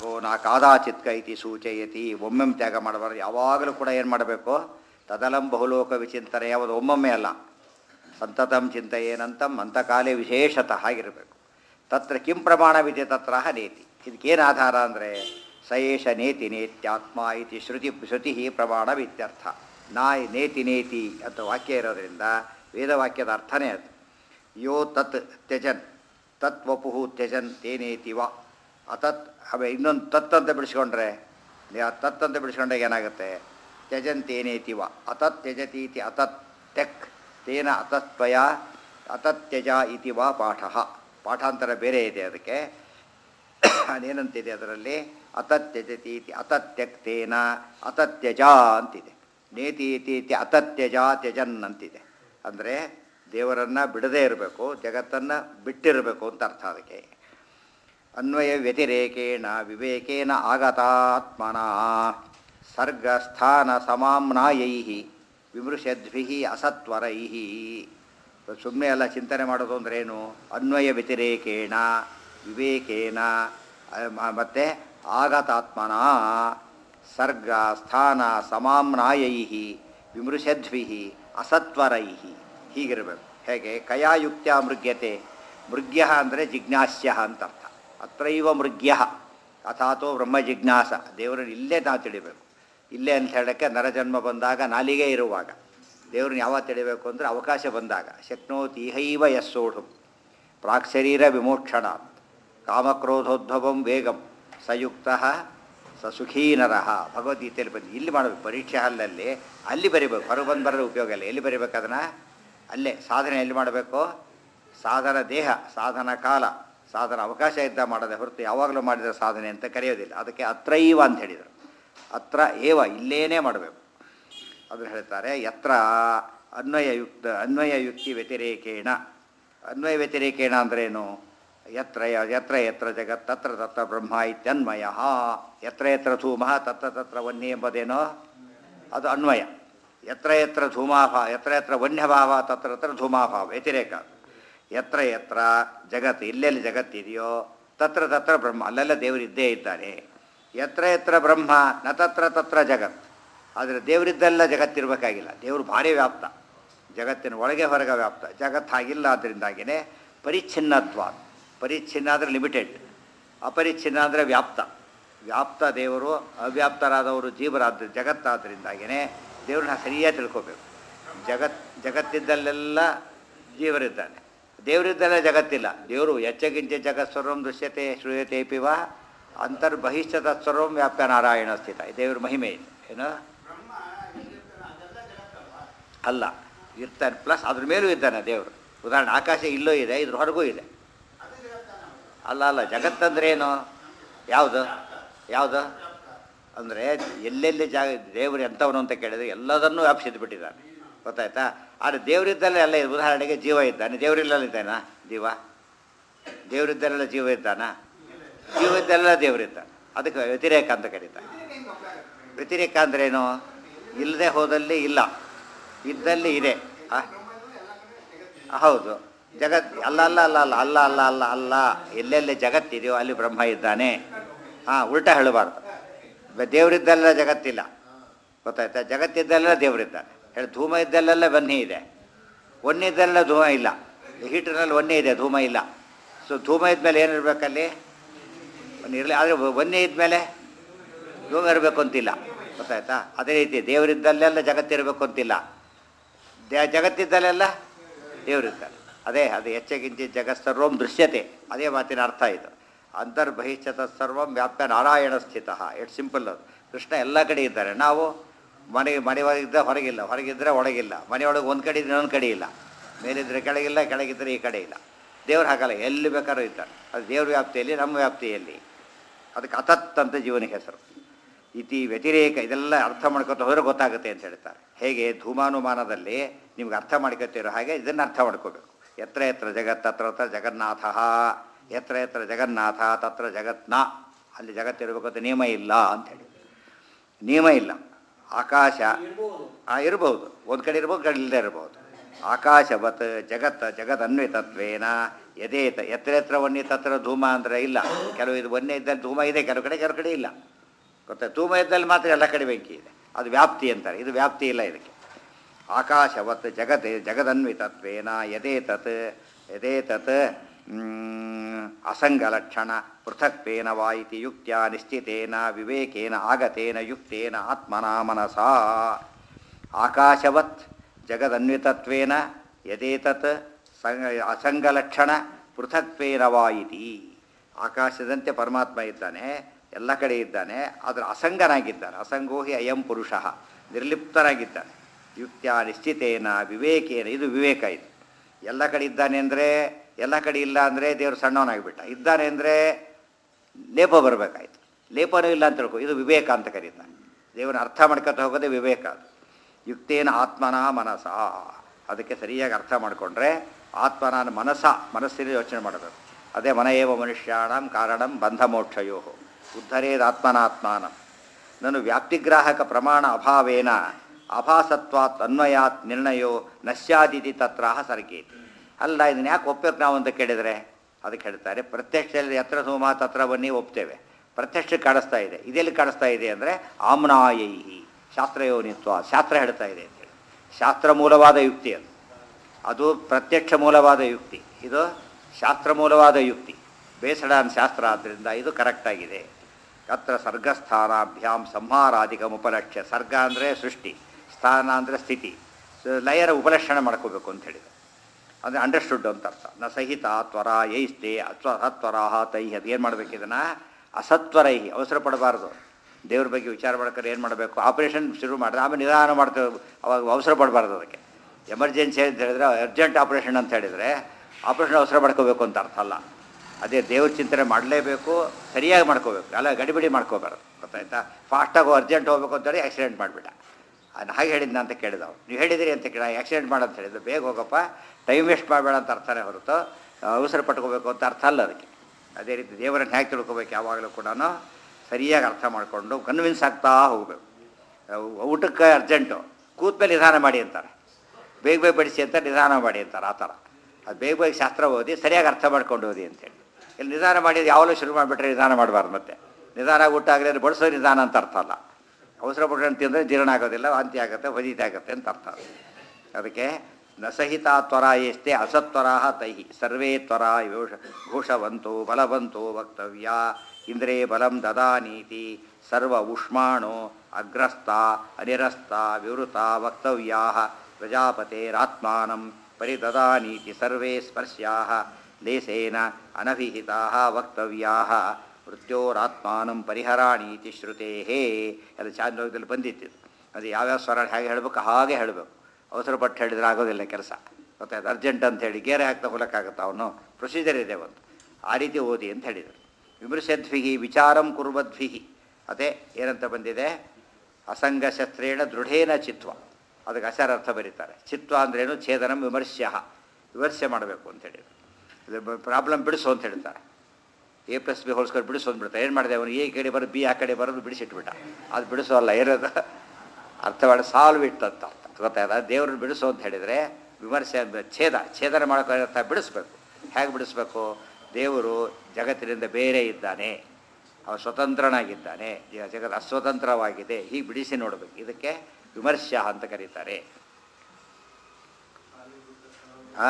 ತಪೋ ನಾ ಕಾದಾಚಿತ್ಕ ಇತಿ ಸೂಚಯತಿ ಒಮ್ಮೊಮ್ಮೆ ತ್ಯಾಗ ಮಾಡಬಾರ್ದು ಯಾವಾಗಲೂ ಕೂಡ ಏನು ಮಾಡಬೇಕು ತದಲಂ ಬಹುಲೋಕ ವಿಚಿಂತನೆ ಯಾವುದು ಒಮ್ಮೊಮ್ಮೆ ಅಲ್ಲ ಸಂತತಂ ಚಿಂತೆಯೇನಂತಂ ಅಂತಕಾಲೇ ವಿಶೇಷತಃ ಆಗಿರಬೇಕು ತತ್ರ ಕಿಂ ಪ್ರಮಾಣವಿದೆ ತತ್ರ ನೇತಿ ಇದಕ್ಕೇನು ಆಧಾರ ಅಂದರೆ ಸಯೇಷ ನೇತಿ ನೇತ್ಯಾತ್ಮ ಇತಿ ಶ್ರುತಿ ಶ್ರುತಿ ಪ್ರಮಾಣವಿತ್ಯರ್ಥ ನಾ ನೇತಿ ನೇತಿ ಅಂತ ವಾಕ್ಯ ಇರೋದ್ರಿಂದ ವೇದವಾಕ್ಯದ ಅರ್ಥನೇ ಅದು ಯೋ ತತ್ ತ್ಯಜನ್ ತತ್ ವಪುಹು ತ್ಯಜನ್ ತೇನೇತಿ ವ ಅತತ್ ಅವೇ ಇನ್ನೊಂದು ತತ್ ಅಂತ ಬಿಡಿಸ್ಕೊಂಡ್ರೆ ನೀವು ಆ ತತ್ ಅಂತ ಬಿಡಿಸ್ಕೊಂಡಾಗ ಏನಾಗುತ್ತೆ ತ್ಯಜನ್ ತೇನೇತಿ ವ ಅತತ್ ತ್ಯಜತೀತಿ ಅತತ್ ತೆಕ್ ತೇನ ಅತತ್ವಯ ಅತತ್ಯಜ ಇತಿ ವಾ ಪಾಠ ಪಾಠಾಂತರ ಬೇರೆ ಇದೆ ಅದಕ್ಕೆ ಅದೇನಂತಿದೆ ಅದರಲ್ಲಿ ಅತತ್ಯಜತಿ ಇತಿ ಅತತ್ಯಕ್ತೇನ ಅತತ್ಯಜ ಅಂತಿದೆ ನೇತಿ ಇತಿ ಇತಿ ಅತತ್ಯಜ ತ್ಯಜನ್ ಅಂತಿದೆ ಅಂದರೆ ದೇವರನ್ನು ಬಿಡದೇ ಇರಬೇಕು ಜಗತ್ತನ್ನು ಬಿಟ್ಟಿರಬೇಕು ಅಂತ ಅರ್ಥ ಅದಕ್ಕೆ ಅನ್ವಯ ವ್ಯತಿರೇಕೇಣ ವಿವೇಕೇನ ಆಗತಾತ್ಮನ ಸರ್ಗಸ್ಥಾನ ಸಮಾಮ್ನಾಯೈ ವಿಮೃಶದ್ಭಿ ಅಸತ್ವರೈ ಸುಮ್ಮನೆ ಎಲ್ಲ ಚಿಂತನೆ ಮಾಡೋದು ಅಂದ್ರೇನು ಅನ್ವಯ ವ್ಯತಿರೇಕೇಣ ವಿವೇಕೇನ ಅ- ಮ- ಮತ್ತೆ ಆಗತಾತ್ಮನ ಸರ್ಗ ಸ್ಥಾನ ಸಮಾಮ್ನಾಯೈ ವಿಮೃಶದ್ಭಿ ಅಸತ್ವರೈ ಹೀಗಿರಬೇಕು ಹೇಗೆ ಕಯಾಯುಕ್ತ ಮೃಗ್ಯತೆ ಮೃಗ್ಯ ಅಂದರೆ ಜಿಜ್ಞಾಸ್ಯ ಅಂತ ಅರ್ಥ ಅತ್ರೈವ ಮೃಗ್ಯ ಅಥಾತೋ ಬ್ರಹ್ಮ ಜಿಜ್ಞಾಸ ದೇವರನ್ನು ಇಲ್ಲೇ ನಾವು ತಿಳಿಬೇಕು ಇಲ್ಲೇ ಅಂತ ಹೇಳೋಕ್ಕೆ ನರಜನ್ಮ ಬಂದಾಗ ನಾಲಿಗೆ ಇರುವಾಗ ದೇವ್ರನ್ನ ಯಾವಾಗ ತಿಳಿಬೇಕು ಅಂದರೆ ಅವಕಾಶ ಬಂದಾಗ ಶಕ್ನೋತಿ ಇಹೈವ ಯಸ್ಸೋಢು ಪ್ರಾಕ್ಶರೀರ ವಿಮೋಕ್ಷಣ ಕಾಮಕ್ರೋಧೋದ್ಭವಂ ವೇಗಂ ಸಯುಕ್ತ ಸ ಸುಖೀ ನರಹ ಭಗವದ್ಗೀತೆಯಲ್ಲಿ ಬಂದು ಇಲ್ಲಿ ಮಾಡಬೇಕು ಪರೀಕ್ಷೆ ಹಾಲಲ್ಲಿ ಅಲ್ಲಿ ಬರಿಬೇಕು ಹೊರಗೆ ಬಂದು ಬರೋದು ಉಪಯೋಗ ಇಲ್ಲ ಎಲ್ಲಿ ಬರಿಬೇಕು ಅದನ್ನು ಅಲ್ಲೇ ಸಾಧನೆ ಎಲ್ಲಿ ಮಾಡಬೇಕು ಸಾಧನ ದೇಹ ಸಾಧನ ಕಾಲ ಸಾಧನ ಅವಕಾಶ ಇದ್ದ ಮಾಡದೆ ಹೊರತು ಯಾವಾಗಲೂ ಮಾಡಿದ ಸಾಧನೆ ಅಂತ ಕರೆಯೋದಿಲ್ಲ ಅದಕ್ಕೆ ಅತ್ರೈವ ಅಂತ ಹೇಳಿದರು ಅತ್ರ ಏವ ಇಲ್ಲೇನೇ ಮಾಡಬೇಕು ಅದನ್ನು ಹೇಳ್ತಾರೆ ಯತ್ರ ಅನ್ವಯಯುಕ್ತ ಅನ್ವಯಯುಕ್ತಿ ವ್ಯತಿರೇಕೇಣ ಅನ್ವಯ ವ್ಯತಿರೇಕೇಣ ಅಂದ್ರೇನು ಯತ್ರ ಯ- ಯತ್ರ ಯತ್ರ ಜಗತ್ ತತ್ರ ತತ್ರ ಬ್ರಹ್ಮ ಇತ್ಯನ್ವಯ ಯತ್ರ ಯತ್ರ ಧೂಮಃ ತತ್ರ ತತ್ರ ವನ್ಯ ಎಂಬುದೇನೋ ಅದು ಅನ್ವಯ ಯತ್ರ ಯತ್ರ ಧೂಮಾಭಾವ ಯತ್ರ ಯತ್ರ ವನ್ಯಭಾವ ತತ್ರ ತತ್ರ ಧೂಮಾಭಾವ ವ್ಯತಿರೇಕ ಯತ್ರ ಯತ್ರ ಜಗತ್ತು ಎಲ್ಲೆಲ್ಲಿ ಜಗತ್ತಿದೆಯೋ ತತ್ರ ತತ್ರ ಬ್ರಹ್ಮ ಅಲ್ಲೆಲ್ಲ ದೇವರು ಇದ್ದೇ ಇದ್ದಾನೆ ಯತ್ರ ಯತ್ರ ಬ್ರಹ್ಮ ನ ತತ್ರ ತತ್ರ ಜಗತ್ ಆದರೆ ದೇವರಿದ್ದೆಲ್ಲ ಜಗತ್ತಿರಬೇಕಾಗಿಲ್ಲ ದೇವರು ಭಾರಿ ವ್ಯಾಪ್ತ ಜಗತ್ತಿನ ಒಳಗೆ ಹೊರಗೆ ವ್ಯಾಪ್ತ ಜಗತ್ತು ಹಾಗಿಲ್ಲ ಅದರಿಂದಾಗಿಯೇ ಪರಿಚ್ಛಿನ್ನತ್ವ ಪರಿಚ್ಛಿನ್ನ ಅಂದರೆ ಲಿಮಿಟೆಡ್ ಅಪರಿಚ್ಛಿನ್ನ ಅಂದರೆ ವ್ಯಾಪ್ತ ವ್ಯಾಪ್ತ ದೇವರು ಅವ್ಯಾಪ್ತರಾದವರು ಜೀವರಾದ ಜಗತ್ತಾದ್ದರಿಂದಾಗಿಯೇ ದೇವ್ರನ್ನ ಸರಿಯಾಗಿ ತಿಳ್ಕೋಬೇಕು ಜಗತ್ ಜಗತ್ತಿದ್ದಲ್ಲೆಲ್ಲ ಜೀವರಿದ್ದಾನೆ ದೇವರಿದ್ದಲ್ಲೇ ಜಗತ್ತಿಲ್ಲ ದೇವರು ಎಚ್ಚಗಿಂಚ ಜಗತ್ ಸರ್ವಂ ದೃಶ್ಯತೆ ಶ್ರೂಯತೆ ಪಿವ ಅಂತರ್ಬಹಿಷ್ಠದ ಸರ್ವಂ ವ್ಯಾಪ್ಯ ನಾರಾಯಣ ಸ್ಥಿತ ದೇವ್ರ ಮಹಿಮೆ ಇದೆ ಏನು ಅಲ್ಲ ಇರ್ತಾನೆ ಪ್ಲಸ್ ಅದ್ರ ಮೇಲೂ ಇದ್ದಾನೆ ದೇವರು ಉದಾಹರಣೆ ಆಕಾಶ ಇಲ್ಲೂ ಇದೆ ಇದ್ರ ಹೊರಗೂ ಇದೆ ಅಲ್ಲ ಅಲ್ಲ ಜಗತ್ತಂದ್ರೇನು ಯಾವುದು ಯಾವುದು ಅಂದರೆ ಎಲ್ಲೆಲ್ಲಿ ಜಾಗ ದೇವರು ಎಂಥವನು ಅಂತ ಕೇಳಿದ್ರೆ ಎಲ್ಲದನ್ನೂ ವ್ಯಾಪಿಸಿದ್ದು ಬಿಟ್ಟಿದ್ದಾನೆ ಗೊತ್ತಾಯ್ತಾ ಆದರೆ ದೇವರಿದ್ದಲ್ಲೇ ಎಲ್ಲ ಇದೆ. ಉದಾಹರಣೆಗೆ ಜೀವ ಇದ್ದಾನೆ ದೇವರಿಲ್ಲಲ್ಲಿದ್ದಾನ ಜೀವ ದೇವರಿದ್ದಲ್ಲೆಲ್ಲ ಜೀವ ಇದ್ದಾನ ಜೀವ ಇದ್ದೆಲ್ಲ ದೇವರಿದ್ದಾನೆ ಅದಕ್ಕೆ ವ್ಯತಿರೇಕ ಅಂತ ಕರೀತಾರೆ ವ್ಯತಿರೇಕ ಅಂದ್ರೇನು ಇಲ್ಲದೆ ಹೋದಲ್ಲಿ ಇಲ್ಲ ಇದ್ದಲ್ಲಿ ಇದೆ ಆ? ಹೌದು ಜಗತ್ ಅಲ್ಲ ಅಲ್ಲ ಅಲ್ಲ ಅಲ್ಲ ಅಲ್ಲ ಅಲ್ಲ ಅಲ್ಲ ಅಲ್ಲ ಎಲ್ಲೆಲ್ಲಿ ಜಗತ್ತಿದೆಯೋ ಅಲ್ಲಿ ಬ್ರಹ್ಮ ಇದ್ದಾನೆ ಹಾಂ ಉಲ್ಟಾ ಹೇಳಬಾರ್ದು ಬ- ದೇವರಿದ್ದೆಲ್ಲ ಜಗತ್ತಿಲ್ಲ ಗೊತ್ತಾಯ್ತಾ ಜಗತ್ತಿದ್ದೆಲ್ಲ ದೇವರಿದ್ದಾನೆ ಹೇಳಿ ಧೂಮ ಇದ್ದಲ್ಲೆಲ್ಲ ಬನ್ನಿ ಇದೆ ಒನ್ನೆ ಇದ್ದೆಲ್ಲ ಧೂಮ ಇಲ್ಲ ಹೀಟರ್ನಲ್ಲಿ ಒನ್ನೆ ಇದೆ ಧೂಮ ಇಲ್ಲ ಸೊ ಧೂಮ ಇದ್ಮೇಲೆ ಏನಿರ್ಬೇಕಲ್ಲಿ ಒನ್ನೆ ಇರಲಿ ಆದರೆ ಒನ್ನೆ ಇದ್ಮೇಲೆ ಧೂಮ ಇರಬೇಕು ಅಂತಿಲ್ಲ ಗೊತ್ತಾಯ್ತಾ ಅದೇ ರೀತಿ ದೇವರಿದ್ದಲ್ಲೆಲ್ಲ ಜಗತ್ತಿರಬೇಕು ಅಂತಿಲ್ಲ ದೇ ಜಗತ್ತಿದ್ದಲ್ಲೆಲ್ಲ ದೇವರಿದ್ದಾನೆ ಅದೇ ಅದು ಹೆಚ್ಚಗಿಂಚಿ ಜಗತ್ ಸರ್ವಂ ದೃಶ್ಯತೆ ಅದೇ ಮಾತಿನ ಅರ್ಥ ಇದು ಅಂತರ್ಬಹಿಷ್ಠತ ಸರ್ವಂ ವ್ಯಾಪ್ಯ ನಾರಾಯಣ ಸ್ಥಿತ ಎಷ್ಟು ಸಿಂಪಲ್ ಅದು ಕೃಷ್ಣ ಎಲ್ಲ ಕಡೆ ಇದ್ದಾರೆ ನಾವು ಮನೆಗೆ ಮನೆ ಒಳಗಿದ್ದ ಹೊರಗಿಲ್ಲ ಹೊರಗಿದ್ದರೆ ಒಳಗಿಲ್ಲ ಮನೆಯೊಳಗೆ ಒಂದು ಕಡೆ ಇದ್ರೆ ಇನ್ನೊಂದು ಕಡೆ ಇಲ್ಲ ಮೇಲಿದ್ದರೆ ಕೆಳಗಿಲ್ಲ ಕೆಳಗಿದ್ದರೆ ಈ ಕಡೆ ಇಲ್ಲ ದೇವ್ರು ಹಾಗಲ್ಲ ಎಲ್ಲಿ ಬೇಕಾದ್ರೂ ಇದ್ದಾರೆ ಅದು ದೇವ್ರ ವ್ಯಾಪ್ತಿಯಲ್ಲಿ ನಮ್ಮ ವ್ಯಾಪ್ತಿಯಲ್ಲಿ ಅದಕ್ಕೆ ಅತತ್ ಅಂತ ಜೀವನ ಹೆಸರು ಇತಿ ವ್ಯತಿರೇಕ ಇದೆಲ್ಲ ಅರ್ಥ ಮಾಡ್ಕೊತ ಹೋದ್ರೆ ಗೊತ್ತಾಗುತ್ತೆ ಅಂತ ಹೇಳ್ತಾರೆ ಹೇಗೆ ಧೂಮಾನುಮಾನದಲ್ಲಿ ನಿಮ್ಗೆ ಅರ್ಥ ಮಾಡ್ಕೊತಿರೋ ಹಾಗೆ ಇದನ್ನು ಅರ್ಥ ಮಾಡ್ಕೋಬೇಕು ಎತ್ರ ಎತ್ರ ಜಗತ್ ತತ್ರ ತತ್ರ ಜಗನ್ನಾಥ ಎತ್ರ ಎತ್ರ ಜಗನ್ನಾಥ ತತ್ರ ಜಗತ್ನ ಅಲ್ಲಿ ಜಗತ್ತಿರಬೇಕು ಅಂತ ನಿಯಮ ಇಲ್ಲ ಅಂಥೇಳಿ ನಿಯಮ ಇಲ್ಲ ಆಕಾಶ ಆ ಇರ್ಬೋದು ಒಂದು ಕಡೆ ಇರ್ಬೋದು ಕಡೆ ಇಲ್ಲದೆ ಇರ್ಬೋದು ಆಕಾಶವತ್ ಜಗತ್ ಜಗದನ್ವಿತತ್ವೇನ ಯಥೇತ ಎತ್ತರ ಎತ್ತರ ವನ್ಯ ತತ್ರ ಧೂಮ ಅಂದರೆ ಇಲ್ಲ ಕೆಲವು ಇದು ವನ್ಯ ಇದ್ದಲ್ಲಿ ಧೂಮ ಇದೆ ಕೆಲವು ಕಡೆ ಕೆಲವು ಕಡೆ ಇಲ್ಲ ಗೊತ್ತಾ ಧೂಮ ಇದ್ದಲ್ಲಿ ಮಾತ್ರ ಎಲ್ಲ ಕಡೆ ಬೆಂಕಿ ಇದೆ ಅದು ವ್ಯಾಪ್ತಿ ಅಂತಾರೆ ಇದು ವ್ಯಾಪ್ತಿ ಇಲ್ಲ ಇದಕ್ಕೆ ಆಕಾಶವತ್ ಜಗತ್ ಜಗದನ್ವಿತತ್ವೇನ ಯಥೇತತ್ ಯಥೇತತ್ ಮ್, ಅಸಂಗಲಕ್ಷಣ ಪೃಥಕ್ವೇನ ವಾ ಇತಿ ಯುಕ್ತ್ಯ ನಿಶ್ಚಿತೇನ ವಿವೇಕೇನ ಆಗತೇನ ಯುಕ್ತೇನ ಆತ್ಮನಾ ಮನಸಾ ಆಕಾಶವತ್ ಜಗದನ್ವಿತತ್ವೇನ ಯಥೇತತ್ ಸಂಗ ಅಸಂಗಲಕ್ಷಣ ಪೃಥಕ್ವೇನ ವಾ ಇತಿ ಆಕಾಶದಂತೆ ಪರಮಾತ್ಮ ಇದ್ದಾನೆ ಎಲ್ಲ ಕಡೆ ಇದ್ದಾನೆ ಆದರೆ ಅಸಂಗನಾಗಿದ್ದಾನೆ ಅಸಂಗೋಹಿ ಅಯಂ ಪುರುಷ ನಿರ್ಲಿಪ್ತನಾಗಿದ್ದಾನೆ ಯುಕ್ತ್ಯ ನಿಶ್ಚಿತೇನ ವಿವೇಕೇನ ಇದು ವಿವೇಕ ಇದು ಎಲ್ಲ ಕಡೆ ಇದ್ದಾನೆ ಅಂದರೆ ಎಲ್ಲ ಕಡೆ ಇಲ್ಲ ಅಂದರೆ ದೇವರು ಸಣ್ಣವನಾಗಿಬಿಟ್ಟ ಇದ್ದಾನೆ ಅಂದರೆ ಲೇಪ ಬರಬೇಕಾಯ್ತು ಲೇಪನೂ ಇಲ್ಲ ಅಂತ ತಿಳ್ಕೊ ಇದು ವಿವೇಕ ಅಂತ ಕರೀತಾನೆ ದೇವನ ಅರ್ಥ ಮಾಡ್ಕೊತ ಹೋಗೋದೇ ವಿವೇಕ ಅದು ಯುಕ್ತೇನ ಆತ್ಮನ ಮನಸ ಅದಕ್ಕೆ ಸರಿಯಾಗಿ ಅರ್ಥ ಮಾಡಿಕೊಂಡ್ರೆ ಆತ್ಮನ ಮನಸ ಮನಸ್ಸಿನ ಯೋಚನೆ ಮಾಡಬೇಕು ಅದೇ ಮನಯೇವ ಮನುಷ್ಯಾಣಂ ಕಾರಣಂ ಬಂಧ ಮೋಕ್ಷಯೋ ಉದ್ಧರೇದ ಆತ್ಮನಾತ್ಮಾನಂ ನಾನು ವ್ಯಾಪ್ತಿಗ್ರಾಹಕ ಪ್ರಮಾಣ ಅಭಾವೇನ ಅಭಾಸತ್ವಾತ್ ಅನ್ವಯಾತ್ ನಿರ್ಣಯೋ ನಶ್ಯಾದಿತಿ ತತ್ರಾಹ ಸರ್ಗೇತಿ ಅಲ್ಲ ಇದನ್ನ ಯಾಕೆ ಒಪ್ಪಬೇಕು ನಾವು ಅಂತ ಕೇಳಿದರೆ ಅದಕ್ಕೆ ಹೇಳ್ತಾರೆ ಪ್ರತ್ಯಕ್ಷದಲ್ಲಿ ಎತ್ತರ ಸೋಮ ತತ್ರ ಬನ್ನಿ ಒಪ್ತೇವೆ ಪ್ರತ್ಯಕ್ಷ ಕಾಣಿಸ್ತಾ ಇದೆ ಇದೆಲ್ಲಿ ಕಾಣಿಸ್ತಾ ಇದೆ ಅಂದರೆ ಆಮ್ನಾಯೈಹಿ ಶಾಸ್ತ್ರಯೋನಿತ್ವ ಶಾಸ್ತ್ರ ಹೇಳ್ತಾ ಇದೆ ಅಂತೇಳಿ ಶಾಸ್ತ್ರ ಮೂಲವಾದ ಯುಕ್ತಿ ಅದು ಅದು ಪ್ರತ್ಯಕ್ಷ ಮೂಲವಾದ ಯುಕ್ತಿ ಇದು ಶಾಸ್ತ್ರ ಮೂಲವಾದ ಯುಕ್ತಿ ಬೇಸಡ ಶಾಸ್ತ್ರ ಆದ್ದರಿಂದ ಇದು ಕರೆಕ್ಟಾಗಿದೆ ಅತ್ರ ಸರ್ಗಸ್ಥಾನಾಭ್ಯಾಂ ಸಂಹಾರಾಧಿಕ ಉಪಲಕ್ಷ್ಯ ಸರ್ಗ ಅಂದರೆ ಸೃಷ್ಟಿ ಸ್ಥಾನ ಅಂದರೆ ಸ್ಥಿತಿ ಸ- ಲಯರ ಉಪಲಕ್ಷಣ ಮಾಡ್ಕೋಬೇಕು ಅಂತ ಹೇಳಿದ್ರು ಅಂದರೆ ಅಂಡರ್ಸ್ಟುಡ್ ಅಂತ ಅರ್ಥ ನ ಸಹಿತ ತ್ವರ ಯೈಸ್ತೆ ಅತ್ವ ಸತ್ವರಾಹ ತೈ ಅದು ಏನು ಮಾಡ್ಬೇಕು ಇದನ್ನು ಅಸತ್ವರೈ ಅವಸರ ಪಡಬಾರ್ದು ದೇವ್ರ ಬಗ್ಗೆ ವಿಚಾರ ಮಾಡ್ತಾರೆ ಏನು ಮಾಡಬೇಕು ಆಪರೇಷನ್ ಶುರು ಮಾಡಿದ್ರೆ ಆಮೇಲೆ ನಿಧಾನ ಮಾಡ್ತೇವೆ ಅವಾಗ ಅವಸರ ಪಡಬಾರ್ದು ಅದಕ್ಕೆ ಎಮರ್ಜೆನ್ಸಿ ಅಂತ ಹೇಳಿದ್ರೆ ಅರ್ಜೆಂಟ್ ಆಪರೇಷನ್ ಅಂತ ಹೇಳಿದರೆ ಆಪರೇಷನ್ ಅವಸರ ಮಾಡ್ಕೋಬೇಕು ಅಂತ ಅರ್ಥ ಅಲ್ಲ ಅದೇ ದೇವ್ರ ಚಿಂತನೆ ಮಾಡಲೇಬೇಕು ಸರಿಯಾಗಿ ಮಾಡ್ಕೋಬೇಕು ಅಲ್ಲ ಗಡಿಬಿಡಿ ಮಾಡ್ಕೋಬಾರ್ದು ಗೊತ್ತಾಯ್ತಾ ಫಾಸ್ಟಾಗಿ ಅರ್ಜೆಂಟ್ ಹೋಗ್ಬೇಕು ಅಂತೇಳಿ ಆಕ್ಸಿಡೆಂಟ್ ಮಾಡಿಬಿಟ್ಟ ಅದನ್ನ ಹಾಗೆ ಹೇಳಿದ್ನ ಅಂತ ಕೇಳಿದವು ನೀವು ಹೇಳಿದಿರಿ ಅಂತ ಕೇಳ ಆಕ್ಸಿಡೆಂಟ್ ಮಾಡಂತ ಹೇಳಿದ್ದು ಬೇಗ ಹೋಗಪ್ಪ ಟೈಮ್ ವೇಸ್ಟ್ ಮಾಡಬೇಡ ಅಂತ ಅರ್ಥನೇ ಹೊರತು ಅವಸರ ಪಟ್ಕೋಬೇಕು ಅಂತ ಅರ್ಥ ಅಲ್ಲ ಅದಕ್ಕೆ ಅದೇ ರೀತಿ ದೇವರನ್ನು ಹೇಗೆ ತಿಳ್ಕೊಬೇಕು ಯಾವಾಗಲೂ ಕೂಡ ಸರಿಯಾಗಿ ಅರ್ಥ ಮಾಡಿಕೊಂಡು ಕನ್ವಿನ್ಸ್ ಆಗ್ತಾ ಹೋಗಬೇಕು ಊಟಕ್ಕೆ ಅರ್ಜೆಂಟು ಕೂತ್ಮೇಲೆ ನಿಧಾನ ಮಾಡಿ ಅಂತಾರೆ ಬೇಗ ಬೇಗ ಬಡಿಸಿ ಅಂತ ನಿಧಾನ ಮಾಡಿ ಅಂತಾರೆ ಆ ಥರ ಅದು ಬೇಗ ಬೇಗ ಶಾಸ್ತ್ರ ಓದಿ ಸರಿಯಾಗಿ ಅರ್ಥ ಮಾಡ್ಕೊಂಡು ಓದಿ ಅಂತೇಳಿ ಇಲ್ಲಿ ನಿಧಾನ ಮಾಡಿದ್ದು ಯಾವಾಗಲೂ ಶುರು ಮಾಡಿಬಿಟ್ರೆ ನಿಧಾನ ಮಾಡಬಾರ್ದು ಮತ್ತೆ ನಿಧಾನ ಊಟ ಆಗಲಿ ಬಡಿಸೋ ನಿಧಾನ ಅಂತ ಅರ್ಥ ಅಲ್ಲ ಅವಸರ ಪಟ್ಟರೆ ತಿಂದರೆ ಜೀರ್ಣ ಆಗೋದಿಲ್ಲ ವಾಂತಿ ಆಗುತ್ತೆ ವದೀತಿ ಆಗುತ್ತೆ ಅಂತ ಅರ್ಥ ಅದು. ಅದಕ್ಕೆ ನ ಸಹಿತ ತ್ವರ ಎಷ್ಟೇ ಅಸತ್ವರ ತೈಹಿ ಸರ್ವೇ ತ್ವರ ಯೋಷ ಘೋಷವಂತೋ ಬಲವಂತೋ ವಕ್ತವ್ಯ ಇಂದ್ರೇ ಬಲಂ ದದಾನೀತಿ ಸರ್ವ ಉಷ್ಮಾಣೋ ಅಗ್ರಸ್ತ ಅನಿರಸ್ತ ವಿವೃತ ವಕ್ತವ್ಯಾ ಪ್ರಜಾಪತೇರಾತ್ಮಾನಂ ಪರಿದದಾನೀತಿ ಸರ್ವೇ ಸ್ಪರ್ಶ್ಯಾ ಲೇಸೇನ ಅನಭಿಹಿತಾ ವಕ್ತವ್ಯಾ ಮೃತ್ಯೋರಾತ್ಮಾನಂ ಪರಿಹರಾಣೀತಿ ಶ್ರುತೇ ಅದು ಚಾಂದ್ರೋಗದಲ್ಲಿ ಬಂದಿತ್ತು ಅದು ಯಾವ್ಯಾವ ಸ್ವರ ಹೇಗೆ ಹೇಳಬೇಕು ಹಾಗೆ ಹೇಳಬೇಕು ಅವಸರ ಪಟ್ಟು ಹೇಳಿದ್ರೆ ಆಗೋದಿಲ್ಲ ಕೆಲಸ ಗೊತ್ತಾಯ್ತು ಅರ್ಜೆಂಟ್ ಅಂತ ಹೇಳಿ ಗೇರೆ ಹಾಕ್ತಾ ಹೊಲಕ್ಕಾಗತ್ತ ಅವನು ಪ್ರೊಸೀಜರ್ ಇದೆ ಒಂದು ಆ ರೀತಿ ಓದಿ ಅಂತ ಹೇಳಿದರು ವಿಮೃಶದ್ಭಿಹಿ ವಿಚಾರಂ ಕುರ್ವದ್ಭಿಹಿ ಅದೇ ಏನಂತ ಬಂದಿದೆ ಅಸಂಗಶಸ್ತ್ರೇಣ ದೃಢೇನ ಚಿತ್ವ ಅದಕ್ಕೆ ಅಚಾರ ಅರ್ಥ ಬರೀತಾರೆ ಚಿತ್ವ ಅಂದ್ರೇನು ಛೇದನಂ ವಿಮರ್ಶ್ಯ ವಿಮರ್ಶೆ ಮಾಡಬೇಕು ಅಂತ ಹೇಳಿದ್ರು ಇದು ಪ್ರಾಬ್ಲಮ್ ಬಿಡಿಸು ಅಂತ ಹೇಳ್ತಾರೆ ಎ ಪ್ಲಸ್ ಬಿ ಹೋಲ್ಸ್ಕೊಂಡು ಬಿಡಿಸು ಅಂದ್ಬಿಡ್ತಾರೆ ಏನು ಮಾಡಿದೆ ಅವನು ಎ ಈ ಕಡೆ ಬರೋದು ಬಿ ಆ ಕಡೆ ಬರೋದು ಬಿಡಿಸಿಟ್ಬಿಟ್ಟ ಅದು ಬಿಡಿಸೋ ಅಲ್ಲ ಇರೋದು ಅರ್ಥ ಮಾಡಿ ಸಾಲ್ವ್ ಇಟ್ ಅಂತ ಅರ್ಥ ಗೊತ್ತಾಯ್ತಾ ದೇವ್ರನ್ನ ಬಿಡಿಸು ಅಂತ ಹೇಳಿದರೆ ವಿಮರ್ಶೆ ಅಂದ್ರೆ ಛೇದ ಛೇದನ ಮಾಡೋಕೆ ಅರ್ಥ ಬಿಡಿಸ್ಬೇಕು ಹೇಗೆ ಬಿಡಿಸ್ಬೇಕು ದೇವರು ಜಗತ್ತಿನಿಂದ ಬೇರೆ ಇದ್ದಾನೆ ಅವನು ಸ್ವತಂತ್ರನಾಗಿದ್ದಾನೆ ಈಗ ಜಗತ್ತು ಅಸ್ವತಂತ್ರವಾಗಿದೆ ಹೀಗೆ ಬಿಡಿಸಿ ನೋಡಬೇಕು ಇದಕ್ಕೆ ವಿಮರ್ಶ ಅಂತ ಕರೀತಾರೆ ಆ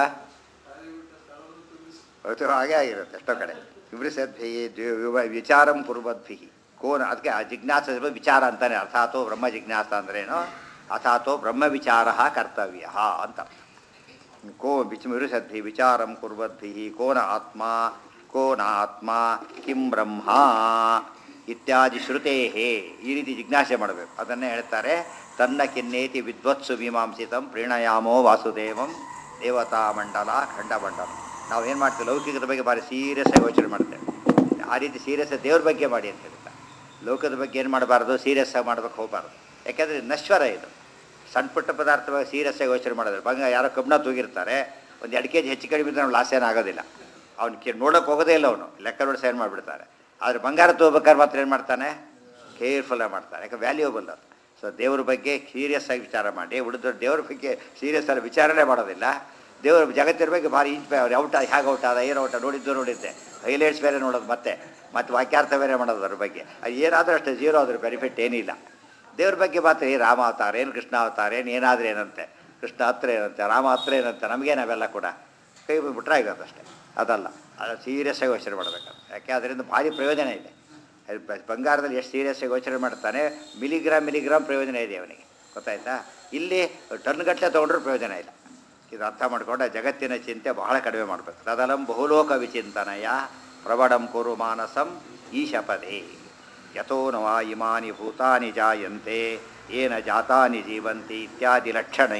ಅದು ಹಾಗೆ ಆಗಿರುತ್ತೆ ಎಷ್ಟೋ ಕಡೆ ವಿಮೃಶದ್ಭಿ ವಿಚಾರಂ ಕುರ್ವದ್ಭಿ ಕೋನ ಅದಕ್ಕೆ ಆ ಜಿಜ್ಞಾಸ ವಿಚಾರ ಅಂತಾನೆ ಅರ್ಥಾತೋ ಬ್ರಹ್ಮ ಜಿಜ್ಞಾಸ ಅಂದ್ರೇನು ಅಥಾತೋ ಬ್ರಹ್ಮ ವಿಚಾರ ಕರ್ತವ್ಯ ಅಂತ ಅರ್ಥ. ಕೋ ವಿಮೃಶದ್ಭಿ ವಿಚಾರಂ ಕುರ್ವದ್ಭಿ ಕೋನ ಆತ್ಮ ಕೋನ ಆತ್ಮ ಕಿಂ ಬ್ರಹ್ಮ ಇತ್ಯಾದಿ ಶ್ರುತೇ ಈ ರೀತಿ ಜಿಜ್ಞಾಸೆ ಮಾಡಬೇಕು ಅದನ್ನೇ ಹೇಳ್ತಾರೆ ತನ್ನ ಕಿನ್ನೇತಿ ವಿದ್ವತ್ಸು ಮೀಮಾಂಸಿತಂ ಪ್ರೀಣಯಾಮೋ ವಾಸುದೇವಂ ದೇವತಾ ಮಂಡಲ ಖಂಡಮಂಡಲ ನಾವು ಏನು ಮಾಡ್ತೀವಿ ಲೌಕಿಕದ ಬಗ್ಗೆ ಭಾರಿ ಸೀರಿಯಸ್ ಆಗಿ ಯೋಚನೆ ಮಾಡ್ತೇವೆ ಆ ರೀತಿ ಸೀರಿಯಸ್ ದೇವ್ರ ಬಗ್ಗೆ ಮಾಡಿ ಅಂತ ಹೇಳ್ತಾರೆ ಲೋಕದ ಬಗ್ಗೆ ಏನು ಮಾಡಬಾರ್ದು ಸೀರಿಯಸ್ ಆಗಿ ಮಾಡ್ಬೇಕು ಹೋಗಬಾರ್ದು ಯಾಕೆಂದರೆ ನಶ್ವರ ಇದು ಸಣ್ಣ ಪುಟ್ಟ ಪದಾರ್ಥ ಬಗ್ಗೆ ಸೀರಿಯಸ್ ಆಗಿ ಯೋಚನೆ ಮಾಡೋದು ಬಂಗ ಯಾರೋ ಕಬ್ಬಣ ತೂಗಿರ್ತಾರೆ ಒಂದು ಎರಡು ಕೆ ಜಿ ಹೆಚ್ಚು ಕಡಿಮೆ ಇದ್ರೆ ಲಾಸ್ ಏನಾಗೋದಿಲ್ಲ ಅವ್ನು ಕೇ ನೋಡೋಕೆ ಹೋಗೋದೇ ಇಲ್ಲ ಅವನು ಲೆಕ್ಕ ನೋಡಿ ಸೈನ್ ಮಾಡಿಬಿಡ್ತಾರೆ ಆದರೆ ಬಂಗಾರ ತಗೋಬೇಕಾದ್ರೆ ಮಾತ್ರ ಏನು ಮಾಡ್ತಾನೆ ಕೇರ್ಫುಲ್ಲಾಗಿ ಮಾಡ್ತಾನೆ ಯಾಕೆ ವ್ಯಾಲ್ಯೂಬಲ್ ಅದು ಸೊ ದೇವ್ರ ಬಗ್ಗೆ ಸೀರಿಯಸ್ ಆಗಿ ವಿಚಾರ ಮಾಡಿ ಉಳಿದ ದೇವ್ರ ಬಗ್ಗೆ ಸೀರಿಯಸ್ ಆಗಿ ವಿಚಾರಣೆ ಮಾಡೋದಿಲ್ಲ ದೇವರು ಜಗತ್ತಿನ ಬಗ್ಗೆ ಭಾರಿ ಇಂಚ್ ಅವ್ರು ಔಟ್ ಹೇಗೆ ಔಟ್ ಆದ ಏನು ಔಟ ನೋಡಿದ್ದು ನೋಡಿದ್ದೆ ಹೈಲೈಟ್ಸ್ ಬೇರೆ ನೋಡೋದು ಮತ್ತೆ ಮತ್ತೆ ವಾಕ್ಯಾರ್ಥ ಬೇರೆ ಮಾಡೋದು ಅದ್ರ ಬಗ್ಗೆ ಅದು ಏನಾದರೂ ಅಷ್ಟೇ ಜೀರೋ ಅದ್ರ ಬೆನಿಫಿಟ್ ಏನಿಲ್ಲ ದೇವ್ರ ಬಗ್ಗೆ ಮಾತ್ರ ಏನು ರಾಮ ಅವತಾರ ಏನು ಕೃಷ್ಣ ಅವತಾರ ಏನು ಏನಾದರೂ ಏನಂತೆ ಕೃಷ್ಣ ಹತ್ರ ಏನಂತೆ ರಾಮ ಹತ್ರ ಏನಂತೆ ನಮಗೇ ನಾವೆಲ್ಲ ಕೂಡ ಕೈ ಬಿಟ್ರೆ ಆಗೋದು ಅಷ್ಟೇ ಅದಲ್ಲ ಅದು ಸೀರಿಯಸ್ ಆಗಿ ಯೋಚನೆ ಮಾಡಬೇಕು ಯಾಕೆ ಅದರಿಂದ ಭಾರಿ ಪ್ರಯೋಜನ ಇದೆ ಅದು ಬ- ಬಂಗಾರದಲ್ಲಿ ಎಷ್ಟು ಸೀರಿಯಸ್ ಆಗಿ ಯೋಚನೆ ಮಾಡ್ತಾನೆ ಮಿಲಿಗ್ರಾಮ್ ಮಿಲಿಗ್ರಾಮ್ ಪ್ರಯೋಜನ ಇದೆ ಅವನಿಗೆ ಗೊತ್ತಾಯ್ತಾ ಇಲ್ಲಿ ಟನ್ ಗಟ್ಟಲೆ ತೊಗೊಂಡ್ರೂ ಪ್ರಯೋಜನ ಇಲ್ಲ ಇದು ಅರ್ಥ ಮಾಡಿಕೊಂಡ ಜಗತ್ತಿನ ಚಿಂತೆ ಬಹಳ ಕಡಿಮೆ ಮಾಡಬೇಕು ತದಲಂ ಬಹುಲೋಕ ವಿಚಿಂತನಯ ಪ್ರಬಡಂ ಕುರು ಮಾನಸಂ ಈಶಪದೇ ಯಥೋ ನವ ಇಮಾನಿ ಭೂತಾನಿ ಜಾಯಂತೆ ಏನ ಜಾತಾನಿ ಜೀವಂತಿ ಇತ್ಯಾದಿ ಲಕ್ಷಣೈ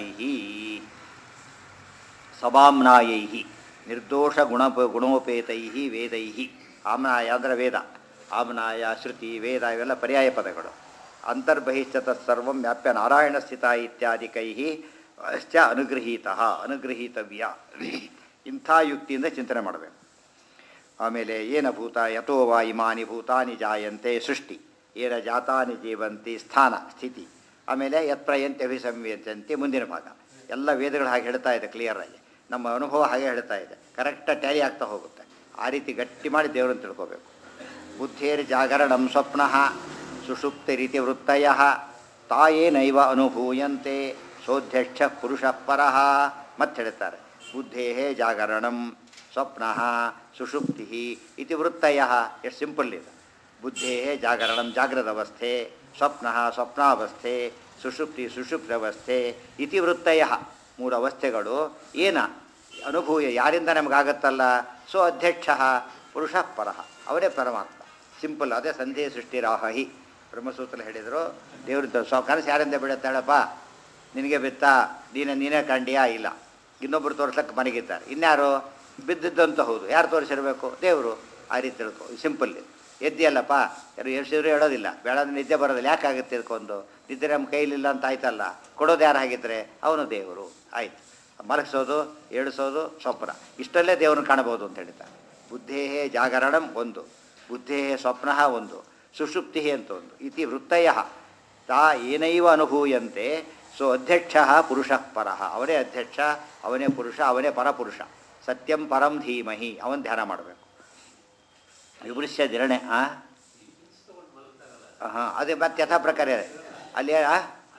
ಸಮಾಮ್ನಾಯೈ ನಿರ್ದೋಷ ಗುಣ ಗುಣೋಪೇತೈ ವೇದೈ ಆಮ್ನಾಯ ಅಂದರೆ ವೇದ ಆಮ್ನಾಯ ಶ್ರುತಿ ವೇದ ಇವೆಲ್ಲ ಪರ್ಯಾಯ ಪದಗಳು ಅಂತರ್ಬಹಿಶ್ಚ ಸರ್ವಂ ವ್ಯಾಪ್ಯ ನಾರಾಯಣ ಸ್ಥಿತ ಇತ್ಯಾದಿಕೈ ಅಶ್ಚ ಅನುಗೃಹೀತ ಅನುಗೃಹೀತವ್ಯ ಇಂಥ ಯುಕ್ತಿಯಿಂದ ಚಿಂತನೆ ಮಾಡಬೇಕು ಆಮೇಲೆ ಏನ ಭೂತ ಯಥೋ ವಾ ಇಮಾನಿ ಭೂತಾನಿ ಜಾಯಂತೆ ಸೃಷ್ಟಿ ಏನ ಜಾತಾನಿ ಜೀವಂತಿ ಸ್ಥಾನ ಸ್ಥಿತಿ ಆಮೇಲೆ ಯತ್ ಪ್ರಯಂತೆ ಅಭಿಸಂವ್ಯಂತೆ ಮುಂದಿನ ಭಾಗ ಎಲ್ಲ ವೇದಗಳು ಹಾಗೆ ಹೇಳ್ತಾ ಇದೆ ಕ್ಲಿಯರ್ ಆಗಿ ನಮ್ಮ ಅನುಭವ ಹಾಗೆ ಹೇಳ್ತಾ ಇದೆ ಕರೆಕ್ಟಾಗಿ ಟ್ಯಾಲಿ ಆಗ್ತಾ ಹೋಗುತ್ತೆ ಆ ರೀತಿ ಗಟ್ಟಿ ಮಾಡಿ ದೇವರನ್ನು ತಿಳ್ಕೋಬೇಕು ಬುದ್ಧೇರ್ ಜಾಗರಣಂ ಸ್ವಪ್ನ ಸುಷುಪ್ತಿ ರೀತಿ ವೃತ್ತಯ ತಾಯೇನೈವ ಅನುಭೂಯಂತೆ ಸೋಧ್ಯಕ್ಷ ಪುರುಷ ಪರಃ ಮತ್ತೆ ಹೇಳ್ತಾರೆ ಬುದ್ಧೇ ಜಾಗರಣಂ ಸ್ವಪ್ನ ಸುಷುಪ್ತಿ ಇತಿ ವೃತ್ತಯ ಎಷ್ಟು ಸಿಂಪಲ್ ಇದೆ ಬುದ್ಧೇ ಜಾಗರಣಂ ಜಾಗ್ರದ ಅವಸ್ಥೆ ಸ್ವಪ್ನ ಸ್ವಪ್ನಾವಸ್ಥೆ ಸುಷುಪ್ತಿ ಸುಷುಪ್ತವಸ್ಥೆ ಇತಿ ವೃತ್ತಯ ಮೂರು ಅವಸ್ಥೆಗಳು ಏನ ಅನುಭೂಯ ಯಾರಿಂದ ನಮಗಾಗತ್ತಲ್ಲ ಸೊ ಅಧ್ಯಕ್ಷ ಪುರುಷ ಪರಃ ಅವರೇ ಪರಮಾತ್ಮ ಸಿಂಪಲ್ ಅದೇ ಸಂಧಿ ಸೃಷ್ಟಿ ರಾಹಿ ಬ್ರಹ್ಮಸೂತ್ರ ಹೇಳಿದರು ದೇವ್ರ ಸ್ವ ಕನಸು ಯಾರಿಂದ ಬಿಡುತ್ತಾಳಪ್ಪ ನಿನಗೆ ಬಿತ್ತಾ ನೀನು ನೀನೇ ಕಂಡಿಯಾ ಇಲ್ಲ ಇನ್ನೊಬ್ಬರು ತೋರಿಸ್ಲಕ್ಕೆ ಮನೆಗಿದ್ದಾರೆ ಇನ್ಯಾರು ಬಿದ್ದಿದ್ದಂತ ಹೌದು ಯಾರು ತೋರಿಸಿರ್ಬೇಕು ದೇವರು ಆ ರೀತಿ ತಿಳ್ಕೊ ಸಿಂಪಲ್ ಎದ್ದಿಯಲ್ಲಪ್ಪ ಯಾರು ಎಷ್ಟಿದ್ರು ಹೇಳೋದಿಲ್ಲ ಬೇಡ ನಿದ್ದೆ ಬರೋದಿಲ್ಲ ಯಾಕಾಗುತ್ತೆ ಇದಕ್ಕೊಂದು ನಿದ್ದೆ ನಮ್ಮ ಕೈಲಿಲ್ಲ ಅಂತ ಆಯ್ತಲ್ಲ ಕೊಡೋದು ಯಾರು ಹಾಗಿದ್ರೆ ಅವನು ದೇವರು ಆಯ್ತು ಮಲಗಿಸೋದು ಏಳಿಸೋದು ಸ್ವಪ್ನ ಇಷ್ಟಲ್ಲೇ ದೇವ್ರನ್ನ ಕಾಣಬಹುದು ಅಂತ ಹೇಳ್ತಾರೆ ಬುದ್ಧೇ ಜಾಗರಣಂ ಒಂದು ಬುದ್ಧೇ ಸ್ವಪ್ನ ಒಂದು ಸುಷುಪ್ತಿ ಅಂತ ಒಂದು ಇತಿ ವೃತ್ತಯ ತಾ ಏನೈವ ಅನುಭೂಯಂತೆ ಸೊ ಅಧ್ಯಕ್ಷ ಪುರುಷ ಪರಃ ಅವನೇ ಅಧ್ಯಕ್ಷ ಅವನೇ ಪುರುಷ ಅವನೇ ಪರಪುರುಷ ಸತ್ಯಂ ಪರಂ ಧೀಮಹಿ ಅವನು ಧ್ಯಾನ ಮಾಡಬೇಕು ವಿಮೃಶ್ಯ ದಿರಣೆ ಆ ಹಾಂ ಅದೇ ಮತ್ತೆ ಯಥಾ ಪ್ರಕಾರ ಇದೆ. ಅಲ್ಲಿ ಆ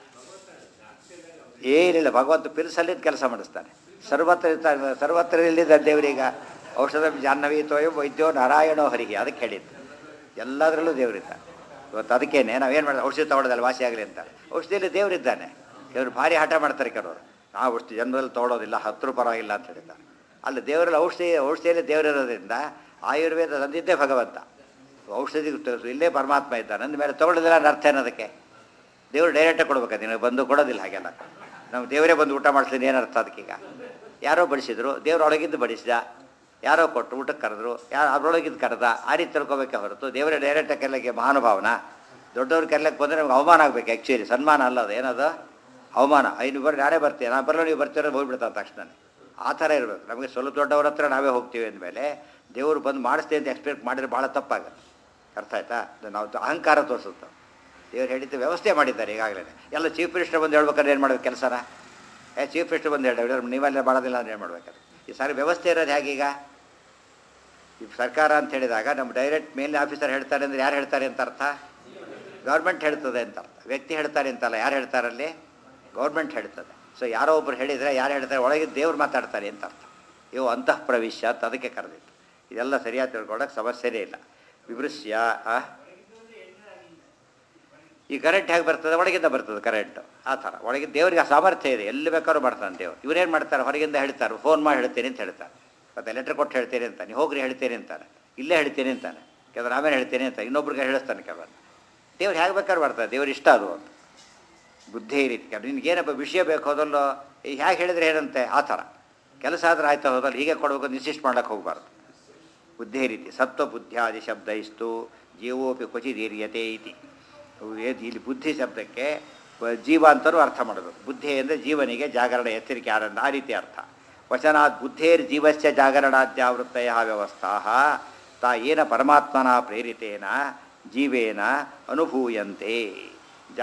ಏನಿಲ್ಲ ಭಗವಂತ ಪಿಲ್ಸಲ್ಲಿದ್ದು ಕೆಲಸ ಮಾಡಿಸ್ತಾನೆ ಸರ್ವತ್ರ ಇರ್ತಾನೆ ಸರ್ವತ್ರ ಇಲ್ಲಿದ್ದ ದೇವರೀಗ ಔಷಧ ಜಾಹ್ನವಿ ತೋಯೋ ವೈದ್ಯೋ ನಾರಾಯಣೋ ಹರಿಗೆ ಅದಕ್ಕೆ ಹೇಳಿದ್ದು ಎಲ್ಲದರಲ್ಲೂ ದೇವರಿದ್ದಾನೆ ಇವತ್ತು ಅದಕ್ಕೇನೆ ನಾವೇನು ಮಾಡೋದು ಔಷಧಿ ತಗೊಳ್ಳೋದಲ್ಲ ವಾಸಿ ಆಗಲಿ ಅಂತ ಔಷಧಿಯಲ್ಲಿ ದೇವರಿದ್ದಾನೆ ಕೆಲವರು ಭಾರಿ ಹಠ ಮಾಡ್ತಾರೆ ಕೆಲವರು ನಾವು ಅಷ್ಟು ಜನ್ಮದಲ್ಲಿ ತೊಗೊಳೋದಿಲ್ಲ ಹತ್ತು ಪರವಾಗಿಲ್ಲ ಅಂತ ಹೇಳ್ತಾರೆ ಅಲ್ಲಿ ದೇವರಲ್ಲಿ ಔಷಧಿ ಔಷಧಿಯಲ್ಲಿ ದೇವರಿರೋದ್ರಿಂದ ಆಯುರ್ವೇದ ತಂದಿದ್ದೇ ಭಗವಂತ ಔಷಧಿ ಇಲ್ಲೇ ಪರಮಾತ್ಮ ಇದ್ದಾನೆ ಅಂದಮೇಲೆ ತೊಗೊಳ್ಳೋದಿಲ್ಲ ಅನ್ನೋ ಅರ್ಥ ಏನದಕ್ಕೆ ದೇವರು ಡೈರೆಕ್ಟಾಗಿ ಕೊಡ್ಬೇಕು ನಿನಗೆ ಬಂದು ಕೊಡೋದಿಲ್ಲ ಹಾಗೆಲ್ಲ ನಾವು ದೇವರೇ ಬಂದು ಊಟ ಮಾಡಿಸ್ತೀನಿ ಏನು ಅರ್ಥ ಅದಕ್ಕೀಗ ಯಾರೋ ಬಡಿಸಿದ್ರು ದೇವ್ರ ಒಳಗಿದ್ದು ಬಡಿಸಿದ ಯಾರೋ ಕೊಟ್ಟರು ಊಟಕ್ಕೆ ಕರೆದ್ರು ಯಾರು ಅದರೊಳಗಿದ್ದು ಕರೆದ ಆ ರೀತಿ ತಿಳ್ಕೊಬೇಕೆ ಹೊರತು ದೇವರೇ ಡೈರೆಕ್ಟಾಗಿ ಕರೆಯಲಿಕ್ಕೆ ಮಹಾನುಭಾವನ ದೊಡ್ಡವ್ರು ಕರೆಯಕ್ಕೆ ಬಂದರೆ ನಮ್ಗೆ ಅವಮಾನ ಆಗಬೇಕು ಆ್ಯಕ್ಚುಲಿ ಸನ್ಮಾನ ಅಲ್ಲ ಅದು ಏನದು ಅವಮಾನ ಐದು ಬರ್ರಿ ನಾನೇ ಬರ್ತೀನಿ ನಾನು ಬರಲ್ಲ ನೀವು ಬರ್ತೀರ ಹೋಗ್ಬಿಡ್ತಾರೆ ತಕ್ಷಣ ಆ ಥರ ಇರಬೇಕು ನಮಗೆ ಸ್ವಲ್ಪ ದೊಡ್ಡವ್ರ ಹತ್ರ ನಾವೇ ಹೋಗ್ತೀವಿ ಅಂದಮೇಲೆ ದೇವರು ಬಂದು ಮಾಡಿಸ್ತೀವಿ ಅಂತ ಎಕ್ಸ್ಪೆಕ್ಟ್ ಮಾಡಿದ್ರೆ ಭಾಳ ತಪ್ಪಾಗುತ್ತೆ ಅರ್ಥ ಆಯ್ತಾ ಅದು ನಾವು ಅಹಂಕಾರ ತೋರಿಸುತ್ತೆ ದೇವ್ರು ಹೇಳಿದ್ದು ವ್ಯವಸ್ಥೆ ಮಾಡಿದ್ದಾರೆ ಈಗಾಗಲೇ ಎಲ್ಲ ಚೀಫ್ ಮಿನಿಸ್ಟರ್ ಬಂದು ಹೇಳ್ಬೇಕಾದ್ರೆ ಏನು ಮಾಡ್ಬೇಕು ಕೆಲಸನ ಏ ಚೀಫ್ ಮಿನಿಸ್ಟರ್ ಬಂದು ಹೇಳಿ ನೀವೆಲ್ಲ ಮಾಡೋದಿಲ್ಲ ಅಂದ್ರೆ ಏನು ಮಾಡ್ಬೇಕಾದ್ರೆ ಈ ಸಾರಿ ವ್ಯವಸ್ಥೆ ಇರೋದು ಹೇಗೀಗ ಈ ಸರ್ಕಾರ ಅಂತ ಹೇಳಿದಾಗ ನಮ್ಮ ಡೈರೆಕ್ಟ್ ಮೇಲಿನ ಆಫೀಸರ್ ಹೇಳ್ತಾರೆ ಅಂದರೆ ಯಾರು ಹೇಳ್ತಾರೆ ಅಂತ ಅರ್ಥ ಗೌರ್ಮೆಂಟ್ ಹೇಳ್ತದೆ ಅಂತ ಅರ್ಥ ವ್ಯಕ್ತಿ ಹೇಳ್ತಾರೆ ಅಂತಲ್ಲ ಯಾರು ಹೇಳ್ತಾರಲ್ಲಿ ಗೌರ್ಮೆಂಟ್ ಹೇಳ್ತದೆ ಸೊ ಯಾರೋ ಒಬ್ರು ಹೇಳಿದರೆ ಯಾರು ಹೇಳ್ತಾರೆ ಒಳಗೆ ದೇವ್ರು ಮಾತಾಡ್ತಾರೆ ಅಂತ ಅರ್ಥ ಇವು ಅಂತಃ ಪ್ರವೇಶ ಅಂತ ಅದಕ್ಕೆ ಕರೆದಿತ್ತು ಇದೆಲ್ಲ ಸರಿಯಾಗಿ ತಿಳ್ಕೊಳ್ಳೋಕೆ ಸಮಸ್ಯೆನೇ ಇಲ್ಲ ವಿಮೃಶ್ಯ ಆ? ಈ ಕರೆಂಟ್ ಹೇಗೆ ಬರ್ತದೆ ಒಳಗಿಂದ ಬರ್ತದೆ ಕರೆಂಟು ಆ ಥರ ಒಳಗೆ ದೇವರಿಗೆ ಆ ಸಾಮರ್ಥ್ಯ ಇದೆ ಎಲ್ಲಿ ಬೇಕಾದ್ರೂ ಮಾಡ್ತಾನೆ ದೇವ್ರು ಇವ್ರೇನು ಮಾಡ್ತಾರೆ ಹೊರಗಿಂದ ಹೇಳ್ತಾರೆ ಫೋನ್ ಮಾಡಿ ಹೇಳ್ತೀನಿ ಅಂತ ಹೇಳ್ತಾರೆ ಮತ್ತು ಲೆಟ್ರ್ ಕೊಟ್ಟು ಹೇಳ್ತೀನಿ ಅಂತ ನೀವು ಹೋಗ್ರಿ ಹೇಳ್ತೀನಿ ಅಂತಾನೆ ಇಲ್ಲೇ ಹೇಳ್ತೀನಿ ಅಂತಾನೆ ಕೆಲವರು ಆಮೇಲೆ ಹೇಳ್ತೀನಿ ಅಂತ ಇನ್ನೊಬ್ರಿಗೆ ಹೇಳಿಸ್ತಾನೆ ಕೆಲವರು ದೇವ್ರು ಹೇಗೆ ಬೇಕಾದ್ರೂ ಮಾಡ್ತಾರೆ ದೇವ್ರು ಇಷ್ಟ ಅದು ಅಂತ ಬುದ್ಧಿ ಈ ರೀತಿ ನಿನಗೇನಪ್ಪ ವಿಷಯ ಬೇಕು ಹೋದಲ್ಲೋ ಈ ಹೇಗೆ ಹೇಳಿದ್ರೆ ಏನಂತೆ ಆ ಥರ ಕೆಲಸ ಆದ್ರೆ ಆಯ್ತಾ ಹೋದಲ್ಲ ಹೀಗೆ ಕೊಡಬೇಕು ಅಂತ ಇನ್ಸಿಸ್ಟ್ ಮಾಡೋಕ್ಕೆ ಹೋಗಬಾರ್ದು ಬುದ್ಧಿ ರೀತಿ ಸತ್ವ ಬುದ್ಧಿಯಾದಿ ಶಬ್ದ ಇಸ್ತು ಜೀವೋಪಿ ಕ್ವಚಿದೀರ್ಯತೆ ಇತಿ ಏದ್- ಇಲ್ಲಿ ಬುದ್ಧಿ ಶಬ್ದಕ್ಕೆ ಬ- ಜೀವ ಅಂತಲೂ ಅರ್ಥ ಮಾಡೋದು ಬುದ್ಧಿ ಅಂದರೆ ಜೀವನಿಗೆ ಜಾಗರಣ ಎಚ್ಚರಿಕೆ ಆನಂದ ಆ ರೀತಿ ಅರ್ಥ ವಚನಾತ್ ಬುದ್ಧೇರ್ ಜೀವಸ್ಯ ಜಾಗರಣಾದ್ಯಾವೃತ್ತಯ ವ್ಯವಸ್ಥಾ ತಾ ಏನ ಪರಮಾತ್ಮನ ಪ್ರೇರಿತೇನ ಜೀವೇನ ಅನುಭೂಯಂತೆ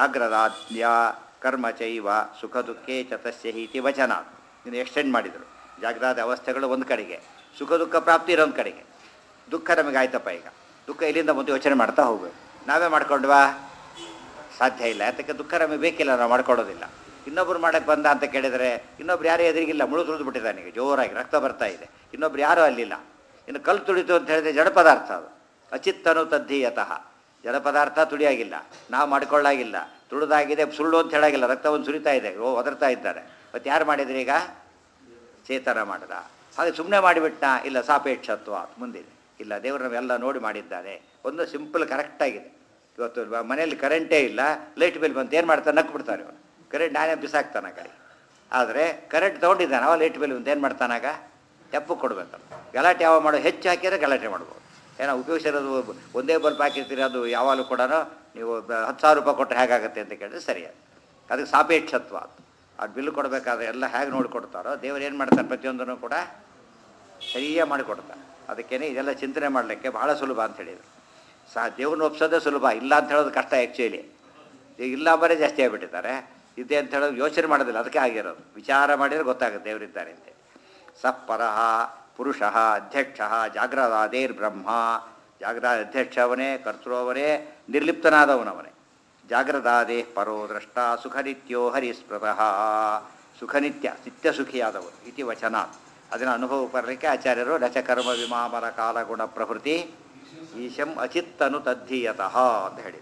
ಜಾಗ್ರದಾದ್ಯ ಕರ್ಮ ಚೈವ ಸುಖ ದುಃಖೇ ಚ ತಸ್ಯ ಹೀತಿ ವಚನ ಇದನ್ನು ಎಕ್ಸ್ಟೆಂಡ್ ಮಾಡಿದರು ಜಾಗ್ರತ ಅವಸ್ಥೆಗಳು ಒಂದು ಕಡೆಗೆ ಸುಖ ದುಃಖ ಪ್ರಾಪ್ತಿ ಇರೋಒಂದು ಕಡೆಗೆ ದುಃಖ ನಮಗೆ ಆಯ್ತಪ್ಪ ಈಗ ದುಃಖ ಇಲ್ಲಿಂದ ಮುಂದೆ ಯೋಚನೆ ಮಾಡ್ತಾ ಹೋಗ್ಬೇಕು ನಾವೇ ಮಾಡ್ಕೊಂಡ್ವಾ ಸಾಧ್ಯ ಇಲ್ಲ ಯಾತಕ್ಕೆ ದುಃಖ ನಮಗೆ ಬೇಕಿಲ್ಲ ನಾವು ಮಾಡ್ಕೊಳ್ಳೋದಿಲ್ಲ ಇನ್ನೊಬ್ರು ಮಾಡಕ್ಕೆ ಬಂದ ಅಂತ ಕೇಳಿದರೆ ಇನ್ನೊಬ್ರು ಯಾರೂ ಎದುರಿಗಿಲ್ಲ ಮುಳು ತುಳಿದು ಬಿಟ್ಟಿದ್ದಾನೆ ಈಗ ಜೋರಾಗಿ ರಕ್ತ ಬರ್ತಾ ಇದೆ ಇನ್ನೊಬ್ರು ಯಾರೂ ಅಲ್ಲಿಲ್ಲ ಇನ್ನು ಕಲ್ಲು ತುಳಿತು ಅಂತ ಹೇಳಿದ್ರೆ ಜಡ ಪದಾರ್ಥ ಅದು ಅಚಿತ್ತನು ತದ್ಧೀಯತಃ ಜಡ ಪದಾರ್ಥ ತುಳಿಯಾಗಿಲ್ಲ ನಾವು ಮಾಡ್ಕೊಳ್ಳಾಗಿಲ್ಲ ತುಳಿದಾಗಿದೆ ಸುಳ್ಳು ಅಂತ ಹೇಳಾಗಿಲ್ಲ ರಕ್ತವನ್ನು ಸುರಿತಾ ಇದೆ ಓ ಒದರ್ತಾ ಇದ್ದಾರೆ ಮತ್ತು ಯಾರು ಮಾಡಿದ್ರಿ ಈಗ ಚೇತನ ಮಾಡಿದ ಹಾಗೆ ಸುಮ್ಮನೆ ಮಾಡಿಬಿಟ್ಟ ಇಲ್ಲ ಸಾಪೇಕ್ಷತ್ವ ಮುಂದಿದೆ ಇಲ್ಲ ದೇವರು ನಾವೆಲ್ಲ ನೋಡಿ ಮಾಡಿದ್ದಾರೆ ಒಂದು ಸಿಂಪಲ್ ಕರೆಕ್ಟಾಗಿದೆ ಇವತ್ತು ಬ- ಮನೆಯಲ್ಲಿ ಕರೆಂಟೇ ಇಲ್ಲ ಲೈಟ್ ಬಿಲ್ ಬಂತು ಏನು ಮಾಡ್ತಾನೆ ನಕ್ಕು ಬಿಡ್ತಾರೆ ಇವನು ಕರೆಂಟ್ ನಾನೇ ಬಿಸಾಕ್ತಾನೆ ಆ ಕಡೆ ಆದರೆ ಕರೆಂಟ್ ತೊಗೊಂಡಿದ್ದಾನೆ ಅವ ಲೈಟ್ ಬಿಲ್ ಬಂತು ಏನು ಮಾಡ್ತಾನಾಗ ತೆಪ್ಪು ಕೊಡಬೇಕಲ್ಲ ಗಲಾಟೆ ಯಾವ ಮಾಡೋ ಹೆಚ್ಚು ಹಾಕಿದ್ರೆ ಗಲಾಟೆ ಮಾಡ್ಬೋದು ಏನೋ ಉಪಯೋಗಿಸಿರೋದು ಒಂದೇ ಬಲ್ಪ್ ಹಾಕಿರ್ತೀರಿ ಅದು ಯಾವಾಗಲೂ ಕೂಡ ನೀವು ಬ- ಹತ್ತು ಸಾವಿರ ರೂಪಾಯಿ ಕೊಟ್ಟರೆ ಹೇಗಾಗುತ್ತೆ ಅಂತ ಕೇಳಿದ್ರೆ ಸರಿಯಾದ ಅದಕ್ಕೆ ಸಾಪೇಕ್ಷತ್ವ ಅದು ಅದು ಬಿಲ್ ಕೊಡಬೇಕಾದ್ರೆ ಎಲ್ಲ ಹೇಗೆ ನೋಡಿ ಕೊಡ್ತಾರೋ ದೇವರು ಏನು ಮಾಡ್ತಾರೆ ಪ್ರತಿಯೊಂದನ್ನು ಕೂಡ ಸರಿಯಾಗಿ ಮಾಡಿಕೊಡ್ತಾರೆ ಅದಕ್ಕೇನೆ ಇದೆಲ್ಲ ಚಿಂತನೆ ಮಾಡಲಿಕ್ಕೆ ಬಹಳ ಸುಲಭ ಅಂತ ಹೇಳಿದರು ಸಹ ದೇವ್ರನ್ನ ಒಪ್ಸೋದೇ ಸುಲಭ ಇಲ್ಲ ಅಂತ ಹೇಳೋದು ಕಷ್ಟ ಆ್ಯಕ್ಚುಲಿ ಈಗ ಇಲ್ಲ ಬರೇ ಜಾಸ್ತಿ ಆಗಿಬಿಟ್ಟಿದ್ದಾರೆ ಇದೆ ಅಂತ ಹೇಳೋದು ಯೋಚನೆ ಮಾಡೋದಿಲ್ಲ ಅದಕ್ಕೆ ಆಗಿರೋದು ವಿಚಾರ ಮಾಡಿದರೆ ಗೊತ್ತಾಗುತ್ತೆ ದೇವರಿದ್ದಾರೆ ಅಂತ ಸಪ್ಪರಃ ಪುರುಷ ಅಧ್ಯಕ್ಷ ಜಾಗ್ರದಾದೇರ್ ಬ್ರಹ್ಮ ಜಾಗ್ರ ಅಧ್ಯಕ್ಷ ಅವನೇ ಕರ್ತೃ ಅವನೇ ನಿರ್ಲಿಪ್ತನಾದವನವನೇ ಜಾಗ್ರದಾದೇ ಪರೋ ದ್ರಷ್ಟ ಸುಖನಿತ್ಯೋ ಹರಿಸ್ಮೃತಃ ಸುಖನಿತ್ಯ ನಿತ್ಯ ಸುಖಿಯಾದವರು ಇತಿ ವಚನಾತ್ ಅದನ್ನು ಅನುಭವ ಬರಲಿಕ್ಕೆ ಆಚಾರ್ಯರು ರಚಕರ್ಮ ವಿಮಾಮರ ಕಾಲ ಗುಣ ಪ್ರಭೃತಿ ಈಶಂ ಅಚಿತ್ತನು ತದ್ಧೀಯತಃ ಅಂತ ಹೇಳಿ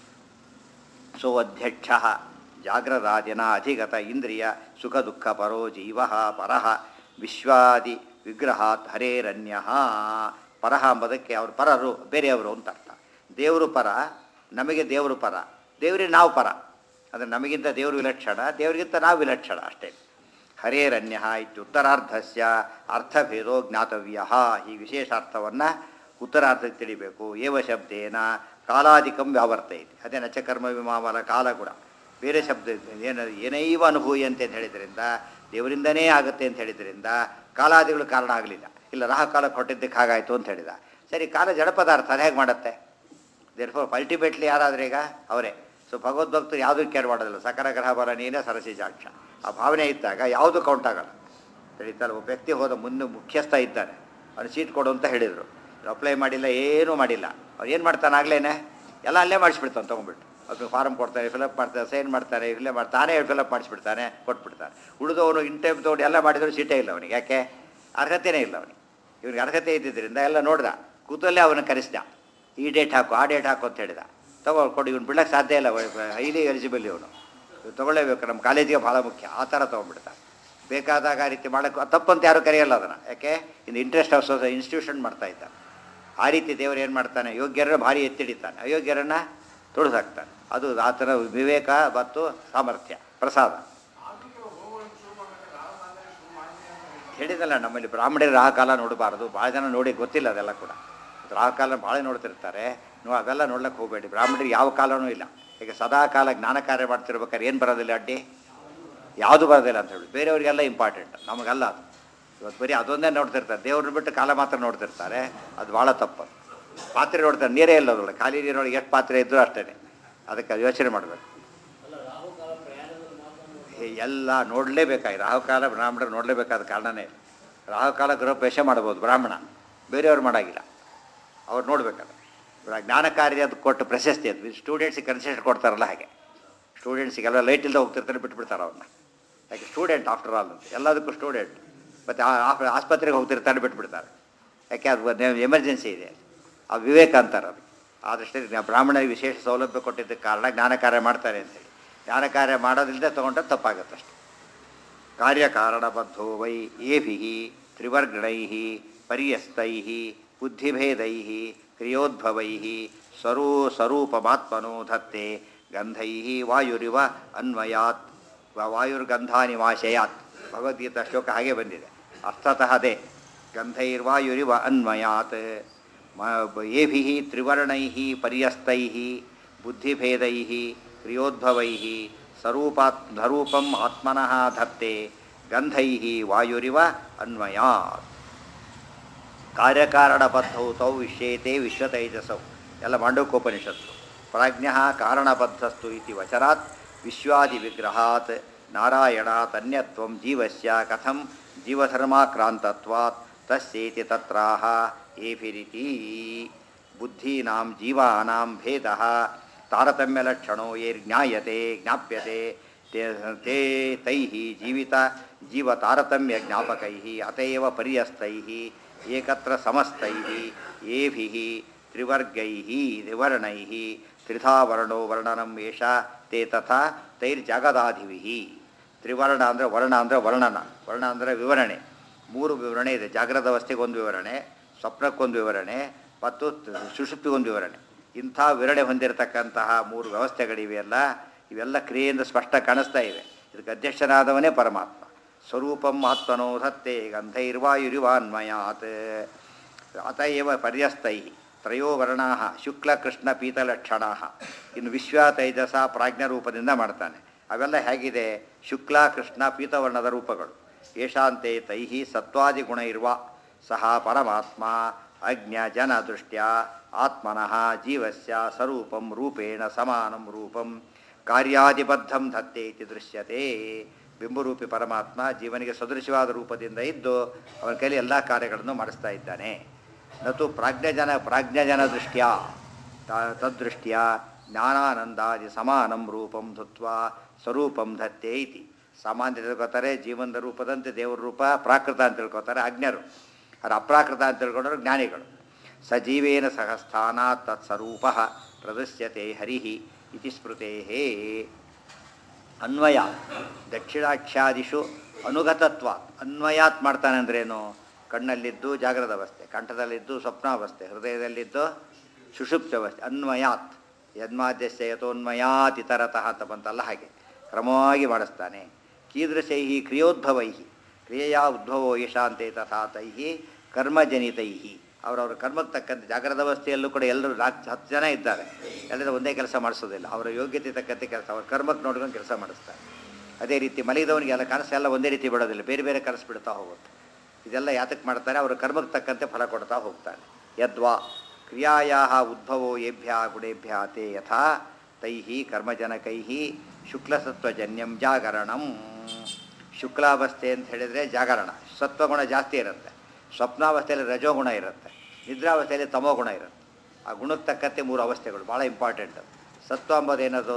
ಸೊ ಅಧ್ಯಕ್ಷ ಜಾಗ್ರದಾದಿನ ಅಧಿಗತ ಇಂದ್ರಿಯ ಸುಖ ದುಃಖ ಪರೋ ಜೀವ ಪರಃ ವಿಶ್ವಾದಿ ವಿಗ್ರಹಾತ್ ಹರೇರನ್ಯ ಪರಹ ಎಂಬುದಕ್ಕೆ ಅವರು ಪರರು ಬೇರೆಯವರು ಅಂತ ಅರ್ಥ ದೇವರು ಪರ ನಮಗೆ ದೇವರು ಪರ ದೇವರಿಗೆ ನಾವು ಪರ ಅಂದರೆ ನಮಗಿಂತ ದೇವರು ವಿಲಕ್ಷಣ ದೇವರಿಗಿಂತ ನಾವು ವಿಲಕ್ಷಣ ಅಷ್ಟೇ ಹರೇರನ್ಯ ಇತ್ಯುತ್ತರಾರ್ಧಸ್ಯ ಅರ್ಥಭೇದೋ ಜ್ಞಾತವ್ಯ ಈ ವಿಶೇಷ ಅರ್ಥವನ್ನು ಉತ್ತರಾರ್ಧಕ್ಕೆ ತಿಳಿಬೇಕು ಏವ ಶಬ್ದೇನ ಕಾಲಾಧಿಕಂ ವ್ಯಾವರ್ತೈತಿ ಅದೇ ನಚಕರ್ಮ ವಿಮಾವಲ ಕಾಲ ಕೂಡ ಬೇರೆ ಶಬ್ದ ಏನು ಏನೈವ ಅನುಭೂಯಂತೆ ಅಂತ ಹೇಳಿದ್ರಿಂದ ದೇವರಿಂದನೇ ಆಗುತ್ತೆ ಅಂತ ಹೇಳಿದ್ರಿಂದ ಕಾಲಾದಿಗಳು ಕಾರಣ ಆಗಲಿಲ್ಲ ಇಲ್ಲ ರಾಹ ಕಾಲಕ್ಕೆ ಹೊಟ್ಟಿದ್ದಕ್ಕೆ ಹಾಗಾಯಿತು ಅಂತ ಹೇಳಿದ ಸರಿ ಕಾಲ ಜಡ ಪದಾರ್ಥ ಅದು ಹೇಗೆ ಮಾಡುತ್ತೆ ದೇರ್ಫೋರ್ ಅಲ್ಟಿಮೇಟ್ಲಿ ಯಾರಾದ್ರೆ ಈಗ ಅವರೇ ಸೊ ಭಗವದ್ಭಕ್ತರು ಯಾವುದೂ ಕೇರ್ ಮಾಡೋದಿಲ್ಲ ಸಕರ ಗ್ರಹ ಬರ ನೀನೇ ಸರಸಿಜಾಕ್ಷ ಆ ಭಾವನೆ ಇದ್ದಾಗ ಯಾವುದು ಕೌಂಟ್ ಆಗಲ್ಲ ತಿಳಿತಲ್ಲ ಒಬ್ಬ ವ್ಯಕ್ತಿ ಹೋದ ಮುಂದೆ ಮುಖ್ಯಸ್ಥ ಇದ್ದಾನೆ ಅವ್ನು ಸೀಟ್ ಕೊಡು ಅಂತ ಹೇಳಿದರು ಅಪ್ಲೈ ಮಾಡಿಲ್ಲ ಏನೂ ಮಾಡಿಲ್ಲ ಅವ್ನು ಏನು ಮಾಡ್ತಾನೆ ಆಗ್ಲೇನೆ ಎಲ್ಲ ಅಲ್ಲೇ ಮಾಡಿಸ್ಬಿಡ್ತಾನೆ ತೊಗೊಂಡ್ಬಿಟ್ಟು ಅದು ಫಾರಮ್ ಕೊಡ್ತಾನೆ ಫಿಲಪ್ ಮಾಡ್ತಾನೆ ಸೈನ್ ಮಾಡ್ತಾನೆ ಇಲ್ಲೇ ಮಾಡಿ ತಾನೇ ಫಿಲಪ್ ಮಾಡಿಸ್ಬಿಡ್ತಾನೆ ಕೊಟ್ಬಿಡ್ತಾನೆ ಉಳಿದವನು ಇನ್ ಟೈಮ್ ತೊಗೊಂಡು ಎಲ್ಲ ಮಾಡಿದ್ರು ಸೀಟೇ ಇಲ್ಲ ಅವನಿಗೆ ಯಾಕೆ ಅರ್ಹತೆಯೇ ಇಲ್ಲ ಅವನಿಗೆ ಇವ್ನಿಗೆ ಅರ್ಹತೆ ಇದ್ದಿದ್ದರಿಂದ ಎಲ್ಲ ನೋಡ್ದ ಕೂತಲ್ಲೇ ಅವನ ಕರೆಸ್ದ ಈ ಡೇಟ್ ಹಾಕು ಆ ಡೇಟ್ ಹಾಕು ಅಂತ ಹೇಳಿದ ತಗೋ ಕೊಡಿ ಇವ್ನು ಬಿಡಕ್ಕೆ ಸಾಧ್ಯ ಇಲ್ಲ ಹೈಲಿ ಎಲಿಜಿಬಲ್ ಇವನು ಇವ್ನು ತೊಗೊಳ್ಳೇಬೇಕು ನಮ್ಮ ಕಾಲೇಜಿಗೆ ಭಾಳ ಮುಖ್ಯ ಆ ಥರ ತೊಗೊಂಡ್ಬಿಡ್ತಾನೆ ಬೇಕಾದಾಗ ಆ ರೀತಿ ಮಾಡೋಕ್ಕೆ ತಪ್ಪಂತ ಯಾರು ಕರೆಯಲ್ಲ ಅದನ್ನು ಯಾಕೆ ಇನ್ನು ಇಂಟ್ರೆಸ್ಟ್ ಆಫ್ ಸೊಸೈ ಇನ್ಸ್ಟಿಟ್ಯೂಷನ್ ಮಾಡ್ತಾ ಇದ್ದಾನೆ ಆ ರೀತಿ ದೇವರು ಏನು ಮಾಡ್ತಾನೆ ಯೋಗ್ಯರನ್ನು ಭಾರಿ ಎತ್ತಿಡಿತಾನೆ ಅಯೋಗ್ಯರನ್ನು ತುಳಿದಾಕ್ತಾನೆ ಅದು ಆತನ ವಿವೇಕ ಮತ್ತು ಸಾಮರ್ಥ್ಯ ಪ್ರಸಾದ ಹೇಳಿದಲ್ಲ ನಮ್ಮಲ್ಲಿ ಬ್ರಾಹ್ಮಣರು ರಾಹಕಾಲ ನೋಡಬಾರ್ದು ಭಾಳ ಜನ ನೋಡಿ ಗೊತ್ತಿಲ್ಲ ಅದೆಲ್ಲ ಕೂಡ ರಾಹಕಾಲ ಭಾಳ ನೋಡ್ತಿರ್ತಾರೆ ನೀವು ಅವೆಲ್ಲ ನೋಡ್ಲಿಕ್ಕೆ ಹೋಗಬೇಡಿ ಬ್ರಾಹ್ಮಣರಿಗೆ ಯಾವ ಕಾಲನೂ ಇಲ್ಲ ಈಗ ಸದಾ ಕಾಲ ಜ್ಞಾನ ಕಾರ್ಯ ಮಾಡ್ತಿರ್ಬೇಕಾದ್ರೆ ಏನು ಬರೋದಿಲ್ಲ ಅಡ್ಡಿ ಯಾವುದು ಬರೋದಿಲ್ಲ ಅಂತ ಹೇಳಿ ಬೇರೆಯವರಿಗೆಲ್ಲ ಇಂಪಾರ್ಟೆಂಟ್ ನಮಗಲ್ಲ ಅದು ಇವತ್ತು ಬರೀ ಅದೊಂದೇ ನೋಡ್ತಿರ್ತಾರೆ ದೇವ್ರನ್ನ ಬಿಟ್ಟು ಕಾಲ ಮಾತ್ರ ನೋಡ್ತಿರ್ತಾರೆ ಅದು ಭಾಳ ತಪ್ಪು ಪಾತ್ರೆ ನೋಡ್ತಾರೆ ನೀರೇ ಇಲ್ಲ ಅದರೊಳಗೆ ಖಾಲಿ ನೀರೊಳಗೆ ಎಷ್ಟು ಪಾತ್ರೆ ಇದ್ದರೂ ಅಷ್ಟೇ ಅದಕ್ಕೆ ಅದು ಯೋಚನೆ ಮಾಡಬೇಕು ಎಲ್ಲ ನೋಡಲೇಬೇಕಾಗಿ ರಾಹುಕಾಲ ಬ್ರಾಹ್ಮಣರು ನೋಡಲೇಬೇಕಾದ ಕಾರಣನೇ ಇಲ್ಲ. ರಾಹುಕಾಲ ಗೃಹಪ್ರವೇಶ ಮಾಡ್ಬೋದು ಬ್ರಾಹ್ಮಣ ಬೇರೆಯವ್ರು ಮಾಡೋಂಗಿಲ್ಲ ಅವ್ರು ನೋಡ್ಬೇಕಲ್ಲ ಇವಾಗ ಜ್ಞಾನ ಕಾರ್ಯ ಅದು ಕೊಟ್ಟು ಪ್ರಶಸ್ತಿ ಅದು ಸ್ಟೂಡೆಂಟ್ಸಿಗೆ ಕನ್ಸೆಷನ್ ಕೊಡ್ತಾರಲ್ಲ ಹಾಗೆ ಸ್ಟೂಡೆಂಟ್ಸಿಗೆಲ್ಲ ಲೈಟ್ ಇಲ್ಲದೆ ಹೋಗ್ತಿರ್ತಾರೆ ಬಿಟ್ಬಿಡ್ತಾರೆ ಅವ್ರನ್ನ ಯಾಕೆ ಸ್ಟೂಡೆಂಟ್ ಆಫ್ಟರ್ ಆಲ್ ಅಂತ ಎಲ್ಲದಕ್ಕೂ ಸ್ಟೂಡೆಂಟ್ ಮತ್ತು ಆಸ್ಪತ್ರೆಗೆ ಹೋಗ್ತಿರ್ತಾರೆ ಬಿಟ್ಬಿಡ್ತಾರೆ ಯಾಕೆ ಅದು ಎಮರ್ಜೆನ್ಸಿ ಇದೆ ಆ ವಿವೇಕ ಅಂತಾರೆ ಅದು ಆ ದೃಷ್ಟಿಯಲ್ಲಿ ಬ್ರಾಹ್ಮಣರಿಗೆ ವಿಶೇಷ ಸೌಲಭ್ಯ ಕೊಟ್ಟಿದ್ದಕ್ಕೆ ಕಾರಣ ಜ್ಞಾನ ಕಾರ್ಯ ಮಾಡ್ತಾರೆ ಅಂತೇಳಿ ಜ್ಞಾನ ಕಾರ್ಯ ಮಾಡೋದಿಲ್ಲದೆ ತೊಗೊಂಡ್ರೆ ತಪ್ಪಾಗುತ್ತೆ ಅಷ್ಟೆ ಕಾರ್ಯಕಾರಣಬದ್ಧೋ ವೈ ಏಭಿ ತ್ರಿವರ್ಗಣೈ ಪರ್ಯಸ್ತೈ ಬುದ್ಧಿಭೇದೈ ಕ್ರಿಯೋದ್ಭವೈ ಸ್ವರೂ ಸ್ವರೂಪಮಾತ್ಮನೋ ಧತ್ತೆ ಗಂಧೈ ವಾಯುರಿವ ಅನ್ವಯಾತ್ ವ- ವಾಯುರ್ಗಂಧಾನಿವಾಶಯಾತ್ ಭಗವದ್ಗೀತಾ ಶ್ಲೋಕ ಹಾಗೆ ಬಂದಿದೆ ಅರ್ಥತಃ ಅದೇ ಗಂಧೈರ್ವಾಯುರಿವ ಅನ್ವಯಾತ್ ಏಭಿ ತ್ರಿವರ್ಣೈ ಪರ್ಯಸ್ತೈ ಬುದ್ಧಿಭೇದೈ ಕ್ರಿಯೋದ್ಭವೈ ಸ್ವರೂಪಾತ್ ಸ್ವರೂಪಂ ಆತ್ಮನಃ ಧತ್ತೆ ಗಂಧೈ ವಾಯುರಿವ ಅನ್ವಯಾತ್ ಕಾರ್ಯಕಾರಣಬದ್ಧೌ ತೌ ವಿಶ್ಯೇತೆ ವಿಶ್ವತೈಜಸೌ ಎಲ್ಲ ಮಾಂಡೋಕೋಪನಿಷತ್ತು ಪ್ರಾಜ್ಞ ಕಾರಣಬದ್ಧಸ್ತು ಇತಿ ವಚನಾತ್ ವಿಶ್ವಾದಿ ವಿಗ್ರಹಾತ್ ನಾರಾಯಣಾತನ್ಯತ್ವಂ ಜೀವಸ್ಯ ಕಥಂ ಜೀವಧರ್ಮಾಕ್ರಾಂತತ್ವಾತ್ ತಸ್ಯೇತಿ ತತ್ರಾಹ ಏಭಿರಿತಿ ಬುದ್ಧೀನಾಂ ಜೀವಾನಾಂ ಭೇದಃ ತಾರತಮ್ಯಲಕ್ಷಣೋ ಯೈರ್ಜ್ಞಾಯತೆ ಜ್ಞಾಪ್ಯತೆ ते- ते तैः जीवित जीवतारतम्यज्ञापकैः अत एव पर्यस्तैः एकत्र समस्तैः येभिः त्रिवर्गैः त्रिवर्णैः त्रिधा वर्णो वर्णनम् एष ते तथा तैर्जगदाधिभिः ತ್ರಿವರ್ಣ ಅಂದರೆ ವರ್ಣ ಅಂದರೆ ವರ್ಣನ ವರ್ಣ ಅಂದರೆ ವಿವರಣೆ ಮೂರು ವಿವರಣೆ ಇದೆ ಜಾಗ್ರದ ಅವಸ್ಥೆಗೆ ಒಂದು ವಿವರಣೆ ಸ್ವಪ್ನಕ್ಕೊಂದು ವಿವರಣೆ ಮತ್ತು ತ- ಸುಷುಪ್ತಿಗೊಂದು ವಿವರಣೆ ಇಂಥ ವಿವರಣೆ ಹೊಂದಿರತಕ್ಕಂತಹ ಮೂರು ವ್ಯವಸ್ಥೆಗಳಿವೆಯಲ್ಲ ಇವೆಲ್ಲ ಕ್ರಿಯೆಯಿಂದ ಸ್ಪಷ್ಟ ಕಾಣಿಸ್ತಾ ಇವೆ ಇದಕ್ಕೆ ಅಧ್ಯಕ್ಷನಾದವನೇ ಪರಮಾತ್ಮ ಸ್ವರೂಪಂ ಆತ್ಮನೋ ಧತ್ತೆ ಗಂಧೈರ್ವಾಯುರಿವಾನ್ಮಯಾತ್ ಅತ ಏವ ಪರ್ಯಸ್ತೈ ತ್ರಯೋ ವರ್ಣಾ ಶುಕ್ಲಕೃಷ್ಣ ಪೀತಲಕ್ಷಣಾ ಇನ್ನು ವಿಶ್ವ ತೈಜಸ ಪ್ರಾಜ್ಞರೂಪದಿಂದ ಮಾಡ್ತಾನೆ ಅವೆಲ್ಲ ಹೇಗಿದೆ ಶುಕ್ಲ ಕೃಷ್ಣ ಪೀತವರ್ಣದ ರೂಪಗಳು ಯಶಾಂತೆ ತೈಹಿ ಸತ್ವಾದಿ ಗುಣ ಇರುವ ಸಹ ಪರಮಾತ್ಮ ಅಜ್ಞ ಜನ ದೃಷ್ಟ್ಯ ಆತ್ಮನಃ ಜೀವಸ್ಯ ಸ್ವರೂಪಂ ರೂಪೇಣ ಸಮಾನಂ ರೂಪಂ ಕಾರ್ಯಾದಿಬದ್ಧಂ ಧತ್ತೆ ಇತಿ ದೃಶ್ಯತೆ ಬಿಂಬರೂಪಿ ಪರಮಾತ್ಮ ಜೀವನಿಗೆ ಸದೃಶವಾದ ರೂಪದಿಂದ ಇದ್ದು ಅವನ ಕೈಲಿ ಎಲ್ಲ ಕಾರ್ಯಗಳನ್ನು ಮಾಡಿಸ್ತಾ ಇದ್ದಾನೆ ನತು ಪ್ರಾಜ್ಞಜನ ಪ್ರಾಜ್ಞಜನ ದೃಷ್ಟ್ಯ ತ- ತದ್ದೃಷ್ಟ್ಯ ಜ್ಞಾನಾನಂದಾದಿ ಸಮಾನಂ ರೂಪಂ ಧುತ್ವಾ ಸ್ವರೂಪಂ ಧತ್ತೆ ಇತಿ ಸಾಮಾನ್ಯ ತಿಳ್ಕೊತಾರೆ ಜೀವನದ ರೂಪದಂತೆ ದೇವರ ರೂಪ ಪ್ರಾಕೃತ ಅಂತ ತಿಳ್ಕೊತಾರೆ ಅಜ್ಞರು ಅದು ಅಪ್ರಾಕೃತ ಅಂತ ತಿಳ್ಕೊಂಡ್ರು ಜ್ಞಾನಿಗಳು ಸಜೀವೇನ ಸಹ ಸ್ಥಾನಾತ್ ತತ್ಸ್ವರೂಪ ಪ್ರದೃಶ್ಯತೆ ಹರಿ ಇತಿ ಸ್ಮೃತೆ ಅನ್ವಯ ದಕ್ಷಿಣಾಖ್ಯಾದಿಷು ಅನುಗತತ್ವ ಅನ್ವಯಾತ್ ಮಾಡ್ತಾನೆ ಅಂದ್ರೇನು ಕಣ್ಣಲ್ಲಿದ್ದು ಜಾಗ್ರದ ಅವಸ್ಥೆ ಕಂಠದಲ್ಲಿದ್ದು ಸ್ವಪ್ನಾವಸ್ಥೆ ಹೃದಯದಲ್ಲಿದ್ದು ಸುಷುಪ್ತ ಅವಸ್ಥೆ ಅನ್ವಯಾತ್ ಯನ್ಮಾದ್ಯಸ್ಯ ಯಥೋನ್ಮಯಾತ್ ಇತರತಃ ಅಂತ ಬಂತಲ್ಲ ಹಾಗೆ ಕ್ರಮವಾಗಿ ಮಾಡಿಸ್ತಾನೆ ಕೀದೃಶೈ ಕ್ರಿಯೋದ್ಭವೈ ಕ್ರಿಯೆಯ ಉದ್ಭವೋ ಯಶಾಂತೆ ತಥಾ ತೈ ಕರ್ಮಜನಿತೈ ಅವರವರ ಕರ್ಮಕ್ಕೆ ತಕ್ಕಂತೆ ಜಾಗ್ರದ ಅವಸ್ಥೆಯಲ್ಲೂ ಕೂಡ ಎಲ್ಲರೂ ನಾಲ್ಕು ಹತ್ತು ಜನ ಇದ್ದಾರೆ ಎಲ್ಲರೂ ಒಂದೇ ಕೆಲಸ ಮಾಡಿಸೋದಿಲ್ಲ ಅವರ ಯೋಗ್ಯತೆ ತಕ್ಕಂತೆ ಕೆಲಸ ಅವ್ರ ಕರ್ಮಕ್ಕೆ ನೋಡ್ಕೊಂಡು ಕೆಲಸ ಮಾಡಿಸ್ತಾರೆ ಅದೇ ರೀತಿ ಮಲಗಿದವನಿಗೆ ಎಲ್ಲ ಕನಸು ಎಲ್ಲ ಒಂದೇ ರೀತಿ ಬಿಡೋದಿಲ್ಲ ಬೇರೆ ಬೇರೆ ಕನಸು ಬಿಡ್ತಾ ಹೋಗುತ್ತೆ ಇದೆಲ್ಲ ಯಾತಕ್ಕೆ ಮಾಡ್ತಾರೆ ಅವರ ಕರ್ಮಕ್ಕೆ ತಕ್ಕಂತೆ ಫಲ ಕೊಡ್ತಾ ಹೋಗ್ತಾನೆ ಯದ್ವಾ ಕ್ರಿಯಾಯಾ ಉದ್ಭವೋ ಯೇಭ್ಯ ಗುಣೇಭ್ಯ ತೇ ಯಥಾ ತೈ ಕರ್ಮಜನಕೈ ಶುಕ್ಲಸತ್ವಜನ್ಯಂ ಜಾಗರಣಂ ಶುಕ್ಲಾವಸ್ಥೆ ಅಂತ ಹೇಳಿದರೆ ಜಾಗರಣ ಸತ್ವಗುಣ ಜಾಸ್ತಿ ಇರುತ್ತೆ ಸ್ವಪ್ನಾವಸ್ಥೆಯಲ್ಲಿ ರಜೋಗುಣ ಇರುತ್ತೆ ನಿದ್ರಾವಸ್ಥೆಯಲ್ಲಿ ತಮೋಗುಣ ಇರುತ್ತೆ ಆ ಗುಣಕ್ಕೆ ತಕ್ಕಂತೆ ಮೂರು ಅವಸ್ಥೆಗಳು ಭಾಳ ಇಂಪಾರ್ಟೆಂಟ್ ಸತ್ವ ಅಂಬೋದು ಏನದು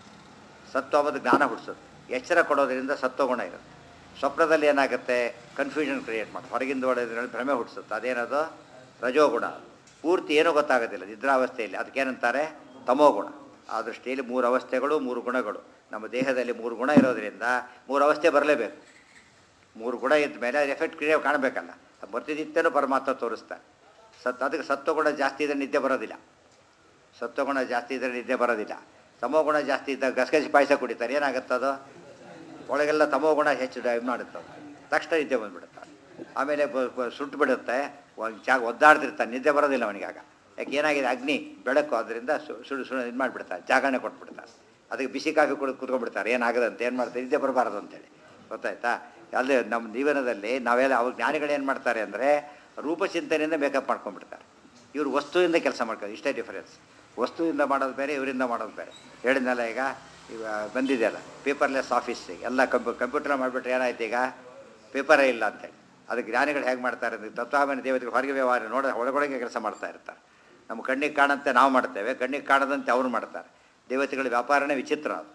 ಸತ್ವ ಅಂಬೋದು ಜ್ಞಾನ ಹುಟ್ಟಿಸುತ್ತೆ ಎಚ್ಚರ ಕೊಡೋದ್ರಿಂದ ಸತ್ವಗುಣ ಇರುತ್ತೆ ಸ್ವಪ್ನದಲ್ಲಿ ಏನಾಗುತ್ತೆ ಕನ್ಫ್ಯೂಷನ್ ಕ್ರಿಯೇಟ್ ಮಾಡಿ ಹೊರಗಿಂದ ಒಳಗಿದ್ರಲ್ಲಿ ಭ್ರಮೆ ಹುಟ್ಟಿಸುತ್ತೆ ಅದೇನದು ರಜೋಗುಣ ಪೂರ್ತಿ ಏನೂ ಗೊತ್ತಾಗೋದಿಲ್ಲ ನಿದ್ರಾವಸ್ಥೆಯಲ್ಲಿ ಅದಕ್ಕೇನಂತಾರೆ ತಮೋಗುಣ ಆ ದೃಷ್ಟಿಯಲ್ಲಿ ಮೂರು ಅವಸ್ಥೆಗಳು ಮೂರು ಗುಣಗಳು ನಮ್ಮ ದೇಹದಲ್ಲಿ ಮೂರು ಗುಣ ಇರೋದ್ರಿಂದ ಮೂರು ಅವಸ್ಥೆ ಬರಲೇಬೇಕು ಮೂರು ಗುಣ ಇದ್ದ ಮೇಲೆ ಅದು ಎಫೆಕ್ಟ್ ಕ್ರಿಯೆ ಕಾಣಬೇಕಲ್ಲ ಅದು ಬರ್ತಿದ್ದಿತ್ತೇನೂ ಪರಮಾತ್ಮ ತೋರಿಸ್ತಾರೆ ಸತ್ ಅದಕ್ಕೆ ಸತ್ವಗುಣ ಜಾಸ್ತಿ ಇದ್ದರೆ ನಿದ್ದೆ ಬರೋದಿಲ್ಲ ಸತ್ವಗುಣ ಜಾಸ್ತಿ ಇದ್ದರೆ ನಿದ್ದೆ ಬರೋದಿಲ್ಲ ತಮೋಗುಣ ಜಾಸ್ತಿ ಇದ್ದಾಗ ಗಸಗಸಿ ಪಾಯಸ ಕುಡಿತಾರೆ ಏನಾಗುತ್ತೆ ಅದು ಒಳಗೆಲ್ಲ ತಮೋಗುಣ ಹೆಚ್ಚು ಇದು ಮಾಡುತ್ತೆ ಅದು. ತಕ್ಷಣ ನಿದ್ದೆ ಬಂದುಬಿಡುತ್ತೆ ಆಮೇಲೆ ಬ- ಬ- ಸುಟ್ಟು ಬಿಡುತ್ತೆ ಒಂದು ಜಾಗ ಒದ್ದಾಡ್ತಿರ್ತಾನೆ ನಿದ್ದೆ ಬರೋದಿಲ್ಲ ಅವನಿಗೆ ಆಗ ಯಾಕೆ ಏನಾಗಿದೆ ಅಗ್ನಿ ಬೆಳಕು ಅದರಿಂದ ಸುಡು ಸುಡು ಇದು ಮಾಡಿಬಿಡ್ತಾರೆ ಜಾಗರಣೆ ಕೊಟ್ಬಿಡ್ತಾರೆ ಅದಕ್ಕೆ ಬಿಸಿ ಕಾಫಿ ಕುಡಿದು ಕುತ್ಕೊಂಡ್ಬಿಡ್ತಾರೆ ಏನಾಗದಂತೆ ಏನು ಮಾಡ್ತಾರೆ ನಿದ್ದೆ ಬರಬಾರ್ದು ಅಂತೇಳಿ ಗೊತ್ತಾಯ್ತಾ ಅಲ್ಲದೆ ನಮ್ಮ ಜೀವನದಲ್ಲಿ ನಾವೆಲ್ಲ ಅವ್ರ ಜ್ಞಾನಿಗಳು ಏನು ಮಾಡ್ತಾರೆ ಅಂದರೆ ರೂಪಚಿಂತನೆಯಿಂದ ಮೇಕಪ್ ಮಾಡ್ಕೊಂಡ್ಬಿಡ್ತಾರೆ ಇವರು ವಸ್ತುವಿಂದ ಕೆಲಸ ಮಾಡ್ತಾರೆ ಇಷ್ಟೇ ಡಿಫರೆನ್ಸ್ ವಸ್ತುವಿಂದ ಮಾಡೋದು ಬೇರೆ ಇವರಿಂದ ಮಾಡೋದು ಬೇರೆ ಹೇಳಿದ್ನಲ್ಲ ಈಗ ಈಗ ಬಂದಿದೆಯಲ್ಲ ಪೇಪರ್ಲೆಸ್ ಆಫೀಸ್ ಎಲ್ಲ ಕಂಪ್ಯೂ ಕಂಪ್ಯೂಟರ್ ಮಾಡಿಬಿಟ್ರೆ ಏನಾಯ್ತು ಈಗ ಪೇಪರೇ ಇಲ್ಲ ಅಂತೇಳಿ ಅದಕ್ಕೆ ಜ್ಞಾನಿಗಳು ಹೇಗೆ ಮಾಡ್ತಾರೆ ಅಂದರೆ ತತ್ವಾಭಿನ ದೇವತೆಗಳು ಹೊರಗೆ ವ್ಯವಹಾರ ನೋಡ ಒಳಗೊಳಗೆ ಕೆಲಸ ಮಾಡ್ತಾ ಇರ್ತಾರೆ ನಮ್ಮ ಕಣ್ಣಿಗೆ ಕಾಣಂತೆ ನಾವು ಮಾಡ್ತೇವೆ ಕಣ್ಣಿಗೆ ಕಾಣದಂತೆ ಅವ್ರು ಮಾಡ್ತಾರೆ ದೇವತೆಗಳ ವ್ಯಾಪಾರನೇ ವಿಚಿತ್ರ ಅದು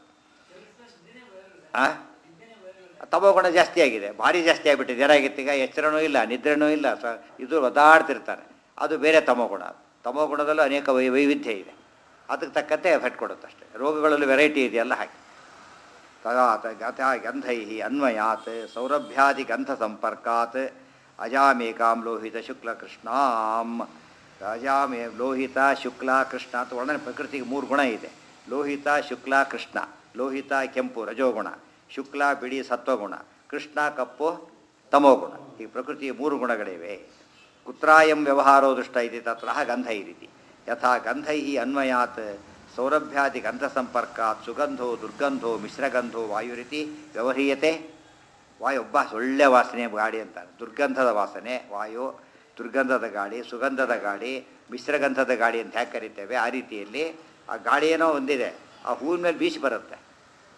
ಆ ತಮೋಗುಣ ಜಾಸ್ತಿ ಆಗಿದೆ ಭಾರಿ ಜಾಸ್ತಿ ಆಗಿಬಿಟ್ಟಿದೆ ಏನಾಗಿತ್ತು ಈಗ ಎಚ್ಚರನೂ ಇಲ್ಲ ನಿದ್ರೆನೂ ಇಲ್ಲ ಸ ಇದು ಒದಾಡ್ತಿರ್ತಾನೆ ಅದು ಬೇರೆ ತಮೋಗುಣ ತಮೋಗುಣದಲ್ಲೂ ಅನೇಕ ವೈ ವೈವಿಧ್ಯ ಇದೆ ಅದಕ್ಕೆ ತಕ್ಕಂತೆ ಎಫೆಕ್ಟ್ ಕೊಡುತ್ತೆ ಅಷ್ಟೇ ರೋಗಗಳಲ್ಲಿ ವೆರೈಟಿ ಇದೆಯಲ್ಲ ಹಾಗೆ ತದಾತ ಗತ ಗಂಧೈ ಅನ್ವಯಾತ್ ಸೌರಭ್ಯಾದಿ ಗಂಧ ಸಂಪರ್ಕಾತ್ ಅಜಾಮೇಕಾಂ ಲೋಹಿತ ಶುಕ್ಲ ಕೃಷ್ಣಾಂ ಅಜಾಮೇ ಲೋಹಿತ ಶುಕ್ಲ ಕೃಷ್ಣ ಅಂತ ವರ್ಣನೆ ಪ್ರಕೃತಿಗೆ ಮೂರು ಗುಣ ಇದೆ ಲೋಹಿತ ಶುಕ್ಲ ಕೃಷ್ಣ ಲೋಹಿತ ಕೆಂಪು ರಜೋಗುಣ ಶುಕ್ಲ ಬಿಳಿ ಸತ್ವಗುಣ ಕೃಷ್ಣ ಕಪ್ಪು ತಮೋಗುಣ ಈ ಪ್ರಕೃತಿಯ ಮೂರು ಗುಣಗಳಿವೆ ಕುತ್ರಾಯಂ ವ್ಯವಹಾರೋ ದೃಷ್ಟ ಇದೆ ತತ್ರ ಗಂಧೈ ರೀತಿ ಯಥಾ ಗಂಧೈ ಅನ್ವಯಾತ್ ಸೌರಭ್ಯಾದಿ ಗಂಧ ಸಂಪರ್ಕಾತ್ ಸುಗಂಧೋ ದುರ್ಗಂಧೋ ಮಿಶ್ರಗಂಧೋ ವಾಯುರೀತಿ ವ್ಯವಹೀಯತೆ ವಾಯು ಒಬ್ಬ ಒಳ್ಳೆ ವಾಸನೆ ಗಾಳಿ ಅಂತಾರೆ ದುರ್ಗಂಧದ ವಾಸನೆ ವಾಯು ದುರ್ಗಂಧದ ಗಾಳಿ ಸುಗಂಧದ ಗಾಳಿ ಮಿಶ್ರಗಂಧದ ಗಾಳಿ ಅಂತ ಹೇಗೆ ಕರಿತೇವೆ ಆ ರೀತಿಯಲ್ಲಿ ಆ ಗಾಳಿ ಏನೋ ಒಂದಿದೆ ಆ ಹೂವಿನ ಮೇಲೆ ಬೀಸಿ ಬರುತ್ತೆ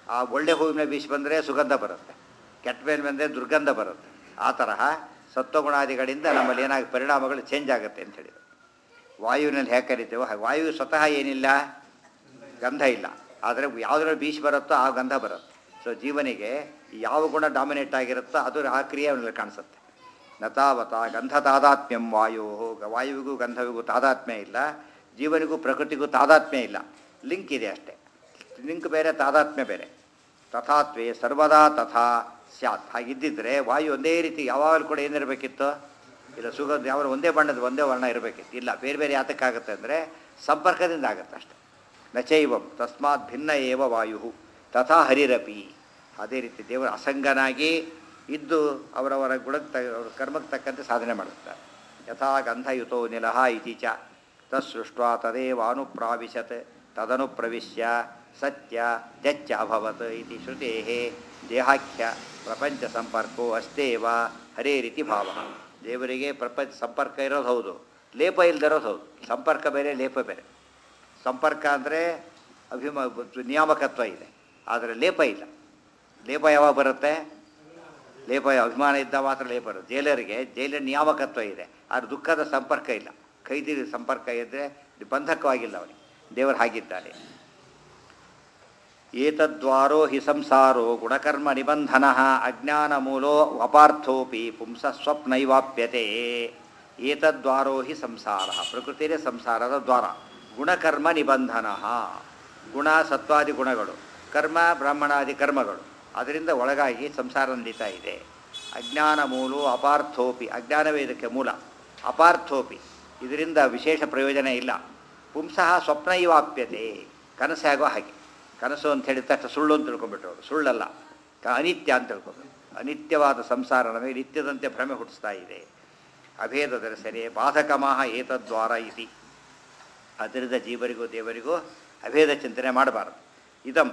ಆ ಒಳ್ಳೆ ಹೂವಿನ ಬೀಸಿ ಬಂದರೆ ಸುಗಂಧ ಬರುತ್ತೆ ಕೆಟ್ಟ ಮೇಲೆ ಬಂದರೆ ದುರ್ಗಂಧ ಬರುತ್ತೆ ಆ ತರಹ ಸತ್ವಗುಣಾದಿಗಳಿಂದ ನಮ್ಮಲ್ಲಿ ಏನಾಗಿ ಪರಿಣಾಮಗಳು ಚೇಂಜ್ ಆಗುತ್ತೆ ಅಂತ ಹೇಳಿದರು ವಾಯುವಿನಲ್ಲಿ ಹೇಗೆ ಕರಿತೇವೋ ಹಾಗೆ ವಾಯು ಸ್ವತಃ ಏನಿಲ್ಲ ಗಂಧ ಇಲ್ಲ ಆದರೆ ಯಾವುದ್ರಲ್ಲಿ ಬೀಸಿ ಬರುತ್ತೋ ಆ ಗಂಧ ಬರುತ್ತೆ ಸೊ ಜೀವನಿಗೆ ಯಾವ ಗುಣ ಡಾಮಿನೇಟ್ ಆಗಿರುತ್ತೋ ಅದು ಆ ಕ್ರಿಯೆ ಅವನಲ್ಲಿ ಕಾಣಿಸುತ್ತೆ ನತಾವತ ಗಂಧ ತಾದಾತ್ಮ್ಯಂ ವಾಯು ವಾಯುವಿಗೂ ಗಂಧವಿಗೂ ತಾದಾತ್ಮ್ಯ ಇಲ್ಲ ಜೀವನಿಗೂ ಪ್ರಕೃತಿಗೂ ತಾದಾತ್ಮ್ಯ ಇಲ್ಲ ಲಿಂಕ್ ಇದೆ ಅಷ್ಟೇ ಲಿಂಕ್ ಬೇರೆ ತಾದಾತ್ಮ್ಯ ಬೇರೆ ತಥಾತ್ವೇ ಸರ್ವದಾ ತಥಾ ಸ್ಯಾತ್ ಹಾಗಿದ್ದಿದ್ರೆ ವಾಯು ಒಂದೇ ರೀತಿ ಯಾವಾಗಲೂ ಕೂಡ ಏನಿರಬೇಕಿತ್ತು ಇಲ್ಲ ಸುಗಂಧ ಯಾವ ಒಂದೇ ಬಣ್ಣದ ಒಂದೇ ವರ್ಣ ಇರಬೇಕಿತ್ತು ಇಲ್ಲ ಬೇರೆ ಬೇರೆ ಯಾತಕ್ಕಾಗುತ್ತೆ ಅಂದರೆ ಸಂಪರ್ಕದಿಂದ ಆಗುತ್ತೆ ಅಷ್ಟೆ ನಚೈವಂ ತಸ್ಮಾತ್ ಭಿನ್ನ ಏವ ವಾಯು ತಥಾ ಹರಿರಪಿ ಅದೇ ರೀತಿ ದೇವರ ಅಸಂಗನಾಗಿ ಇದ್ದು ಅವರವರ ಗುಣಕ್ಕೆ ತ ಅವರ ಕರ್ಮಕ್ಕೆ ತಕ್ಕಂತೆ ಸಾಧನೆ ಮಾಡುತ್ತಾರೆ ಯಥಾ ಗಂಧಯುತೋ ನಿಲಹ ಇತಿ ಚ ತತ್ಸೃಷ್ಟ ತದೇವಾನುಪ್ರಾವಿಶತ್ ತದನು ಪ್ರವಿಶ್ಯ ಸತ್ಯ ಜಚ್ಚ ಅಭವತ್ ಇತಿ ಶ್ರುತೇ ದೇಹಾಖ್ಯ ಪ್ರಪಂಚ ಸಂಪರ್ಕೋ ಅಸ್ತೇವ ಹರೇ ರೀತಿ ಭಾವ ದೇವರಿಗೆ ಪ್ರಪಂಚ ಸಂಪರ್ಕ ಇರೋದು ಹೌದು ಲೇಪ ಇಲ್ದಿರೋದು ಹೌದು ಸಂಪರ್ಕ ಬೇರೆ ಲೇಪ ಬೇರೆ ಸಂಪರ್ಕ ಅಂದರೆ ಅಭಿಮ ನಿಯಾಮಕತ್ವ ಇದೆ ಆದರೆ ಲೇಪ ಇಲ್ಲ ಲೇಪ ಯಾವಾಗ ಬರುತ್ತೆ ಲೇಪ ಅಭಿಮಾನ ಇದ್ದ ಮಾತ್ರ ಲೇಪ ಬರುತ್ತೆ ಜೈಲರಿಗೆ ಜೈಲಿನ ನಿಯಾಮಕತ್ವ ಇದೆ ಆದರೆ ದುಃಖದ ಸಂಪರ್ಕ ಇಲ್ಲ ಕೈದಿ ಸಂಪರ್ಕ ಇದ್ದರೆ ಬಂಧಕವಾಗಿಲ್ಲ ಅವನಿಗೆ ದೇವರು ಹಾಗಿದ್ದಾರೆ ಏತದ್ವಾರೋ ಹಿ ಸಂಸಾರೋ ಗುಣಕರ್ಮ ನಿಬಂಧನ ಅಜ್ಞಾನ ಮೂಲೋ ಅಪಾರ್ಥೋಪಿ ಪುಂಸ ಸ್ವಪ್ನೈವಾಪ್ಯತೆ ಏತದ್ವಾರೋ ಹಿ ಸಂಸಾರ ಪ್ರಕೃತಿಯೇ ಸಂಸಾರದ ದ್ವಾರ ಗುಣಕರ್ಮ ನಿಬಂಧನ ಗುಣ ಸತ್ವಾದಿ ಗುಣಗಳು ಕರ್ಮ ಬ್ರಾಹ್ಮಣಾದಿ ಕರ್ಮಗಳು ಅದರಿಂದ ಒಳಗಾಗಿ ಸಂಸಾರ ನಡೀತಾ ಇದೆ ಅಜ್ಞಾನ ಮೂಲೋ ಅಪಾರ್ಥೋಪಿ ಅಜ್ಞಾನವೇ ಇದಕ್ಕೆ ಮೂಲ ಅಪಾರ್ಥೋಪಿ ಇದರಿಂದ ವಿಶೇಷ ಪ್ರಯೋಜನ ಇಲ್ಲ ಪುಂಸಃ ಸ್ವಪ್ನ ಇವಾಪ್ಯತೆ ಕನಸು ಆಗೋ ಹಾಗೆ ಕನಸು ಅಂತ ಹೇಳಿದ ತಕ್ಷಣ ಸುಳ್ಳು ಅಂತ ತಿಳ್ಕೊಂಡ್ಬಿಟ್ರು ಅವರು ಸುಳ್ಳಲ್ಲ ಕ- ಅನಿತ್ಯ ಅಂತ ತಿಳ್ಕೊಬೇಕು ಅನಿತ್ಯವಾದ ಸಂಸಾರ ನಮಗೆ ನಿತ್ಯದಂತೆ ಭ್ರಮೆ ಹುಟ್ಟಿಸ್ತಾ ಇದೆ ಅಭೇದ ದರ್ಶನೆ ಬಾಧಕಮಾಹ ಏತದ್ವಾರ ಇತಿ ಅದರಿಂದ ಜೀವರಿಗೂ ದೇವರಿಗೂ ಅಭೇದ ಚಿಂತನೆ ಮಾಡಬಾರದು ಇದಂ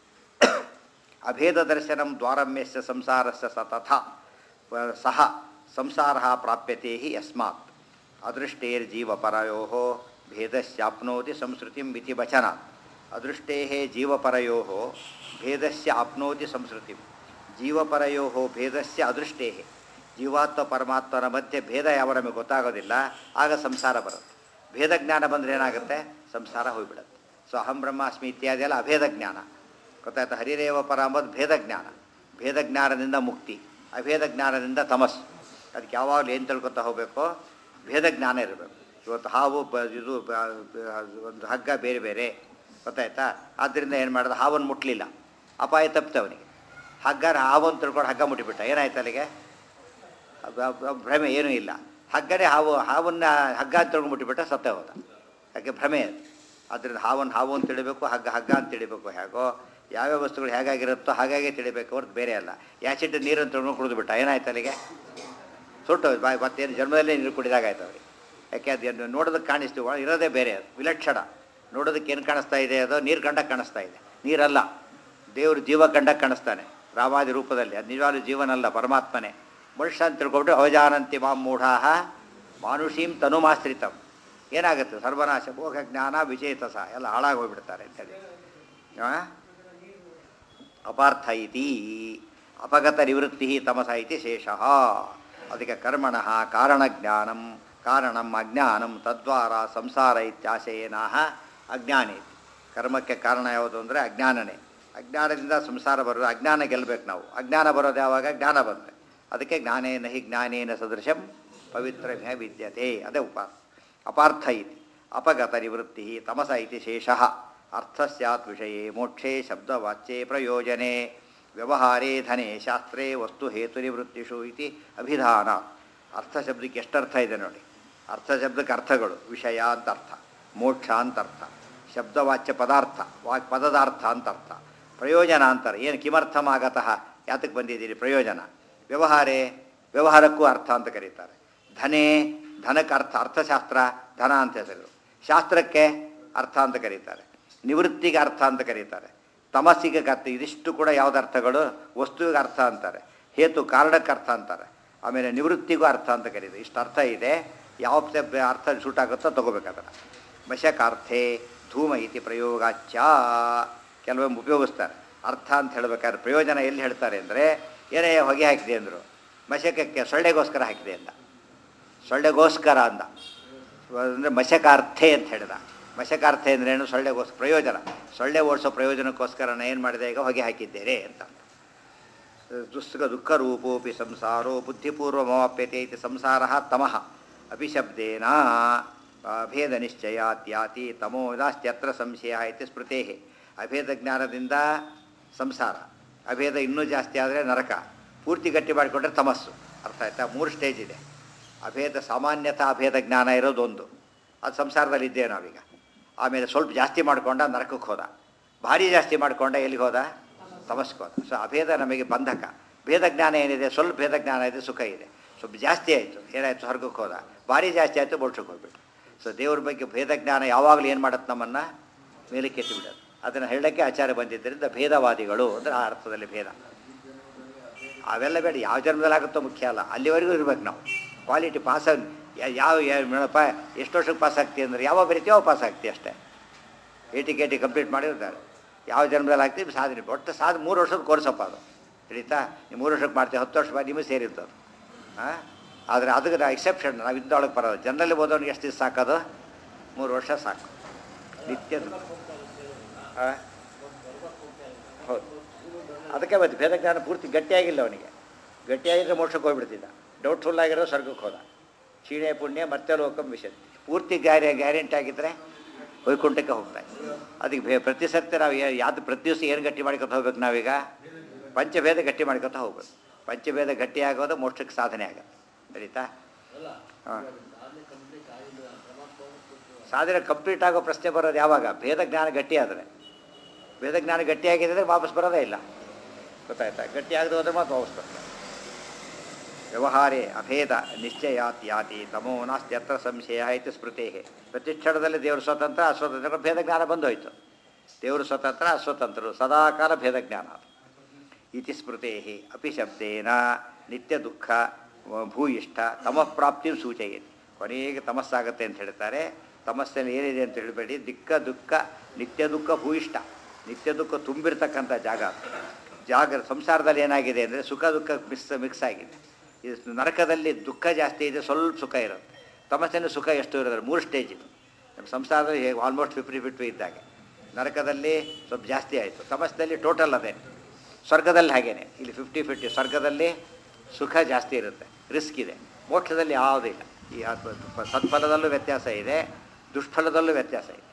ಅಭೇದ ದರ್ಶನಂ ದ್ವಾರಮ್ಯಸ್ಯ ಸಂಸಾರಸ್ಯ ಸ ತಥಾ ವ- ಸಹ ಸಂಸಾರ ಪ್ರಾಪ್ಯತೆ ಹಿ ಯಸ್ಮಾತ್ ಅದೃಷ್ಟೇರ್ಜೀವಪರಯೋ ಭೇದಸ್ಯಾಪ್ನೋತಿ ಸಂಸ್ಕೃತಿಂ ಇತಿ ವಚನಾತ್ ಅದೃಷ್ಟೇ ಜೀವಪರಯೋ ಭೇದಸ್ಯ ಆಪ್ನೋತಿ ಸಂಸ್ಕೃತಿಂ ಜೀವಪರಯೋ ಭೇದಸ್ಯ ಅದೃಷ್ಟೇ ಜೀವಾತ್ಮ ಪರಮಾತ್ಮನ ಮಧ್ಯೆ ಭೇದ ಯಾವ ನಮಗೆ ಗೊತ್ತಾಗೋದಿಲ್ಲ ಆಗ ಸಂಸಾರ ಬರುತ್ತೆ ಭೇದ ಜ್ಞಾನ ಬಂದರೆ ಏನಾಗುತ್ತೆ ಸಂಸಾರ ಹೋಗ್ಬಿಡುತ್ತೆ ಸೊ ಅಹಂ ಬ್ರಹ್ಮಾಸ್ಮಿ ಇತ್ಯಾದಿ ಎಲ್ಲ ಅಭೇದ ಜ್ಞಾನ ಗೊತ್ತಾಯ್ತು ಹರಿರೇವ ಪರ ಅಂಬೋದು ಭೇದ ಜ್ಞಾನ ಭೇದ ಜ್ಞಾನದಿಂದ ಮುಕ್ತಿ ಅಭೇದ ಜ್ಞಾನದಿಂದ ತಮಸ್ಸು ಅದಕ್ಕೆ ಯಾವಾಗಲೂ ಏನು ತಿಳ್ಕೊತಾ ಹೋಗಬೇಕು ಭೇದ ಜ್ಞಾನ ಇರಬೇಕು ಇವತ್ತು ಹಾವು ಬ ಇದು ಬ- ಬ- ಒಂದು ಹಗ್ಗ ಬೇರೆ ಬೇರೆ ಗೊತ್ತಾಯ್ತಾ ಆದ್ದರಿಂದ ಏನು ಮಾಡಿದ ಹಾವನ್ನು ಮುಟ್ಟಲಿಲ್ಲ ಅಪಾಯ ತಪ್ಪಿತು ಅವನಿಗೆ ಹಗ್ಗನ ಹಾವನ್ನು ತಿಳ್ಕೊಂಡು ಹಗ್ಗ ಮುಟ್ಟಿಬಿಟ್ಟ ಏನಾಯ್ತು ಅಲ್ಲಿಗೆ ಅಬ್- ಅಬ್- ಅಬ್- ಭ್ರಮೆ ಏನೂ ಇಲ್ಲ ಹಗ್ಗನೇ ಹಾವು ಹಾವನ್ನ ಹಗ್ಗ ಅಂತ ತಿಳ್ಕೊಂಡು ಮುಟ್ಟಿಬಿಟ್ಟ ಸತ್ತೇ ಹೋದ ಯಾಕೆ ಭ್ರಮೆ ಅದು ಅದರಿಂದ ಹಾವನ್ನು ಹಾವು ಅಂತ ತಿಳಿಬೇಕು ಹಗ್ಗ ಹಗ್ಗ ಅಂತ ತಿಳಿಬೇಕು ಹೇಗೋ ಯಾವ್ಯಾವ ವಸ್ತುಗಳು ಹೇಗಾಗಿರುತ್ತೋ ಹಾಗಾಗಿ ತಿಳಿಬೇಕು ಹೊರತು ಬೇರೆ ಅಲ್ಲ ಯಾಸಿಟ್ ನೀರನ್ನು ತೊಗೊಂಡು ಕುಡಿದು ಬಿಟ್ಟ ಏನಾಯ್ತು ಅಲ್ಲಿಗೆ ಸುಟ್ಟು ಬಾಯ್ ಮತ್ತೇನು ಜನ್ಮದಲ್ಲೇ ನೀರು ಕುಡಿದಾಗ ಆಯ್ತು ಅವ್ರಿಗೆ ಯಾಕೆ ಅದು ಏನು ನೋಡೋದಕ್ಕೆ ಕಾಣಿಸ್ತೀವಿ ಒಳ ಇರೋದೇ ಬೇರೆ ಅದು ವಿಲಕ್ಷಣ ನೋಡೋದಕ್ಕೆ ಏನು ಕಾಣಿಸ್ತಾ ಇದೆ ಅದು ನೀರು ಕಂಡಕ್ಕೆ ಕಾಣಿಸ್ತಾ ಇದೆ ನೀರಲ್ಲ ದೇವರು ಜೀವ ಕಂಡಕ್ಕೆ ಕಾಣಿಸ್ತಾನೆ ರಾಮಾದಿ ರೂಪದಲ್ಲಿ ಅದು ನಿಜವಾಗ್ಲೂ ಜೀವನಲ್ಲ ಪರಮಾತ್ಮನೇ ಮನುಷ್ಯ ಅಂತ ತಿಳ್ಕೊಬಿಟ್ಟು ಅವಜಾನಂತಿ ಮಾಂ ಮೂಢಾಹ ಮಾನುಷೀಂ ತನುಮಾಶ್ರಿತಂ ಏನಾಗುತ್ತೆ ಸರ್ವನಾಶ ಭೋಗ ಜ್ಞಾನ ವಿಜೇತಸ ಎಲ್ಲ ಹಾಳಾಗಿ ಹೋಗ್ಬಿಡ್ತಾರೆ ಅಂತೇಳಿ ಆ? ಅಪಾರ್ಥ ಇತಿ ಅಪಗತ ನಿವೃತ್ತಿ ತಮಸ ಇತಿ ಶೇಷಃ ಅದಕ್ಕೆ ಕರ್ಮಣ ಕಾರಣಜ್ಞಾನಂ ಕಾರಣಂ ಅಜ್ಞಾನಂ ತದ್ವಾರ ಸಂಸಾರ ಇತ್ಯಾಶಯೇನಾಹ ಅಜ್ಞಾನಿ ಕರ್ಮಕ್ಕೆ ಕಾರಣ ಯಾವುದು ಅಂದರೆ ಅಜ್ಞಾನನೇ ಅಜ್ಞಾನದಿಂದ ಸಂಸಾರ ಬರೋದು ಅಜ್ಞಾನ ಗೆಲ್ಲಬೇಕು ನಾವು ಅಜ್ಞಾನ ಬರೋದು ಯಾವಾಗ ಜ್ಞಾನ ಬಂದರೆ ಅದಕ್ಕೆ ಜ್ಞಾನೇನ ಹಿ ಜ್ಞಾನೇನ ಸದೃಶಂ ಪವಿತ್ರ ವಿದ್ಯತೆ ಅದೇ ಉಪ ಅಪಾರ್ಥ ಇತಿ ಅಪಗತ ನಿವೃತ್ತಿ ತಮಸ ಇತಿ ಶೇಷಃ ಅರ್ಥ ಸ್ಯಾತ್ ವಿಷಯೇ ಮೋಕ್ಷೇ ಶಬ್ದವಾಚ್ಯೇ ಪ್ರಯೋಜನೆ ವ್ಯವಹಾರೇ ಧನೆ ಶಾಸ್ತ್ರೇ ವಸ್ತು ಹೇತು ನಿವೃತ್ತಿಷು ಇತಿ ಅಭಿಧಾನ ಅರ್ಥ ಶಬ್ದಕ್ಕೆ ಎಷ್ಟು ಅರ್ಥ ಇದೆ ನೋಡಿ ಅರ್ಥ ಶಬ್ದಕ್ಕೆ ಅರ್ಥಗಳು ವಿಷಯ ಅಂತ ಅರ್ಥ ಮೋಕ್ಷ ಅಂತ ಅರ್ಥ ಶಬ್ದವಾಚ್ಯ ಪದಾರ್ಥ ವಾಕ್ ಪದದಾರ್ಥ ಅಂತ ಅರ್ಥ ಪ್ರಯೋಜನ ಅಂತಾರೆ ಏನು ಕಿಮರ್ಥಮಾಗತಃ ಯಾತಕ್ಕೆ ಬಂದಿದ್ದೀರಿ ಪ್ರಯೋಜನ ವ್ಯವಹಾರೇ ವ್ಯವಹಾರಕ್ಕೂ ಅರ್ಥ ಅಂತ ಕರೀತಾರೆ ಧನೆ ಧನಕ್ಕೆ ಅರ್ಥ ಅರ್ಥಶಾಸ್ತ್ರ ಧನ ಅಂತ ಹೆಸರು ಶಾಸ್ತ್ರಕ್ಕೆ ಅರ್ಥ ಅಂತ ಕರೀತಾರೆ ನಿವೃತ್ತಿಗೆ ಅರ್ಥ ಅಂತ ಕರೀತಾರೆ ತಮಸ್ಸಿಗೆ ಅರ್ಥ ಇದಿಷ್ಟು ಕೂಡ ಯಾವ್ದು ಅರ್ಥಗಳು ವಸ್ತುವಿಗೆ ಅರ್ಥ ಅಂತಾರೆ ಹೇತು ಕಾರಣಕ್ಕೆ ಅರ್ಥ ಅಂತಾರೆ ಆಮೇಲೆ ನಿವೃತ್ತಿಗೂ ಅರ್ಥ ಅಂತ ಕರೀತಾರೆ ಇಷ್ಟು ಅರ್ಥ ಇದೆ ಯಾವ ಶಬ್ದ ಅರ್ಥ ಸೂಟ್ ಆಗುತ್ತೋ ತಗೋಬೇಕದನ್ನು ಮಶಕಾರ್ಥೆ ಧೂಮ ಇತಿ ಪ್ರಯೋಗಾಚ್ಯ ಕೆಲವೊಮ್ಮೆ ಉಪಯೋಗಿಸ್ತಾರೆ ಅರ್ಥ ಅಂತ ಹೇಳ್ಬೇಕಾದ್ರೆ ಪ್ರಯೋಜನ ಎಲ್ಲಿ ಹೇಳ್ತಾರೆ ಅಂದರೆ ಏನೇ ಹೊಗೆ ಹಾಕಿದೆ ಅಂದರು ಮಶಕಕ್ಕೆ ಸೊಳ್ಳೆಗೋಸ್ಕರ ಹಾಕಿದೆ ಅಂದ ಸೊಳ್ಳೆಗೋಸ್ಕರ ಅಂದ ಅಂದರೆ ಮಶಕಾರ್ಥೆ ಅಂತ ಹೇಳಿದ ಮಶಕಾರ್ಥೆ ಅಂದ್ರೇನು ಸೊಳ್ಳೆಗೋಸ್ ಪ್ರಯೋಜನ ಸೊಳ್ಳೆ ಓಡಿಸೋ ಪ್ರಯೋಜನಕ್ಕೋಸ್ಕರ ನಾನು ಏನು ಮಾಡಿದೆ ಈಗ ಹೊಗೆ ಹಾಕಿದ್ದೇನೆ ಅಂತ ದುಸ್ಸುಖ ದುಃಖ ರೂಪೋಪಿ ಸಂಸಾರೋ ಬುದ್ಧಿಪೂರ್ವಮಾಪ್ಯತೆ ಇತಿ ಸಂಸಾರ ತಮಃ ಅಪಿಶಬ್ದೇನ ಅಭೇದ ನಿಶ್ಚಯಾತ್ಯಾತಿ ತಮೋ ಇದಾಸ್ತ್ಯತ್ರ ಸಂಶಯ ಇತಿ ಸ್ಮೃತೆ ಅಭೇದ ಜ್ಞಾನದಿಂದ ಸಂಸಾರ ಅಭೇದ ಇನ್ನೂ ಜಾಸ್ತಿ ಆದರೆ ನರಕ ಪೂರ್ತಿ ಗಟ್ಟಿ ಮಾಡಿಕೊಂಡ್ರೆ ತಮಸ್ಸು ಅರ್ಥ ಆಯ್ತಾ ಮೂರು ಸ್ಟೇಜ್ ಇದೆ ಅಭೇದ ಸಾಮಾನ್ಯತಾ ಅಭೇದ ಜ್ಞಾನ ಇರೋದು ಒಂದು ಅದು ಸಂಸಾರದಲ್ಲಿ ಇದ್ದೇವೆ ನಾವೀಗ ಆಮೇಲೆ ಸ್ವಲ್ಪ ಜಾಸ್ತಿ ಮಾಡ್ಕೊಂಡ ನರಕಕ್ಕೆ ಹೋದ ಭಾರಿ ಜಾಸ್ತಿ ಮಾಡ್ಕೊಂಡ ಎಲ್ಲಿಗೆ ಹೋದ ತಮಸ್ಗೆ ಹೋದ ಸೊ ಅಭೇದ ನಮಗೆ ಬಂಧಕ ಭೇದ ಜ್ಞಾನ ಏನಿದೆ ಸ್ವಲ್ಪ ಭೇದ ಜ್ಞಾನ ಇದೆ ಸುಖ ಇದೆ ಸ್ವಲ್ಪ ಜಾಸ್ತಿ ಆಯಿತು ಏನಾಯಿತು ಸ್ವರ್ಗಕ್ಕೆ ಹೋದ ಭಾರಿ ಜಾಸ್ತಿ ಆಯಿತು ಮೋಕ್ಷಕ್ಕೆ ಹೋಗ್ಬಿಟ್ಟು ಸೊ ದೇವ್ರ ಬಗ್ಗೆ ಭೇದ ಜ್ಞಾನ ಯಾವಾಗಲೂ ಏನು ಮಾಡುತ್ತೆ ನಮ್ಮನ್ನು ಮೇಲಕ್ಕೆ ಎತ್ತಿ ಬಿಡೋದು ಅದನ್ನು ಹೇಳೋಕ್ಕೆ ಆಚಾರ ಬಂದಿದ್ದರಿಂದ ಭೇದವಾದಿಗಳು ಅಂದರೆ ಆ ಅರ್ಥದಲ್ಲಿ ಭೇದ ಅವೆಲ್ಲ ಬೇಡ ಯಾವ ಜನ್ಮದಲ್ಲಿ ಆಗುತ್ತೋ ಮುಖ್ಯ ಅಲ್ಲ ಅಲ್ಲಿವರೆಗೂ ಇರ್ಬೇಕು ನಾವು ಕ್ವಾಲಿಟಿ ಪಾಸ್ ಯಾವ ಮೇಡಪ್ಪ ಎಷ್ಟು ವರ್ಷಕ್ಕೆ ಪಾಸ್ ಆಗ್ತೀವಿ ಅಂದರೆ ಯಾವಾಗ ಬರೀತೀವಿ ಯಾವ ಪಾಸ್ ಆಗ್ತೀವಿ ಅಷ್ಟೇ ಏಟಿ ಕೆ ಟಿ ಕಂಪ್ಲೀಟ್ ಮಾಡಿರ್ತಾರೆ ಯಾವ ಜನ್ಮದಲ್ಲಿ ಆಗ್ತೀವಿ ಸಾಧನೆ ಒಟ್ಟು ಸಾಧ ಮೂರು ವರ್ಷದ ಕೋರ್ಸಪ್ಪ ಅದು ತಿಳಿತಾ ನೀವು ಮೂರು ವರ್ಷಕ್ಕೆ ಮಾಡ್ತೀವಿ ಹತ್ತು ವರ್ಷ ಮಾಡಿ ನಿಮಗೆ ಸೇರಿರ್ತದೆ ಹಾಂ ಆದರೆ ಅದಕ್ಕೆ ನಾವು ಎಕ್ಸೆಪ್ಷನ್ ನಾವು ಇದ್ದೊಳಗೆ ಬರೋದು ಜನರಲ್ಲಿ ಓದೋನಿಗೆ ಎಷ್ಟು ದಿವಸ ಸಾಕೋದು ಮೂರು ವರ್ಷ ಸಾಕು ನಿತ್ಯದ ಹಾಂ ಹೌದು ಅದಕ್ಕೆ ಮತ್ತೆ ಭೇದ ಜ್ಞಾನ ಪೂರ್ತಿ ಗಟ್ಟಿಯಾಗಿಲ್ಲ ಅವನಿಗೆ ಗಟ್ಟಿಯಾಗಿದ್ದರೆ ಮೋಕ್ಷಕ್ಕೆ ಹೋಗ್ಬಿಡ್ತಿದ್ದ ಡೌಟ್ಫುಲ್ ಆಗಿರೋ ಸ್ವರ್ಗಕ್ಕೆ ಹೋದ ಕ್ಷೀಣೆ ಪುಣ್ಯ ಮತ್ತೆ ಲೋಕಂ ವಿಶಂತಿ ಪೂರ್ತಿ ಗ್ಯಾರಿ ಗ್ಯಾರಂಟಿ ಆಗಿದ್ದರೆ ವೈಕುಂಠಕ್ಕೆ ಹೋಗ್ತಾ ಅದಕ್ಕೆ ಭೇ ಪ್ರತಿ ಸರ್ತಿ ನಾವು ಯಾವ್ದು ಪ್ರತಿ ದಿವಸ ಏನು ಗಟ್ಟಿ ಮಾಡ್ಕೊತ ಹೋಗ್ಬೇಕು ನಾವೀಗ ಪಂಚಭೇದ ಗಟ್ಟಿ ಮಾಡ್ಕೊತ ಹೋಗ್ಬೇಕು ಪಂಚಭೇದ ಗಟ್ಟಿ ಆಗೋದು ಮೋಕ್ಷಕ್ಕೆ ಸಾಧನೆ ಆಗುತ್ತೆ ಸರಿತಾ ಹಾಂ ಸಾಧನೆ ಕಂಪ್ಲೀಟ್ ಆಗೋ ಪ್ರಶ್ನೆ ಬರೋದು ಯಾವಾಗ ಭೇದ ಜ್ಞಾನ ಗಟ್ಟಿ ಆದರೆ ಭೇದ ಜ್ಞಾನ ಗಟ್ಟಿಯಾಗಿದೆ ಅಂದರೆ ವಾಪಸ್ ಬರೋದೇ ಇಲ್ಲ ಗೊತ್ತಾಯ್ತಾ ಗಟ್ಟಿ ಆಗದೆ ಹೋದ್ರೆ ಮಾತ್ರ ವಾಪಸ್ ಬರ್ತಾರೆ ವ್ಯವಹಾರೇ ಅಭೇದ ನಿಶ್ಚಯಾತ್ ಯಾತಿ ತಮೋ ನಾಸ್ತಿ ಅತ್ರ ಸಂಶಯ ಇತಿ ಸ್ಮೃತೆ ಪ್ರತಿಷ್ಠಳದಲ್ಲಿ ದೇವರು ಸ್ವತಂತ್ರ ಅಸ್ವತಂತ್ರ ಭೇದ ಜ್ಞಾನ ಬಂದೋಯ್ತು ದೇವರು ಸ್ವತಂತ್ರ ಅಸ್ವತಂತ್ರರು ಸದಾಕಾಲ ಭೇದ ಜ್ಞಾನ ಇತಿ ಸ್ಮೃತೆ ಅಪಿ ಶಬ್ದೇನ ನಿತ್ಯ ದುಃಖ ಭೂಯಿಷ್ಠ ತಮಃ ಪ್ರಾಪ್ತಿ ಸೂಚಯತಿ ಕೊನೆಗೆ ತಮಸ್ಸಾಗತ್ತೆ ಅಂತ ಹೇಳ್ತಾರೆ ತಮಸ್ಸಲ್ಲಿ ಏನಿದೆ ಅಂತ ಹೇಳಬೇಡಿ ದಿಕ್ಕ ದುಃಖ ನಿತ್ಯ ದುಃಖ ಭೂಯಿಷ್ಠ ನಿತ್ಯ ದುಃಖ ತುಂಬಿರ್ತಕ್ಕಂಥ ಜಾಗ ಜಾಗ ಸಂಸಾರದಲ್ಲಿ ಏನಾಗಿದೆ ಅಂದರೆ ಸುಖ ದುಃಖ ಮಿಕ್ಸ್ ಮಿಕ್ಸ್ ಆಗಿದೆ ಇದು ನರಕದಲ್ಲಿ ದುಃಖ ಜಾಸ್ತಿ ಇದೆ ಸ್ವಲ್ಪ ಸುಖ ಇರುತ್ತೆ ತಮಸ್ಸೆನೂ ಸುಖ ಎಷ್ಟು ಇರೋದ್ರೆ ಮೂರು ಸ್ಟೇಜ್ ಇದು ನಮ್ಮ ಸಂಸಾರದಲ್ಲಿ ಆಲ್ಮೋಸ್ಟ್ ಫಿಫ್ಟಿ ಫಿಫ್ಟಿ ಇದ್ದಾಗೆ ನರಕದಲ್ಲಿ ಸ್ವಲ್ಪ ಜಾಸ್ತಿ ಆಯಿತು ತಮಸ್ಸದಲ್ಲಿ ಟೋಟಲ್ ಅದೇ ಸ್ವರ್ಗದಲ್ಲಿ ಹಾಗೇನೆ ಇಲ್ಲಿ ಫಿಫ್ಟಿ ಫಿಫ್ಟಿ ಸ್ವರ್ಗದಲ್ಲಿ ಸುಖ ಜಾಸ್ತಿ ಇರುತ್ತೆ ರಿಸ್ಕ್ ಇದೆ ಮೋಕ್ಷದಲ್ಲಿ ಯಾವುದೂ ಇಲ್ಲ ಈ ಸತ್ಫಲದಲ್ಲೂ ವ್ಯತ್ಯಾಸ ಇದೆ ದುಷ್ಫಲದಲ್ಲೂ ವ್ಯತ್ಯಾಸ ಇದೆ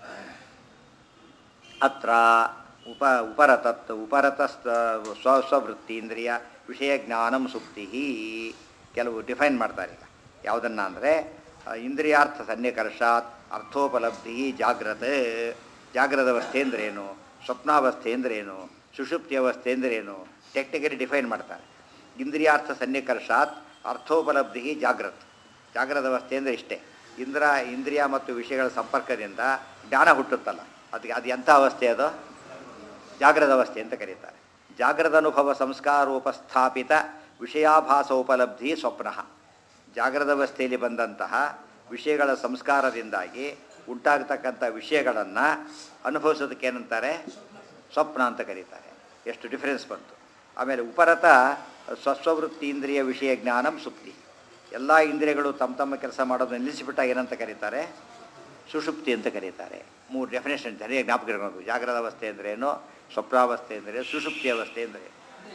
ಅತ್ರ ಉಪ ಉಪರತತ್ ಉಪರತಸ್ಥ ಸ್ವ ಸ್ವವೃತ್ತೀಂದ್ರಿಯ ವಿಷಯ ಜ್ಞಾನಂ ಸುಪ್ತಿ ಕೆಲವು ಡಿಫೈನ್ ಮಾಡ್ತಾರೆ ಈಗ ಯಾವುದನ್ನು ಅಂದರೆ ಇಂದ್ರಿಯಾರ್ಥ ಸನ್ನಿಕರ್ಷಾತ್ ಅರ್ಥೋಪಲಬ್ಧಿ ಜಾಗ್ರತೆ ಜಾಗ್ರದ ಅವಸ್ಥೆ ಅಂದ್ರೇನು ಸ್ವಪ್ನಾವಸ್ಥೆ ಅಂದ್ರೇನು ಸುಷುಪ್ತಿ ಅವಸ್ಥೆ ಅಂದ್ರೇನು ಟೆಕ್ನಿಕಲಿ ಡಿಫೈನ್ ಮಾಡ್ತಾರೆ ಇಂದ್ರಿಯಾರ್ಥ ಸನ್ನಿಕರ್ಷಾತ್ ಅರ್ಥೋಪಲಬ್ಧಿ ಜಾಗ್ರತ್ ಜಾಗ್ರದ ಅವಸ್ಥೆ ಅಂದರೆ ಇಷ್ಟೇ ಇಂದ್ರ ಇಂದ್ರಿಯ ಮತ್ತು ವಿಷಯಗಳ ಸಂಪರ್ಕದಿಂದ ಜ್ಞಾನ ಹುಟ್ಟುತ್ತಲ್ಲ ಅದಕ್ಕೆ ಅದು ಎಂಥ ಅವಸ್ಥೆ ಅದು ಜಾಗ್ರದ ಅವಸ್ಥೆ ಅಂತ ಕರೀತಾರೆ ಜಾಗ್ರದ ಅನುಭವ ಸಂಸ್ಕಾರೋಪಸ್ಥಾಪಿತ ವಿಷಯಾಭಾಸೋಪಲಬ್ಧಿ ಸ್ವಪ್ನ ಜಾಗ್ರದ ಅವಸ್ಥೆಯಲ್ಲಿ ಬಂದಂತಹ ವಿಷಯಗಳ ಸಂಸ್ಕಾರದಿಂದಾಗಿ ಉಂಟಾಗತಕ್ಕಂಥ ವಿಷಯಗಳನ್ನು ಅನುಭವಿಸೋದಕ್ಕೆ ಏನಂತಾರೆ ಸ್ವಪ್ನ ಅಂತ ಕರೀತಾರೆ ಎಷ್ಟು ಡಿಫರೆನ್ಸ್ ಬಂತು ಆಮೇಲೆ ಉಪರತ ಸ್ವಸ್ವವೃತ್ತಿ ಇಂದ್ರಿಯ ವಿಷಯ ಜ್ಞಾನಂ ಸುಪ್ತಿ ಎಲ್ಲ ಇಂದ್ರಿಯಗಳು ತಮ್ಮ ತಮ್ಮ ಕೆಲಸ ಮಾಡೋದನ್ನ ನಿಲ್ಲಿಸಿಬಿಟ್ಟಾಗ ಏನಂತ ಕರೀತಾರೆ ಸುಷುಪ್ತಿ ಅಂತ ಕರೀತಾರೆ ಮೂರು ಡೆಫಿನೇಷನ್ ಸರಿಯಾಗಿ ಜ್ಞಾಪಕ ಇರಬೇಕು ಜಾಗ್ರದ ಅವಸ್ಥೆ ಅಂದ್ರೇನು ಸ್ವಪ್ನಾವಸ್ಥೆ ಅಂದರೆ ಸುಷುಪ್ತಿ ಅವಸ್ಥೆ ಅಂದರೆ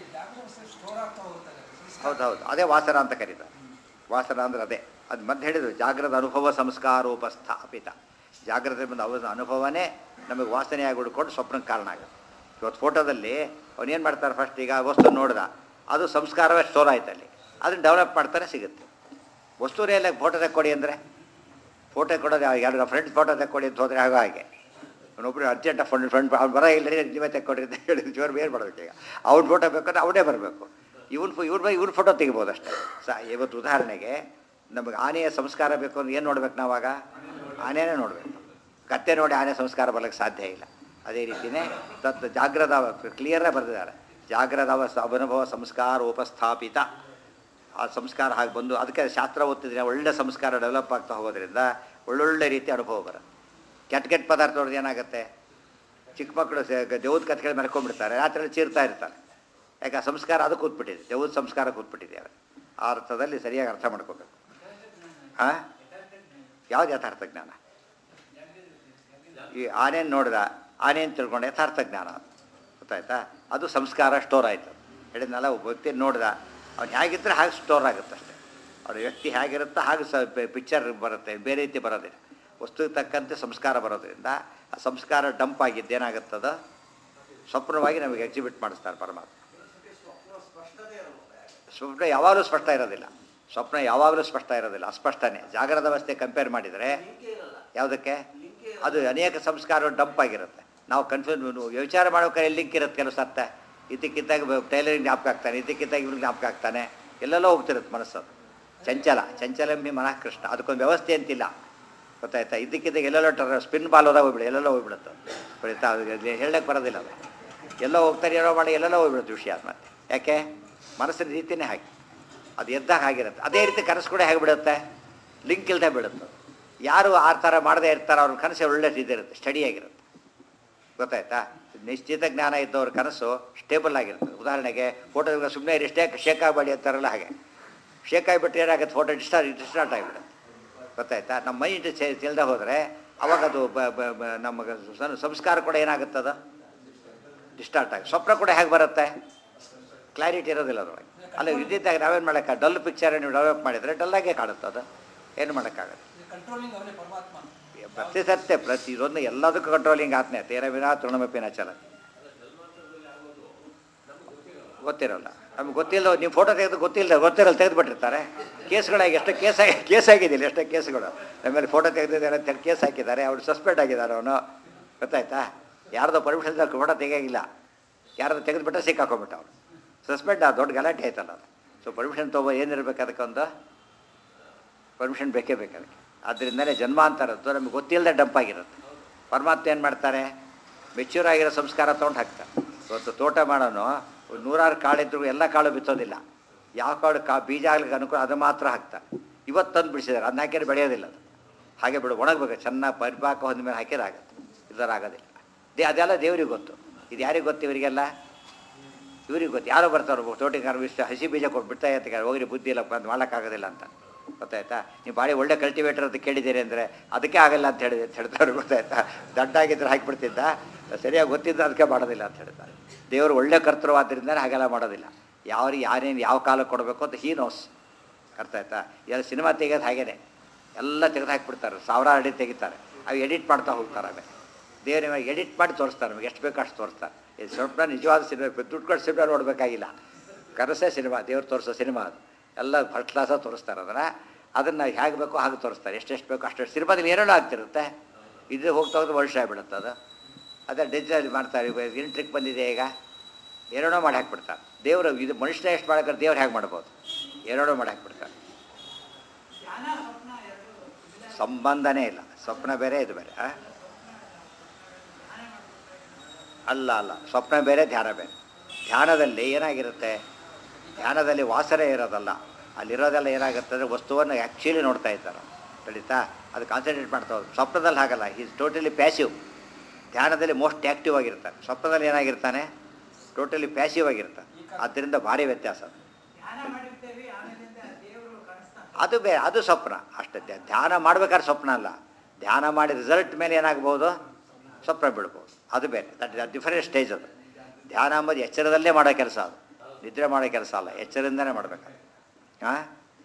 ಹೌದು ಹೌದು ಅದೇ ವಾಸನ ಅಂತ ಕರೀತಾರೆ ವಾಸನ ಅಂದ್ರೆ ಅದೇ ಅದು ಮತ್ತೆ ಹೇಳಿದ್ರು ಜಾಗ್ರದ ಅನುಭವ ಸಂಸ್ಕಾರೋಪಸ್ಥಾಪಿತ ಜಾಗ್ರತೆ ಬಂದ ಅವ ಅನುಭವನೇ ನಮಗೆ ವಾಸನೆಯಾಗಿ ಉಡ್ಕೊಂಡು ಸ್ವಪ್ನಕ್ಕೆ ಕಾರಣ ಆಗುತ್ತೆ ಇವತ್ತು ಫೋಟೋದಲ್ಲಿ ಅವನೇನು ಮಾಡ್ತಾರೆ ಫಸ್ಟ್ ಈಗ ವಸ್ತು ನೋಡ್ದ ಅದು ಸಂಸ್ಕಾರವೇ ಸ್ಟೋರ್ ಆಯ್ತು ಅಲ್ಲಿ ಅದನ್ನು ಡೆವಲಪ್ ಮಾಡ್ತಾರೆ ಸಿಗುತ್ತೆ ವಸ್ತುನೇ ಎಲ್ಲ ಫೋಟೋ ತೆಕ್ಕೊಡಿ ಅಂದರೆ ಫೋಟೋ ಕೊಡೋದು ಯಾರು ಫ್ರೆಂಡ್ ಫೋಟೋ ತೆಕ್ಕೊಡಿ ಅಂತ ಹೋದರೆ ಆಗೋ ಹಾಗೆ ಅವನೊಬ್ಬರು ಅರ್ಜೆಂಟ್ ಫ್ರೆಂಡ್ ಫ್ರೆಂಡ್ ಅವ್ನು ಬರ ಇಲ್ಲ ನೀವೇ ತೆಕ್ಕೊಡ್ರಿ ಅಂತ ಹೇಳಿ ಜೋರು ಬೇರೆ ಮಾಡಬೇಕು ಈಗ ಅವ್ನ ಫೋಟೋ ಬೇಕಂದ್ರೆ ಅವನೇ ಬರಬೇಕು ಇವನ್ ಇವ್ರ ಬಗ್ಗೆ ಇವ್ರ ಫೋಟೋ ತೆಗಿಬೋದು ಅಷ್ಟೇ ಸ ಇವತ್ತು ಉದಾಹರಣೆಗೆ ನಮಗೆ ಆನೆಯ ಸಂಸ್ಕಾರ ಬೇಕು ಅಂದ್ರೆ ಏನು ನೋಡ್ಬೇಕು ನಾವಾಗ ಆನೆನೇ ನೋಡಬೇಕು ಕತ್ತೆ ನೋಡಿ ಆನೆ ಸಂಸ್ಕಾರ ಬರ್ಲಿಕ್ಕೆ ಸಾಧ್ಯ ಇಲ್ಲ ಅದೇ ರೀತಿಯೇ ತತ್ ಜಾಗ್ರದ ಕ್ಲಿಯರೇ ಬರೆದಿದ್ದಾರೆ ಜಾಗ್ರದ ಅವಸ್ ಅನುಭವ ಸಂಸ್ಕಾರ ಉಪಸ್ಥಾಪಿತ ಆ ಸಂಸ್ಕಾರ ಹಾಗೆ ಬಂದು ಅದಕ್ಕೆ ಶಾಸ್ತ್ರ ಓದ್ತಿದ್ರೆ ಒಳ್ಳೆ ಸಂಸ್ಕಾರ ಡೆವಲಪ್ ಆಗ್ತಾ ಹೋಗೋದ್ರಿಂದ ಒಳ್ಳೊಳ್ಳೆ ರೀತಿ ಅನುಭವ ಬರುತ್ತೆ ಕೆಟ್ಟ ಕೆಟ್ಟ ಪದಾರ್ಥ ನೋಡಿದ್ರೆ ಏನಾಗುತ್ತೆ ಚಿಕ್ಕ ಮಕ್ಕಳು ದೇವದ ಕತ್ಗಳು ಮರ್ಕೊಂಡ್ಬಿಡ್ತಾರೆ ರಾತ್ರಿ ಚೀರ್ತಾ ಇರ್ತಾರೆ ಯಾಕೆ ಆ ಸಂಸ್ಕಾರ ಅದು ಕೂತ್ಬಿಟ್ಟಿದೆ ದೇವದ ಸಂಸ್ಕಾರ ಕೂತ್ಬಿಟ್ಟಿದೆ ಅದು ಆ ಅರ್ಥದಲ್ಲಿ ಸರಿಯಾಗಿ ಅರ್ಥ ಮಾಡ್ಕೋಬೇಕು ಹಾಂ ಯಾವ್ದು ಯಥಾರ್ಥ ಜ್ಞಾನ ಈ ಆನೆಯನ್ನು ನೋಡ್ದ ಆನೆಯನ್ನು ತಿಳ್ಕೊಂಡು ಯಥಾರ್ಥ ಜ್ಞಾನ ಅದು. ಗೊತ್ತಾಯ್ತಾ ಅದು ಸಂಸ್ಕಾರ ಸ್ಟೋರ್ ಆಯಿತು ಹೇಳಿದ್ನಲ್ಲ ಒಬ್ಬ ವ್ಯಕ್ತಿ ನೋಡ್ದ ಅವ್ನು ಹೇಗಿದ್ರೆ ಹಾಗೆ ಸ್ಟೋರ್ ಆಗುತ್ತೆ ಅಷ್ಟೇ ಅವ್ರ ವ್ಯಕ್ತಿ ಹೇಗಿರುತ್ತೋ ಹಾಗೆ ಸ ಪಿಕ್ಚರ್ ಬರುತ್ತೆ ಬೇರೆ ರೀತಿ ಬರೋದಿಲ್ಲ ವಸ್ತುಗೆ ತಕ್ಕಂತೆ ಸಂಸ್ಕಾರ ಬರೋದ್ರಿಂದ ಆ ಸಂಸ್ಕಾರ ಡಂಪ್ ಆಗಿದ್ದು ಏನಾಗುತ್ತದ ಸ್ವಪ್ನವಾಗಿ ನಮಗೆ ಎಕ್ಸಿಬಿಟ್ ಮಾಡಿಸ್ತಾರೆ ಪರಮಾತ್ಮ ಸ್ವಪ್ನ ಯಾವಾಗಲೂ ಸ್ಪಷ್ಟ ಇರೋದಿಲ್ಲ ಸ್ವಪ್ನ ಯಾವಾಗಲೂ ಸ್ಪಷ್ಟ ಇರೋದಿಲ್ಲ ಅಸ್ಪಷ್ಟನೇ ಜಾಗ್ರದ ಅವಸ್ಥೆ ಕಂಪೇರ್ ಮಾಡಿದರೆ ಯಾವುದಕ್ಕೆ ಅದು ಅನೇಕ ಸಂಸ್ಕಾರ ಡಂಪ್ ಆಗಿರುತ್ತೆ ನಾವು ಕನ್ಫ್ಯೂಸ್ ವಿಚಾರ ಮಾಡೋಕೆ ಲಿಂಕ್ ಇರುತ್ತೆ ಕೆಲವು ಸರ್ತೆ ಇದಕ್ಕಿದ್ದಾಗ ಟೈಲರಿಂಗ್ ಜ್ಞಾಪಕ ಆಗ್ತಾನೆ ಇದಕ್ಕಿದ್ದಾಗ ಇವ್ರಿಗೆ ಜ್ಞಾಪಕ ಆಗ್ತಾನೆ ಎಲ್ಲೆಲ್ಲೋ ಹೋಗ್ತಿರುತ್ತೆ ಮನಸ್ಸು ಚಂಚಲ ಚಂಚಲಂಬಿ ಮನಃ ಕೃಷ್ಣ ಅದಕ್ಕೊಂದು ವ್ಯವಸ್ಥೆ ಅಂತಿಲ್ಲ ಗೊತ್ತಾಯ್ತಾ ಇದಕ್ಕಿದ್ದಾಗ ಎಲ್ಲೆಲ್ಲೋ ಟರ್ ಸ್ಪಿನ್ ಬಾಲ್ ಹೋದಾಗ ಹೋಗ್ಬಿಡಿ ಎಲ್ಲೆಲ್ಲೋ ಹೋಗ್ಬಿಡುತ್ತೆ ಬರೀತಾ ಅದು ಹೇಳಕ್ಕೆ ಬರೋದಿಲ್ಲ ಅದು ಎಲ್ಲೋ ಹೋಗ್ತಾರೆ ಏನೋ ಮಾಡಿ ಎಲ್ಲೆಲ್ಲೋ ಹೋಗ್ಬಿಡುತ್ತೆ ವಿಷಯ ಅದು ಮತ್ತೆ ಯಾಕೆ ಮನಸ್ಸಿನ ರೀತಿಯೇ ಹಾಗೆ ಅದು ಎದ್ದಾಗ ಆಗಿರುತ್ತೆ ಅದೇ ರೀತಿ ಕನಸು ಕೂಡ ಹೇಗೆ ಬಿಡುತ್ತೆ ಲಿಂಕ್ ಇಲ್ಲದೆ ಬಿಡುತ್ತೆ ಯಾರು ಆ ಥರ ಮಾಡದೇ ಇರ್ತಾರೋ ಅವ್ರ ಕನಸು ಒಳ್ಳೆ ಇದಿರುತ್ತೆ ಸ್ಟಡಿ ಆಗಿರುತ್ತೆ ಗೊತ್ತಾಯ್ತಾ ನಿಶ್ಚಿತ ಜ್ಞಾನ ಇದ್ದವ್ರ ಕನಸು ಸ್ಟೇಬಲ್ ಆಗಿರ್ತದೆ ಉದಾಹರಣೆಗೆ ಫೋಟೋ ಸುಮ್ಮನೆ ಇಷ್ಟೇ ಶೇಕ್ ಆಗಬೇಡಿ ಅಂತಾರಲ್ಲ ಹಾಗೆ ಶೇಕ್ ಆಗಿಬಿಟ್ರೆ ಏನಾಗುತ್ತೆ ಫೋಟೋ ಡಿಸ್ಟಾರ್ಟ್ ಡಿಸ್ಟಾರ್ಟ್ ಆಗಿಬಿಡುತ್ತೆ ಗೊತ್ತಾಯ್ತಾ ನಮ್ಮ ಮೈಂಡ್ ಚೆಲ್ದೆ ಹೋದರೆ ಅವಾಗ ಅದು ಬ- ಬ- ಬ- ನಮಗೆ ಸಂ- ಸಂಸ್ಕಾರ ಕೂಡ ಏನಾಗುತ್ತದ ಡಿಸ್ಟಾರ್ಟ್ ಆಗಿ ಸ್ವಪ್ನ ಕೂಡ ಹೇಗೆ ಬರುತ್ತೆ ಕ್ಲಾರಿಟಿ ಇರೋದಿಲ್ಲ ಅದ್ರೊಳಗೆ ಅಲ್ಲ ಇದ್ದಿದ್ದಾಗ ನಾವೇನು ಮಾಡೋಕ್ಕ ಡಲ್ ಪಿಕ್ಚರ್ ನೀವು ಡೆವಲಪ್ ಮಾಡಿದರೆ ಡಲ್ಲಾಗೆ ಕಾಣುತ್ತೆ ಅದು ಏನು ಮಾಡೋಕ್ಕಾಗತ್ತೆ ಕಂಟ್ರೋಲಿಂಗ್ ಅವನೇ ಪರಮಾತ್ಮ ಪ್ರತಿ ಸತ್ಯ ಪ್ರತಿ ಇದೊಂದು ಎಲ್ಲದಕ್ಕೂ ಕಂಟ್ರೋಲಿಂಗ್ ಆತ್ನೆ ತೇರ ವಿನಾ ತೃಣಮಪಿನ ಚಲ ಗೊತ್ತಿರಲ್ಲ ನಮ್ಗೆ ಗೊತ್ತಿಲ್ಲ ನೀವು ಫೋಟೋ ತೆಗೆದು ಗೊತ್ತಿಲ್ಲ ಗೊತ್ತಿರಲ್ಲ ತೆಗೆದುಬಿಟ್ಟಿರ್ತಾರೆ ಕೇಸ್ಗಳಾಗಿ ಎಷ್ಟೋ ಕೇಸ್ ಆಗಿ ಕೇಸ್ ಆಗಿದ್ದಿಲ್ಲ ಎಷ್ಟೋ ಕೇಸ್ಗಳು ನಮ್ಮಲ್ಲಿ ಫೋಟೋ ತೆಗೆದಿದ್ದಾರೆ ಅಂತೇಳಿ ಕೇಸ್ ಹಾಕಿದ್ದಾರೆ ಅವ್ರು ಸಸ್ಪೆಂಡ್ ಆಗಿದ್ದಾರೆ ಅವನು ಗೊತ್ತಾಯ್ತಾ ಯಾರ್ದೋ ಪರ್ಮಿಷನ್ ಫೋಟೋ ತೆಗಿಯಾಗಿಲ್ಲ ಯಾರ್ದು ತೆಗೆದುಬಿಟ್ರೆ ಸಿಕ್ಕಾಕೊಂಬಿಟ್ಟು ಅವ್ರು ಸಸ್ಪೆಂಡ್ ಆ ದೊಡ್ಡ ಗಲಾಟೆ ಆಯ್ತಲ್ಲ ಅದು ಸೊ ಪರ್ಮಿಷನ್ ತೊಗೋ ಏನಿರ್ಬೇಕು ಅದಕ್ಕೊಂದು ಪರ್ಮಿಷನ್ ಬೇಕೇ ಬೇಕು ಅದಕ್ಕೆ ಅದರಿಂದಲೇ ಜನ್ಮಾಂತರದ್ದು ನಮಗೆ ಗೊತ್ತಿಲ್ಲದೆ ಡಂಪ್ ಆಗಿರುತ್ತೆ ಪರಮಾತ್ಮ ಏನು ಮಾಡ್ತಾರೆ ಮೆಚ್ಯೂರ್ ಆಗಿರೋ ಸಂಸ್ಕಾರ ತೊಗೊಂಡು ಹಾಕ್ತಾರೆ ಇವತ್ತು ತೋಟ ಮಾಡೋನು ಒಂದು ನೂರಾರು ಕಾಳಿದ್ರು ಎಲ್ಲ ಕಾಳು ಬಿತ್ತೋದಿಲ್ಲ ಯಾವ ಕಾಳು ಕಾ ಬೀಜ ಆಗ್ಲಿಕ್ಕೆ ಅನುಕೂಲ ಅದು ಮಾತ್ರ ಹಾಕ್ತಾರೆ ಇವತ್ತು ತಂದು ಬಿಡಿಸಿದ್ದಾರೆ ಅದನ್ನ ಹಾಕಿದ್ರೆ ಬೆಳೆಯೋದಿಲ್ಲ ಅದು ಹಾಗೆ ಬಿಡು ಒಣಗಬೇಕು ಚೆನ್ನಾಗಿ ಪರಿಪಾಕ ಹೊಂದ ಮೇಲೆ ಹಾಕಿದ್ರೆ ಆಗುತ್ತೆ ಇಲ್ಲರ ಆಗೋದಿಲ್ಲ ದೇ ಅದೆಲ್ಲ ದೇವ್ರಿಗೆ ಗೊತ್ತು ಇದು ಯಾರಿಗೆ ಗೊತ್ತು ಇವರಿಗೆಲ್ಲ ಇವ್ರಿಗೆ ಗೊತ್ತು ಯಾರೋ ಬರ್ತಾರೆ ತೋಟಗಾರ ಇಷ್ಟ ಹಸಿ ಬೀಜ ಕೊಟ್ಟು ಬಿಡ್ತಾ ಇರ್ತಾರೆ ಹೋಗ್ರಿ ಬುದ್ಧಿ ಇಲ್ಲ ಅದು ಮಾಡೋಕ್ಕಾಗೋದಿಲ್ಲ ಅಂತ ಗೊತ್ತಾಯ್ತಾ ನೀವು ಭಾಳ ಒಳ್ಳೆ ಕಲ್ಟಿವೇಟರ್ ಅಂತ ಕೇಳಿದ್ದೀರಿ ಅಂದರೆ ಅದಕ್ಕೆ ಆಗಲ್ಲ ಅಂತ ಹೇಳಿದೆ ಅಂತ ಹೇಳ್ತಾರೆ ಗೊತ್ತಾಯ್ತಾ ದಡ್ಡಾಗಿದ್ರೆ ಹಾಕಿಬಿಡ್ತಿದ್ದ ಸರಿಯಾಗಿ ಗೊತ್ತಿದ್ದ ಅದಕ್ಕೆ ಮಾಡೋದಿಲ್ಲ ಅಂತ ಹೇಳ್ತಾರೆ ದೇವರು ಒಳ್ಳೆ ಕರ್ತೃವಾದ್ದರಿಂದ ಹಾಗೆಲ್ಲ ಮಾಡೋದಿಲ್ಲ ಯಾರಿಗೆ ಯಾರೇನು ಯಾವ ಕಾಲಕ್ಕೆ ಕೊಡಬೇಕು ಅಂತ ಹೀ ನೋಸ್ ಅರ್ಥ ಆಯ್ತಾ ಎಲ್ಲ ಸಿನಿಮಾ ತೆಗೆಯೋದು ಹಾಗೇನೆ ಎಲ್ಲ ತೆಗೆದು ಹಾಕಿಬಿಡ್ತಾರೆ ಸಾವಿರಾರು ಅಡಿ ತೆಗಿತಾರೆ ಅವು ಎಡಿಟ್ ಮಾಡ್ತಾ ಹೋಗ್ತಾರೆ ಆಮೇಲೆ ದೇವ್ರ ನಿಮಗೆ ಎಡಿಟ್ ಮಾಡಿ ತೋರಿಸ್ತಾರೆ ನಮಗೆ ಎಷ್ಟು ಬೇಕು ಅಷ್ಟು ತೋರಿಸ್ತಾರೆ ಇದು ಸ್ವಲ್ಪ ನಿಜವಾದ ಸಿನಿಮಾ ದುಡ್ಡು ಕೊಟ್ಟು ಸಿನಿಮಾ ನೋಡಬೇಕಾಗಿಲ್ಲ ಕನಸೇ ಸಿನಿಮಾ ದೇವ್ರು ತೋರಿಸೋ ಸಿನಿಮಾ ಅದು ಎಲ್ಲ ಫಸ್ಟ್ ಕ್ಲಾಸ ತೋರಿಸ್ತಾರೆ ಅದನ್ನು ಅದನ್ನು ಹೇಗೆ ಬೇಕೋ ಹಾಗೆ ತೋರಿಸ್ತಾರೆ ಎಷ್ಟೆಷ್ಟು ಬೇಕೋ ಅಷ್ಟು ಸಿನಿಮಾದಲ್ಲಿ ಏನೇನೋ ಆಗ್ತಿರುತ್ತೆ ಇದು ಹೋಗ್ತಾ ಹೋಗ್ತಾ ವರ್ಷ ಆಗಿಬಿಡುತ್ತೆ ಅದು ಅದೇ ಡಿಜಿಟಲ್ ಮಾಡ್ತಾರೆ ಏನು ಟ್ರಿಕ್ ಬಂದಿದೆ ಈಗ ಏನೇನೋ ಮಾಡಿ ಹಾಕ್ಬಿಡ್ತಾರೆ ದೇವರು ಇದು ಮನುಷ್ಯನ ಎಷ್ಟು ಮಾಡಕ್ಕೆ ದೇವ್ರು ಹೇಗೆ ಮಾಡ್ಬೋದು ಏನೇನೋ ಮಾಡಿ ಹಾಕ್ಬಿಡ್ತಾರೆ ಧ್ಯಾನ ಸ್ವಪ್ನ ಎರಡು ವಿಧ ಸಂಬಂಧನೇ ಇಲ್ಲ ಸ್ವಪ್ನ ಬೇರೆ ಇದು ಬೇರೆ ಆ? ಅಲ್ಲ ಅಲ್ಲ ಸ್ವಪ್ನ ಬೇರೆ ಧ್ಯಾನ ಬೇರೆ ಧ್ಯಾನದಲ್ಲಿ ಏನಾಗಿರುತ್ತೆ ಧ್ಯಾನದಲ್ಲಿ ವಾಸನೆ ಇರೋದಲ್ಲ ಅಲ್ಲಿರೋದೆಲ್ಲ ಏನಾಗುತ್ತೆ ಅಂದರೆ ವಸ್ತುವನ್ನು ಆ್ಯಕ್ಚುಲಿ ನೋಡ್ತಾ ಇದ್ದಾರೆ ತಿಳಿತಾ ಅದು ಕಾನ್ಸಂಟ್ರೇಟ್ ಮಾಡ್ತಾ ಹೋದ್ರು ಸ್ವಪ್ನದಲ್ಲಿ ಹಾಗಲ್ಲ ಈಸ್ ಟೋಟಲಿ ಪ್ಯಾಸಿವ್ ಧ್ಯಾನದಲ್ಲಿ ಮೋಸ್ಟ್ ಆ್ಯಕ್ಟಿವ್ ಆಗಿರ್ತಾನೆ ಸ್ವಪ್ನದಲ್ಲಿ ಏನಾಗಿರ್ತಾನೆ ಟೋಟಲಿ ಪ್ಯಾಸಿವ್ ಆಗಿರ್ತಾನೆ ಆದ್ದರಿಂದ ಭಾರಿ ವ್ಯತ್ಯಾಸ ಅದು. ಧ್ಯಾನ ಮಾಡಿರ್ತೇವೆ ಆಮೇಲಿಂದ ದೇವರು ಕಾಣಿಸ್ತಾನೆ ಅದು ಬೇರೆ ಅದು ಸ್ವಪ್ನ ಅಷ್ಟೇ ಧ್ಯ- ಧ್ಯಾನ ಮಾಡ್ಬೇಕಾದ್ರೆ ಸ್ವಪ್ನ ಅಲ್ಲ ಧ್ಯಾನ ಮಾಡಿ ರಿಸಲ್ಟ್ ಮೇಲೆ ಏನಾಗ್ಬೋದು ಸ್ವಪ್ನ ಬಿಡ್ಬೋದು ಅದು ಬೇರೆ ದಟ್ ಇಸ್ ಡಿಫರೆಂಟ್ ಸ್ಟೇಜ್ ಅದು ಧ್ಯಾನ ಅಂಬೋದು ಎಚ್ಚರದಲ್ಲೇ ಮಾಡೋ ಕೆಲಸ ಅದು ನಿದ್ರೆ ಮಾಡೋ ಕೆಲಸ ಅಲ್ಲ ಎಚ್ಚರದಿಂದನೇ ಮಾಡಬೇಕು ಹಾಂ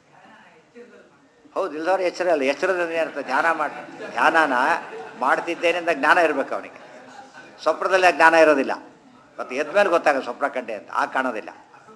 ಹೌದು ಇಲ್ದವ್ರು ಎಚ್ಚರ ಅಲ್ಲ ಎಚ್ಚರದಿಂದ ಏನರ್ಥ ಧ್ಯಾನ ಮಾಡಿ ಧ್ಯಾನನ ಮಾಡ್ತಿದ್ದೇನೆ ಅಂತ ಜ್ಞಾನ ಇರಬೇಕು ಅವನಿಗೆ ಸ್ವಪ್ನದಲ್ಲಿ ಆ ಜ್ಞಾನ ಇರೋದಿಲ್ಲ ಮತ್ತು ಎದ್ಮೇಲೆ ಗೊತ್ತಾಗ ಸ್ವಪ್ನ ಕಂಡೆ ಅಂತ ಆ ಕಾಣೋದಿಲ್ಲ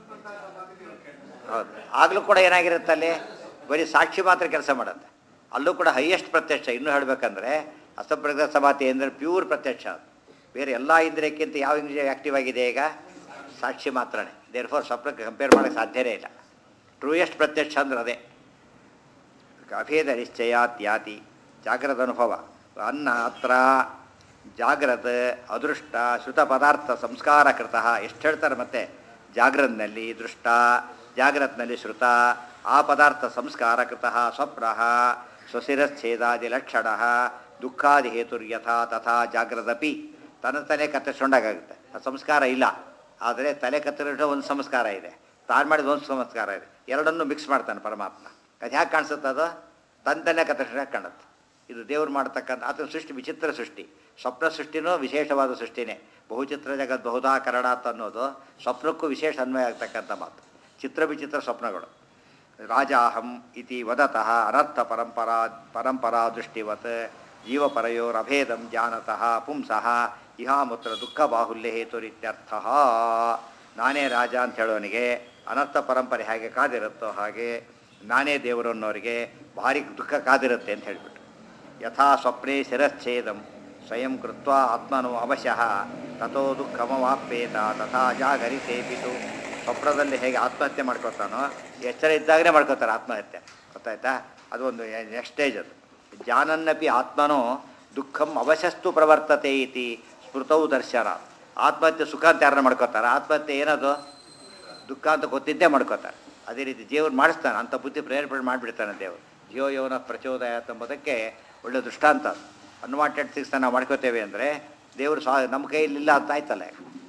ಹೌದು ಆಗಲೂ ಕೂಡ ಏನಾಗಿರುತ್ತೆ ಅಲ್ಲಿ ಬರೀ ಸಾಕ್ಷಿ ಮಾತ್ರ ಕೆಲಸ ಮಾಡುತ್ತೆ ಅಲ್ಲೂ ಕೂಡ ಹೈಯೆಸ್ಟ್ ಪ್ರತ್ಯಕ್ಷ ಇನ್ನೂ ಹೇಳಬೇಕಂದ್ರೆ ಅಸಂಪ್ರಜ್ಞ ಸಮಾತಿ ಅಂದರೆ ಪ್ಯೂರ್ ಪ್ರತ್ಯಕ್ಷ ಅದು ಬೇರೆ ಎಲ್ಲ ಇಂದ್ರಿಯಕ್ಕಿಂತ ಯಾವ ಇಂದ್ರಿಯ ಆ್ಯಕ್ಟಿವ್ ಆಗಿದೆ ಈಗ ಸಾಕ್ಷಿ ಮಾತ್ರನೇ ದೇರ್ ಫೋರ್ ಸ್ವಪ್ನಕ್ಕೆ ಕಂಪೇರ್ ಮಾಡೋಕ್ಕೆ ಸಾಧ್ಯನೇ ಇಲ್ಲ ಟ್ರೂಯೆಸ್ಟ್ ಪ್ರತ್ಯಕ್ಷ ಅಂದ್ರೆ ಅದೇ ಅಭೇದ ನಿಶ್ಚಯಾತ್ ಯಾತಿ ಜಾಗ್ರದ ಅನುಭವ ಅನ್ನ ಅತ್ರ ಜಾಗ್ರತ್ ಅದೃಷ್ಟ ಶ್ರುತ ಪದಾರ್ಥ ಸಂಸ್ಕಾರ ಕೃತ ಎಷ್ಟು ಹೇಳ್ತಾರೆ ಮತ್ತೆ ಜಾಗ್ರತ್ನಲ್ಲಿ ದೃಷ್ಟ ಜಾಗ್ರತ್ನಲ್ಲಿ ಶ್ರುತ ಆ ಪದಾರ್ಥ ಸಂಸ್ಕಾರ ಕೃತ ಸ್ವಪ್ನ ಸ್ವಶಿರಚ್ಛೇದಾದಿ ಲಕ್ಷಣ ದುಃಖಾದಿ ಹೇತುರ್ಯಥಾ ತಥಾ ಜಾಗ್ರದಪಿ ತನ್ನ ತಲೆ ಕತ್ತರಿಸ್ಕೊಂಡಾಗುತ್ತೆ ಆ ಸಂಸ್ಕಾರ ಇಲ್ಲ ಆದರೆ ತಲೆ ಕತ್ತರಿಸೋ ಒಂದು ಸಂಸ್ಕಾರ ಇದೆ ತಾನು ಮಾಡಿದ ಒಂದು ಸಂಸ್ಕಾರ ಇದೆ ಎರಡನ್ನೂ ಮಿಕ್ಸ್ ಮಾಡ್ತಾನೆ ಪರಮಾತ್ಮ ಅದು ಹ್ಯಾಕೆ ಕಾಣಿಸುತ್ತೆ ಅದು ತನ್ನ ತಲೆ ಕತ್ತರಿಸಿದಾಗ ಕಾಣುತ್ತೆ ಇದು ದೇವ್ರು ಮಾಡ್ತಕ್ಕಂಥ ಆತನ ಸೃಷ್ಟಿ ವಿಚಿತ್ರ ಸೃಷ್ಟಿ ಸ್ವಪ್ನ ಸೃಷ್ಟಿನೂ ವಿಶೇಷವಾದ ಸೃಷ್ಟಿನೇ ಬಹುಚಿತ್ರ ಜಗತ್ ಬಹುಧಾ ಕರಡಾತ್ ಅನ್ನೋದು ಸ್ವಪ್ನಕ್ಕೂ ವಿಶೇಷ ಅನ್ವಯ ಆಗ್ತಕ್ಕಂಥ ಮಾತು ಚಿತ್ರ ವಿಚಿತ್ರ ಸ್ವಪ್ನಗಳು ರಾಜಾಹಂ ಇತಿ ವದತಃ ಅನರ್ಥ ಪರಂಪರಾ ಪರಂಪರಾ ದೃಷ್ಟಿವತ್ ಜೀವಪರಯೋರಭೇದಂ ಜಾನತಃ ಪುಂಸಃ ಇಹಾಮುತ್ರ ದುಃಖ ಬಾಹುಲ್ಯ ಹೇತುರಿತ್ಯರ್ಥ ನಾನೇ ರಾಜ ಅಂತ ಹೇಳೋನಿಗೆ ಅನರ್ಥ ಪರಂಪರೆ ಹೇಗೆ ಕಾದಿರುತ್ತೋ ಹಾಗೆ ನಾನೇ ದೇವರು ಅನ್ನೋರಿಗೆ ಭಾರಿ ದುಃಖ ಕಾದಿರುತ್ತೆ ಅಂತ ಹೇಳಿಬಿಟ್ಟು ಯಥಾ ಸ್ವಪ್ನೆ ಶಿರಚ್ಛೇದಂ ಸ್ವಯಂ ಕೃತ್ವ ಆತ್ಮನೋ ಅವಶಃ ತಥೋ ದುಃಖಮವಾಪ್ಯೇತ ತಥಾ ಜಾಗರಿತೇಪಿತು ಸ್ವಪ್ನದಲ್ಲಿ ಹೇಗೆ ಆತ್ಮಹತ್ಯೆ ಮಾಡ್ಕೊತಾನೋ ಎಚ್ಚರ ಇದ್ದಾಗಲೇ ಮಾಡ್ಕೋತಾರೆ ಆತ್ಮಹತ್ಯೆ ಗೊತ್ತಾಯ್ತಾ ಅದು ಒಂದು ನೆಕ್ಸ್ಟ್ ಸ್ಟೇಜ್ ಅದು ಜಾನನ್ನಪಿ ಆತ್ಮನೋ ದುಃಖಂ ಅವಶಸ್ತು ಪ್ರವರ್ತತೆ ಇತಿ ಸ್ಮೃತವು ದರ್ಶನ ಆತ್ಮಹತ್ಯೆ ಸುಖ ಅಂತ ಯಾರನ್ನ ಮಾಡ್ಕೋತಾರೆ ಆತ್ಮಹತ್ಯೆ ಏನದು ದುಃಖ ಅಂತ ಗೊತ್ತಿದ್ದೇ ಮಾಡ್ಕೋತಾರೆ ಅದೇ ರೀತಿ ದೇವ್ರು ಮಾಡಿಸ್ತಾನೆ ಅಂಥ ಬುದ್ಧಿ ಪ್ರೇರೇಪಣೆ ಮಾಡಿಬಿಡ್ತಾನೆ ದೇವರು ಜೀವ ಯೌವನ ಪ್ರಚೋದಯ ಎಂಬುದಕ್ಕೆ ಒಳ್ಳೆ ದೃಷ್ಟಾಂತ ಅದು ಅನ್ವಾಂಟೆಡ್ ಸಿಕ್ಸ್ ನಾವು ಮಾಡ್ಕೋತೇವೆ ಅಂದರೆ ದೇವರು ಸ್ವಾ ನಮ್ಮ ಕೈಯಲ್ಲಿಲ್ಲ ಅಂತ ಆಯ್ತಲ್ಲ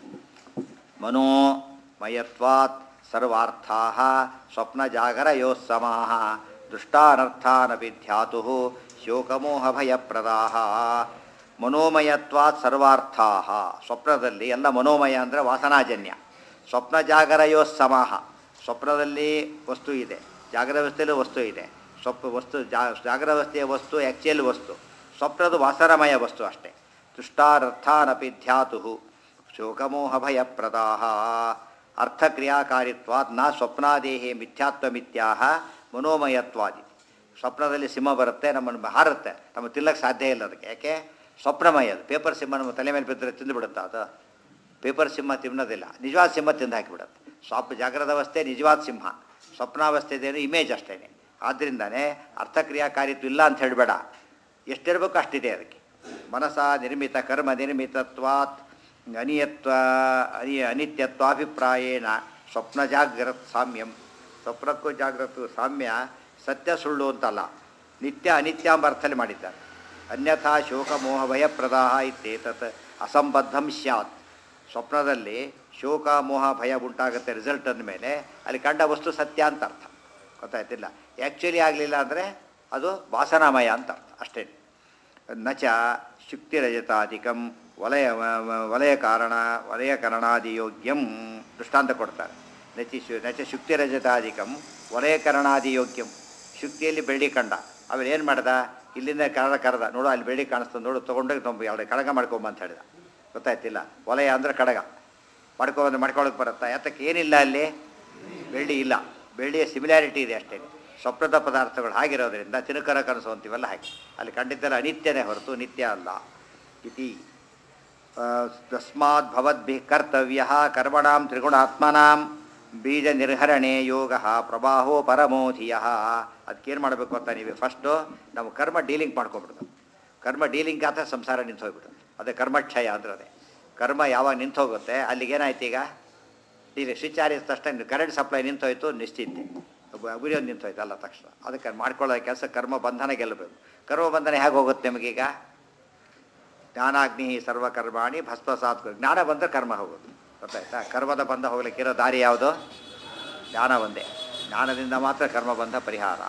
ಮನೋಮಯತ್ವಾತ್ ಸರ್ವಾರ್ಥಾ ಸ್ವಪ್ನ ಜಾಗರಯೋತ್ಸಮಾ ದೃಷ್ಟಾನರ್ಥಾನಪಿ ಧ್ಯಾತು ಶೋಕಮೋಹ ಭಯಪ್ರದಾ ಮನೋಮಯತ್ವಾತ್ ಸರ್ವಾರ್ಥಾ ಸ್ವಪ್ನದಲ್ಲಿ ಎಲ್ಲ ಮನೋಮಯ ಅಂದರೆ ವಾಸನಾಜನ್ಯ ಸ್ವಪ್ನ ಜಾಗರಯೋತ್ಸಮಾಹ ಸ್ವಪ್ನದಲ್ಲಿ ವಸ್ತು ಇದೆ ಜಾಗ್ರವಸ್ಥೆಯಲ್ಲೂ ವಸ್ತು ಇದೆ ಸ್ವಪ್ನ ವಸ್ತು ಜಾ ಜಾಗ್ರವಸ್ಥೆಯ ವಸ್ತು ಆ್ಯಕ್ಚುಯಲ್ ವಸ್ತು ಸ್ವಪ್ನದ ವಾಸನಮಯ ವಸ್ತು ಅಷ್ಟೇ ತುಷ್ಟಾರರ್ಥಾನಪಿ ಧ್ಯಾತು ಶೋಕಮೋಹ ಭಯಪ್ರದಾ ಅರ್ಥಕ್ರಿಯಾಕಾರಿತ್ವಾತ್ ನ ಸ್ವಪ್ನಾದೇಹೇ ಮಿಥ್ಯಾತ್ವಮಿತ್ಯಾಹ ಮನೋಮಯತ್ವಾದಿ ಸ್ವಪ್ನದಲ್ಲಿ ಸಿಂಹ ಬರುತ್ತೆ ನಮ್ಮನ್ನು ಹಾರುತ್ತೆ ನಮ್ಮ ತಿನ್ನಕ್ಕೆ ಸಾಧ್ಯ ಇಲ್ಲ ಅದಕ್ಕೆ ಯಾಕೆ ಸ್ವಪ್ನಮಯ ಅದು ಪೇಪರ್ ಸಿಂಹ ನಮ್ಮ ತಲೆ ಮೇಲೆ ಬಿದ್ದರೆ ತಿಂದು ಬಿಡುತ್ತಾ ಅದು ಪೇಪರ್ ಸಿಂಹ ತಿನ್ನೋದಿಲ್ಲ ನಿಜವಾದ ಸಿಂಹ ತಿಂದು ಹಾಕಿಬಿಡುತ್ತೆ ಸ್ವಪ್ನ ಜಾಗ್ರದ ಅವಸ್ಥೆ ನಿಜವಾದ ಸಿಂಹ ಸ್ವಪ್ನಾವಸ್ಥೆದೇನು ಇಮೇಜ್ ಅಷ್ಟೇ ಆದ್ದರಿಂದನೇ ಅರ್ಥಕ್ರಿಯಾಕಾರಿತ್ವ ಇಲ್ಲ ಅಂತ ಹೇಳಬೇಡ ಎಷ್ಟಿರಬೇಕು ಅಷ್ಟಿದೆ ಅದಕ್ಕೆ ಮನಸ ನಿರ್ಮಿತ ಕರ್ಮ ನಿರ್ಮಿತತ್ವಾತ್ ಅನಿಯತ್ವ ಅನಿ ಅನಿತ್ಯತ್ವಾಭಿಪ್ರಾಯೇಣ ಸ್ವಪ್ನ ಜಾಗ್ರತ್ ಸಾಮ್ಯಂ ಸ್ವಪ್ನಕ್ಕೂ ಜಾಗ್ರತ ಸಾಮ್ಯ ಸತ್ಯ ಸುಳ್ಳು ಅಂತಲ್ಲ ನಿತ್ಯ ಅನಿತ್ಯ ಎಂಬ ಅರ್ಥದಲ್ಲಿ ಮಾಡಿದ್ದಾರೆ ಅನ್ಯಥಾ ಶೋಕ ಮೋಹ ಭಯಪ್ರದಾ ಇತ್ಯೇತತ್ ಅಸಂಬದ್ಧಂ ಸ್ಯಾತ್ ಸ್ವಪ್ನದಲ್ಲಿ ಶೋಕ ಮೋಹ ಭಯ ಉಂಟಾಗುತ್ತೆ ರಿಸಲ್ಟ್ ಅಂದಮೇಲೆ ಅಲ್ಲಿ ಕಂಡ ವಸ್ತು ಸತ್ಯ ಅಂತ ಅರ್ಥ ಗೊತ್ತಾಯ್ತಿಲ್ಲ ಆ್ಯಕ್ಚುಲಿ ಆಗಲಿಲ್ಲ ಅಂದರೆ ಅದು ವಾಸನಾಮಯ ಅಂತ ಅರ್ಥ ಅಷ್ಟೇ ನಚ ಶುಕ್ತಿರಜತಾಧಿಕಂ ವಲಯ ವ- ವ- ವಲಯ ಕಾರಣ ವಲಯ ಕರಣಾದಿಯೋಗ್ಯಂ ದೃಷ್ಟಾಂತ ಕೊಡ್ತಾರೆ ನಚಿ ಶು ನಚ ಶುಕ್ತಿರಜತಾಧಿಕಂ ವಲಯಕರಣಾದಿಯೋಗ್ಯಂ ಶುಕ್ತಿಯಲ್ಲಿ ಬೆಳ್ಳಿ ಕಂಡ ಆಮೇಲೆ ಏನು ಮಾಡ್ದ ಇಲ್ಲಿಂದ ಕನ್ನಡ ಕರೆದ ನೋಡು ಅಲ್ಲಿ ಬೆಳ್ಳಿ ಕಾಣಿಸ್ತದೆ ನೋಡು ತೊಗೊಂಡೋಗಿ ತೊಂಬ ಎರಡು ಕಡಗ ಮಾಡ್ಕೊಂಬ ಅಂತ ಹೇಳಿದ ಗೊತ್ತಾಯ್ತಿಲ್ಲ ವಲಯ ಅಂದರೆ ಕಡಗ ಮಾಡ್ಕೊಬಂದು ಮಾಡ್ಕೊಳಕ್ಕೆ ಬರುತ್ತಾ ಯಾತಕ್ಕೆ ಏನಿಲ್ಲ ಅಲ್ಲಿ ಬೆಳ್ಳಿ ಇಲ್ಲ ಬೆಳ್ಳಿಯ ಸಿಮಿಲಾರಿಟಿ ಇದೆ ಅಷ್ಟೇ ಸ್ವಪ್ನದ ಪದಾರ್ಥಗಳು ಹಾಗಿರೋದ್ರಿಂದ ತಿರುಕರ ಕನಸು ಅಂತೀವಲ್ಲ ಹಾಗೆ ಅಲ್ಲಿ ಕಂಡಿದ್ದೆಲ್ಲ ಅನಿತ್ಯನೇ ಹೊರತು ನಿತ್ಯ ಅಲ್ಲ ಇತಿ ಆ, ತಸ್ಮಾತ್ ಭವದ್ಭಿ ಕರ್ತವ್ಯ ಕರ್ಮಣಾಂ ತ್ರಿಗುಣಾತ್ಮನಾಂ ಬೀಜ ನಿರ್ಹರಣೆ ಯೋಗ ಪ್ರವಾಹೋ ಪರಮೋ ಧಿಯ ಅದಕ್ಕೇನು ಮಾಡಬೇಕು ಅಂತ ನೀವು ಫಸ್ಟು ನಾವು ಕರ್ಮ ಡೀಲಿಂಗ್ ಮಾಡ್ಕೊಂಬಿಡ್ದು ಕರ್ಮ ಡೀಲಿಂಗ್ ಆತ ಸಂಸಾರ ನಿಂತು ಹೋಗ್ಬಿಡುತ್ತೆ ಅದೇ ಕರ್ಮಕ್ಷಯ ಅಂದ್ರೆ ಅದೇ ಕರ್ಮ ಯಾವಾಗ ನಿಂತು ಹೋಗುತ್ತೆ ಅಲ್ಲಿಗೆ ಏನಾಯ್ತು ಈಗ ಈಗ ಸ್ವಿಚ್ ಆರಿದ ತಕ್ಷಣ ಕರೆಂಟ್ ಸಪ್ಲೈ ನಿಂತೋಯ್ತು ನಿಶ್ಚಿಂತೆ ಗುರಿಯೊಂದು ನಿಂತೋಯ್ತು ಅಲ್ಲ ತಕ್ಷಣ ಅದಕ್ಕೆ ಮಾಡ್ಕೊಳ್ಳೋ ಕೆಲಸ ಕರ್ಮ ಬಂಧನ ಗೆಲ್ಲಬೇಕು ಕರ್ಮ ಬಂಧನ ಹೇಗೆ ಹೋಗುತ್ತೆ ನಮಗೀಗ ಜ್ಞಾನಾಗ್ನಿ ಸರ್ವಕರ್ಮಾಣಿ ಭಸ್ಮಸಾತ್ ಜ್ಞಾನ ಬಂದರೆ ಕರ್ಮ ಹೋಗೋದು ಗೊತ್ತಾಯ್ತಾ ಕರ್ಮದ ಬಂಧ ಹೋಗ್ಲಿಕ್ಕಿರೋ ದಾರಿ ಯಾವುದು ಜ್ಞಾನ ಒಂದೇ ಜ್ಞಾನದಿಂದ ಮಾತ್ರ ಕರ್ಮ ಬಂಧ ಪರಿಹಾರ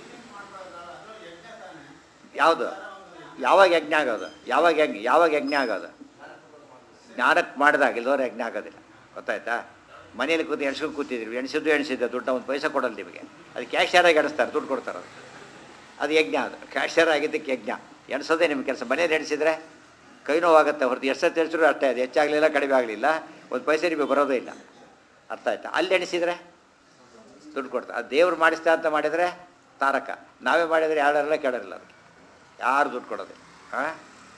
ಯಾವುದು ಯಾವಾಗ ಯಜ್ಞ ಆಗೋದು ಯಾವಾಗ ಯಜ್ಞ ಯಾವಾಗ ಯಜ್ಞ ಆಗೋದು ಜ್ಞಾನಕ್ಕೆ ಮಾಡಿದಾಗ ಇಲ್ಲದವ್ರು ಯಜ್ಞ ಆಗೋದಿಲ್ಲ ಗೊತ್ತಾಯ್ತಾ ಮನೇಲಿ ಕೂತು ಎಣ್ಸ್ಕೊಂಡು ಕೂತಿದ್ರಿ ಎಣಿಸಿದ್ದು ಎಣಿಸಿದ್ದೆ ದುಡ್ಡು ಒಂದು ಪೈಸೆ ಕೊಡಲ್ಲ ನಿಮಗೆ ಅದು ಕ್ಯಾಶಿಯರಾಗಿ ಎಣಿಸ್ತಾರೆ ದುಡ್ಡು ಕೊಡ್ತಾರೆ ಅದು ಅದು ಯಜ್ಞ ಅದು ಕ್ಯಾಶಿಯರ್ ಆಗಿದ್ದಕ್ಕೆ ಯಜ್ಞ ಎಣಿಸೋದೇ ನಿಮ್ಮ ಕೆಲಸ ಮನೇಲಿ ಎಣಿಸಿದ್ರೆ ಕೈ ನೋವಾಗುತ್ತೆ ಹೊರತು ಎಷ್ಟು ಸತಿ ಎಣಿಸಿದ್ರು ಅಷ್ಟೇ ಅದು ಹೆಚ್ಚಾಗಲಿಲ್ಲ ಕಡಿಮೆ ಆಗಲಿಲ್ಲ ಒಂದು ಪೈಸೆ ನಿಮಗೆ ಬರೋದೇ ಇಲ್ಲ ಅರ್ಥ ಆಯ್ತಾ ಅಲ್ಲಿ ಎಣಿಸಿದ್ರೆ ದುಡ್ಡು ಕೊಡ್ತಾರೆ ಅದು ದೇವ್ರು ಮಾಡಿಸ್ತಾ ಅಂತ ಮಾಡಿದರೆ ತಾರಕ ನಾವೇ ಮಾಡಿದರೆ ಯಾರೆಲ್ಲ ಕೇಳೋರಿಲ್ಲ ಅದಕ್ಕೆ ಯಾರು ದುಡ್ಡು ಕೊಡೋದಿಲ್ಲ ಹಾಂ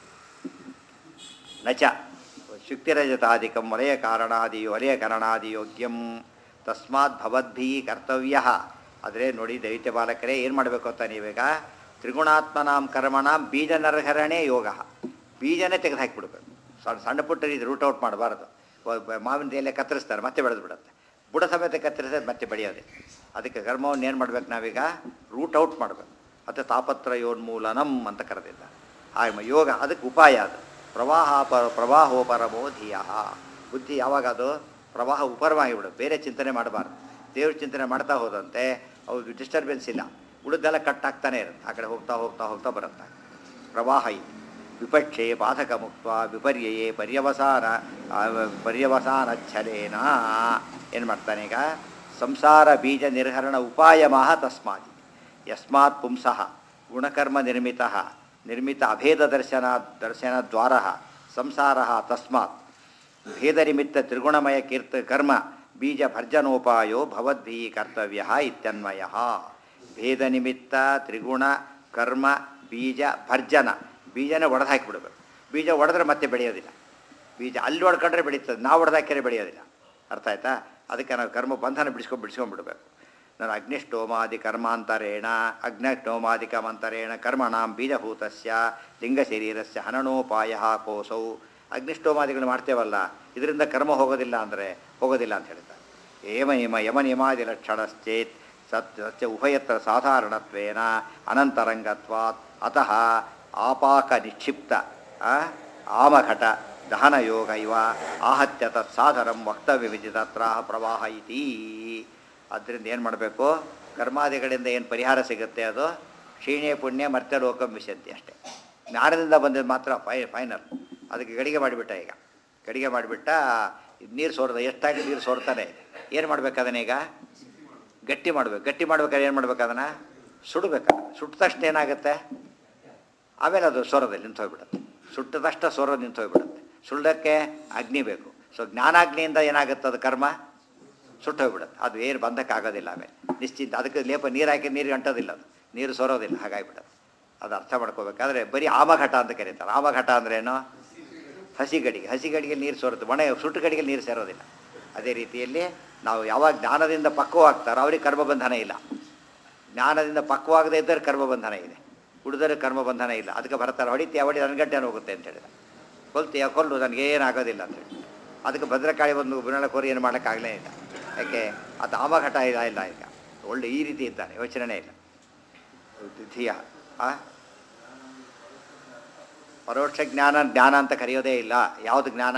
ನಚ ಶುಕ್ತಿರಜತಾಧಿಕಂ ವಲಯ ಕಾರಣಾದಿ ವಲಯ ಕರಣಾದಿಯೋಗ್ಯಂ ತಸ್ಮಾತ್ ಭವದ್ಭಿ ಕರ್ತವ್ಯ ಆದರೆ ನೋಡಿ ದೈತ್ಯ ಬಾಲಕರೇ ಏನು ಮಾಡಬೇಕು ಅಂತ ನೀವೀಗ ತ್ರಿಗುಣಾತ್ಮನಾಂ ಕರ್ಮಣಾಂ ಬೀಜ ನರಹರಣೆ ಯೋಗ ಬೀಜನೇ ತೆಗೆದು ಹಾಕಿಬಿಡ್ಬೇಕು ಸಣ್ಣ ಸಣ್ಣ ಪುಟ್ಟ ರೀತಿ ರೂಟ್ ಔಟ್ ಮಾಡಬಾರ್ದು ಮಾವಿನ ಎಲೆ ಕತ್ತರಿಸ್ತಾರೆ ಮತ್ತೆ ಬೆಳೆದು ಬಿಡುತ್ತೆ ಬುಡ ಸಮೇತ ಕತ್ತರಿಸಿದ್ರೆ ಮತ್ತೆ ಬೆಳೆಯೋದೆ ಅದಕ್ಕೆ ಕರ್ಮವನ್ನು ಏನು ಮಾಡ್ಬೇಕು ನಾವೀಗ ರೂಟ್ ಔಟ್ ಮಾಡಬೇಕು ಮತ್ತು ತಾಪತ್ರಯೋನ್ಮೂಲನಂ ಅಂತ ಕರೆದಿದ್ದ ಆ ಯೋಗ ಅದಕ್ಕೆ ಉಪಾಯ ಅದು ಪ್ರವಾಹ ಪ ಪ್ರವಾಹೋಪರಮೋ ಧಿಯ ಬುದ್ಧಿ ಯಾವಾಗ ಅದು ಪ್ರವಾಹ ಉಪರವಾಗಿಬಿಡುತ್ತೆ ಬೇರೆ ಚಿಂತನೆ ಮಾಡಬಾರ್ದು ದೇವ್ರ ಚಿಂತನೆ ಮಾಡ್ತಾ ಹೋದಂತೆ ಅವು ಡಿಸ್ಟರ್ಬೆನ್ಸ್ ಇಲ್ಲ ಉಳಿದೆಲ್ಲ ಕಟ್ ಆಗ್ತಾನೆ ಇರುತ್ತೆ ಆ ಕಡೆ ಹೋಗ್ತಾ ಹೋಗ್ತಾ ಹೋಗ್ತಾ ಬರುತ್ತೆ ಪ್ರವಾಹ ಇದೆ ವಿಪಕ್ಷೆ ಬಾಧಕ ಮುಕ್ತ ವಿಪರ್ಯಯೇ ಪರ್ಯವಸಾನ ಆ, ಪರ್ಯವಸಾನಚ್ಛಲೇನ ಏನು ಮಾಡ್ತಾನೆ ಈಗ ಸಂಸಾರ ಬೀಜ ನಿರ್ಹರಣ ಉಪಾಯಮಾಹ ತಸ್ಮಾತ್ ಯಸ್ಮಾತ್ ಪುಂಸಃ ಗುಣಕರ್ಮ ನಿರ್ಮಿತ ನಿರ್ಮಿತ ಅಭೇದ ದರ್ಶನ ದರ್ಶನದ್ವಾರ ಸಂಸಾರ ತಸ್ಮಾತ್ ಭೇದನಿಮಿತ್ತ ತ್ರಿಗುಣಮಯ ಕೀರ್ತ ಕರ್ಮ ಬೀಜ ಭರ್ಜನೋಪಾಯೋ ಭವದ್ಭಿ ಕರ್ತವ್ಯ ಇತ್ಯನ್ವಯ ಭೇದನಿಮಿತ್ತ ತ್ರಿಗುಣ ಕರ್ಮ ಬೀಜ ಭರ್ಜನ ಬೀಜನ ಒಡೆದು ಹಾಕಿಬಿಡ್ಬೇಕು ಬೀಜ ಒಡೆದ್ರೆ ಮತ್ತೆ ಬೆಳೆಯೋದಿಲ್ಲ ಬೀಜ ಅಲ್ಲಿ ಹೊಡ್ಕೊಂಡ್ರೆ ಬೆಳೀತದೆ ನಾವು ಹೊಡೆದಾಕಿದ್ರೆ ಬೆಳೆಯೋದಿಲ್ಲ ಅರ್ಥ ಆಯ್ತಾ ಅದಕ್ಕೆ ನಾವು ಕರ್ಮ ಬಂಧನ ಬಿಡಿಸ್ಕೊಂಡು ಬಿಡಿಸ್ಕೊಂಡ್ಬಿಡ್ಬೇಕು ನಾನು ಅಗ್ನಿಷ್ಠೋಮಾದಿ ಕರ್ಮಾಂತರೇಣ ಅಗ್ನಿಷ್ಠೋಮಾದಿ ಕರ್ಮಾಂತರೇಣ ಕರ್ಮಣಾಂ ಬೀಜಭೂತಸ್ಯ ಲಿಂಗ ಶರೀರಸ್ಯ ಹನನೋಪಾಯ ಕೋಸೌ ಅಗ್ನಿಷ್ಠೋಮಾದಿಗಳು ಮಾಡ್ತೇವಲ್ಲ ಇದರಿಂದ ಕರ್ಮ ಹೋಗೋದಿಲ್ಲ ಅಂದರೆ ಹೋಗೋದಿಲ್ಲ ಅಂತ ಹೇಳ್ತಾರೆ ಏಮ ನಿಯಮ ಯಮ ನಿಯಮಾದಿ ಲಕ್ಷಣಶ್ಚೇತ್ ಸತ್ ಸತ್ಯ ಉಭಯತ್ರ ಸಾಧಾರಣತ್ವೇನ ಅನಂತರಂಗತ್ವಾತ್ ಅತಃ ಆಪಾಕ ನಿಕ್ಷಿಪ್ತ ಆ, ಆಮಘಟ ದಹನಯೋಗ ಇವ ಆಹತ್ಯ ತತ್ಸಾಧನಂ ವಕ್ತವ್ಯವಿಧಿ ತತ್ರ ಪ್ರವಾಹ ಇತಿ ಅದರಿಂದ ಏನು ಮಾಡಬೇಕು ಕರ್ಮಾದಿಗಳಿಂದ ಏನು ಪರಿಹಾರ ಸಿಗುತ್ತೆ ಅದು ಕ್ಷೀಣೆ ಪುಣ್ಯ ಮತ್ತೆ ಲೋಕಂ ವಿಶಂತಿ ಅಷ್ಟೇ ಜ್ಞಾನದಿಂದ ಬಂದಿದ್ದು ಮಾತ್ರ ಫೈ ಫೈನಲ್ ಅದಕ್ಕೆ ಗಡಿಗೆ ಮಾಡಿಬಿಟ್ಟ ಈಗ ಗಡಿಗೆ ಮಾಡಿಬಿಟ್ಟ ನೀರು ಸೋರ್ದ ಎಷ್ಟಾಗಿ ನೀರು ಸೋರ್ತಾನೆ ಇದೆ ಏನು ಮಾಡ್ಬೇಕು ಅದನ್ನ ಈಗ ಗಟ್ಟಿ ಮಾಡ್ಬೇಕು ಗಟ್ಟಿ ಮಾಡ್ಬೇಕಾದ್ರೆ ಏನು ಮಾಡ್ಬೇಕು ಅದನ್ನು ಸುಡಬೇಕು ಸುಟ್ಟ ತಕ್ಷಣ ಏನಾಗುತ್ತೆ ಆಮೇಲೆ ಅದು ಸೊರದಲ್ಲಿ ನಿಂತು ಹೋಗ್ಬಿಡುತ್ತೆ ಸುಟ್ಟದಷ್ಟ ಸೊರ ನಿಂತು ಹೋಗ್ಬಿಡುತ್ತೆ ಸುಳ್ಳಕ್ಕೆ ಅಗ್ನಿ ಬೇಕು ಸೊ ಜ್ಞಾನಾಗ್ನಿಯಿಂದ ಏನಾಗುತ್ತೆ ಅದು ಕರ್ಮ ಸುಟ್ಟು ಹೋಗ್ಬಿಡುತ್ತೆ ಅದು ಏನು ಬಂಧಕ್ಕೆ ಆಗೋದಿಲ್ಲ ಆಮೇಲೆ ನಿಶ್ಚಿಂತ ಅದಕ್ಕೆ ಲೇಪ ನೀರು ಹಾಕಿ ನೀರು ಅಂಟೋದಿಲ್ಲ ಅದು ನೀರು ಸೋರೋದಿಲ್ಲ ಹಾಗಾಗಿಬಿಡುತ್ತೆ ಅದು ಅರ್ಥ ಮಾಡ್ಕೋಬೇಕಾದ್ರೆ ಬರೀ ಆಮಘಟ ಅಂತ ಕರೀತಾರೆ ಆಮಘಟ ಅಂದ್ರೇನು ಹಸಿ ಗಡಿಗೆ ಹಸಿ ಗಡಿಗೆ ನೀರು ಸೋರುತ್ತೆ ಒಣ ಸುಟ್ಟು ಗಡಿಗೆ ನೀರು ಸೇರೋದಿಲ್ಲ ಅದೇ ರೀತಿಯಲ್ಲಿ ನಾವು ಯಾವಾಗ ಜ್ಞಾನದಿಂದ ಪಕ್ವವಾಗ್ತಾರೋ ಅವ್ರಿಗೆ ಕರ್ಮಬಂಧನ ಇಲ್ಲ ಜ್ಞಾನದಿಂದ ಪಕ್ವವಾಗದೇ ಇದ್ದರೆ ಕರ್ಮಬಂಧನ ಇದೆ ಉಳಿದರೆ ಕರ್ಮಬಂಧನ ಇಲ್ಲ ಅದಕ್ಕೆ ಬರ್ತಾರೆ ಹೊಡಿತೀಯ ಹೊಡಿ ನನ್ನ ಗಂಟೆ ಹೋಗುತ್ತೆ ಅಂತ ಹೇಳಿದ ಕೊಲ್ತೀಯ ಕೊಲ್ಲು ನನಗೇನಾಗೋದಿಲ್ಲ ಅಂತೇಳಿ ಅದಕ್ಕೆ ಭದ್ರಕಾಳಿ ಒಂದು ಬುನಾಳಕೋರಿ ಏನು ಮಾಡೋಕ್ಕಾಗಲೇ ಇಲ್ಲ ಯಾಕೆ ಅದು ಆಮಘಟ ಇಲ್ಲ ಇಲ್ಲ ಈಗ ಒಳ್ಳೆ ಈ ರೀತಿ ಇದ್ದಾನೆ ಯೋಚನೆ ಇಲ್ಲ ಧಿಯ ಆ ಪರೋಕ್ಷ ಜ್ಞಾನ ಜ್ಞಾನ ಅಂತ ಕರೆಯೋದೇ ಇಲ್ಲ ಯಾವುದು ಜ್ಞಾನ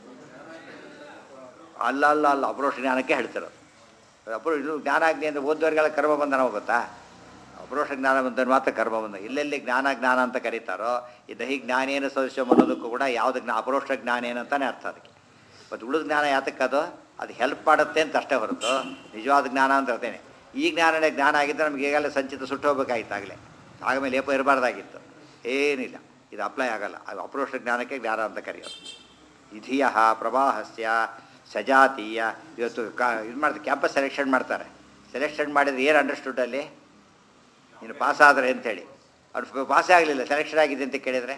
ಅಲ್ಲ ಅಲ್ಲ ಅಲ್ಲ ಅಪರೋಕ್ಷ ಜ್ಞಾನಕ್ಕೆ ಹೇಳ್ತಿರೋದು ಅಪರೋ ಇದು ಜ್ಞಾನಾಗ್ನಿ ಅಂದರೆ ಓದೋರಿಗೆಲ್ಲ ಕರ್ಮ ಬಂಧನ ಹೋಗುತ್ತಾ ಅಪರೋಕ್ಷ ಜ್ಞಾನ ಬಂದರೆ ಮಾತ್ರ ಕರ್ಮ ಬಂಧ ಎಲ್ಲೆಲ್ಲಿ ಜ್ಞಾನ ಜ್ಞಾನ ಅಂತ ಕರೀತಾರೋ ಈ ದಹಿ ಜ್ಞಾನೇನ ಸದಸ್ಯ ಅನ್ನೋದಕ್ಕೂ ಕೂಡ ಯಾವುದು ಜ್ಞಾ ಅಪರೋಕ್ಷ ಜ್ಞಾನ ಏನಂತಾನೆ ಅರ್ಥ ಅದಕ್ಕೆ ಮತ್ತು ಉಳಿದ ಜ್ಞಾನ ಯಾತಕ್ಕೆ ಅದು ಅದು ಹೆಲ್ಪ್ ಮಾಡುತ್ತೆ ಅಂತ ಅಷ್ಟೇ ಹೊರತು ನಿಜವಾದ ಜ್ಞಾನ ಅಂತ ಹೇಳ್ತೇನೆ ಈ ಜ್ಞಾನನೇ ಜ್ಞಾನ ಆಗಿದ್ದರೆ ನಮ್ಗೆ ಈಗಲೇ ಸಂಚಿತ ಸುಟ್ಟು ಹೋಗ್ಬೇಕಾಗಿತ್ತು ಆಗಲೇ ಆಮೇಲೆ ಲೇಪ ಇರಬಾರ್ದಾಗಿತ್ತು ಏನಿಲ್ಲ ಇದು ಅಪ್ಲೈ ಆಗಲ್ಲ ಅದು ಅಪರೋಕ್ಷ ಜ್ಞಾನಕ್ಕೆ ಜ್ಞಾನ ಅಂತ ಕರೆಯೋದು ಇಧಿಯ ಪ್ರವಾಹಸ್ಯ ಸಜಾತೀಯ ಇವತ್ತು ಕಾ ಇದು ಮಾಡ್ತಾರೆ ಕ್ಯಾಂಪಸ್ ಸೆಲೆಕ್ಷನ್ ಮಾಡ್ತಾರೆ ಸೆಲೆಕ್ಷನ್ ಮಾಡಿದ್ರೆ ಏನು ಅಂಡರ್ಸ್ಟುಡ್ ಅಲ್ಲಿ ನೀನು ಪಾಸ್ ಆದರೆ ಅಂತೇಳಿ ಅವ್ರು ಪಾಸೇ ಆಗಲಿಲ್ಲ ಸೆಲೆಕ್ಷನ್ ಆಗಿದೆ ಅಂತ ಕೇಳಿದರೆ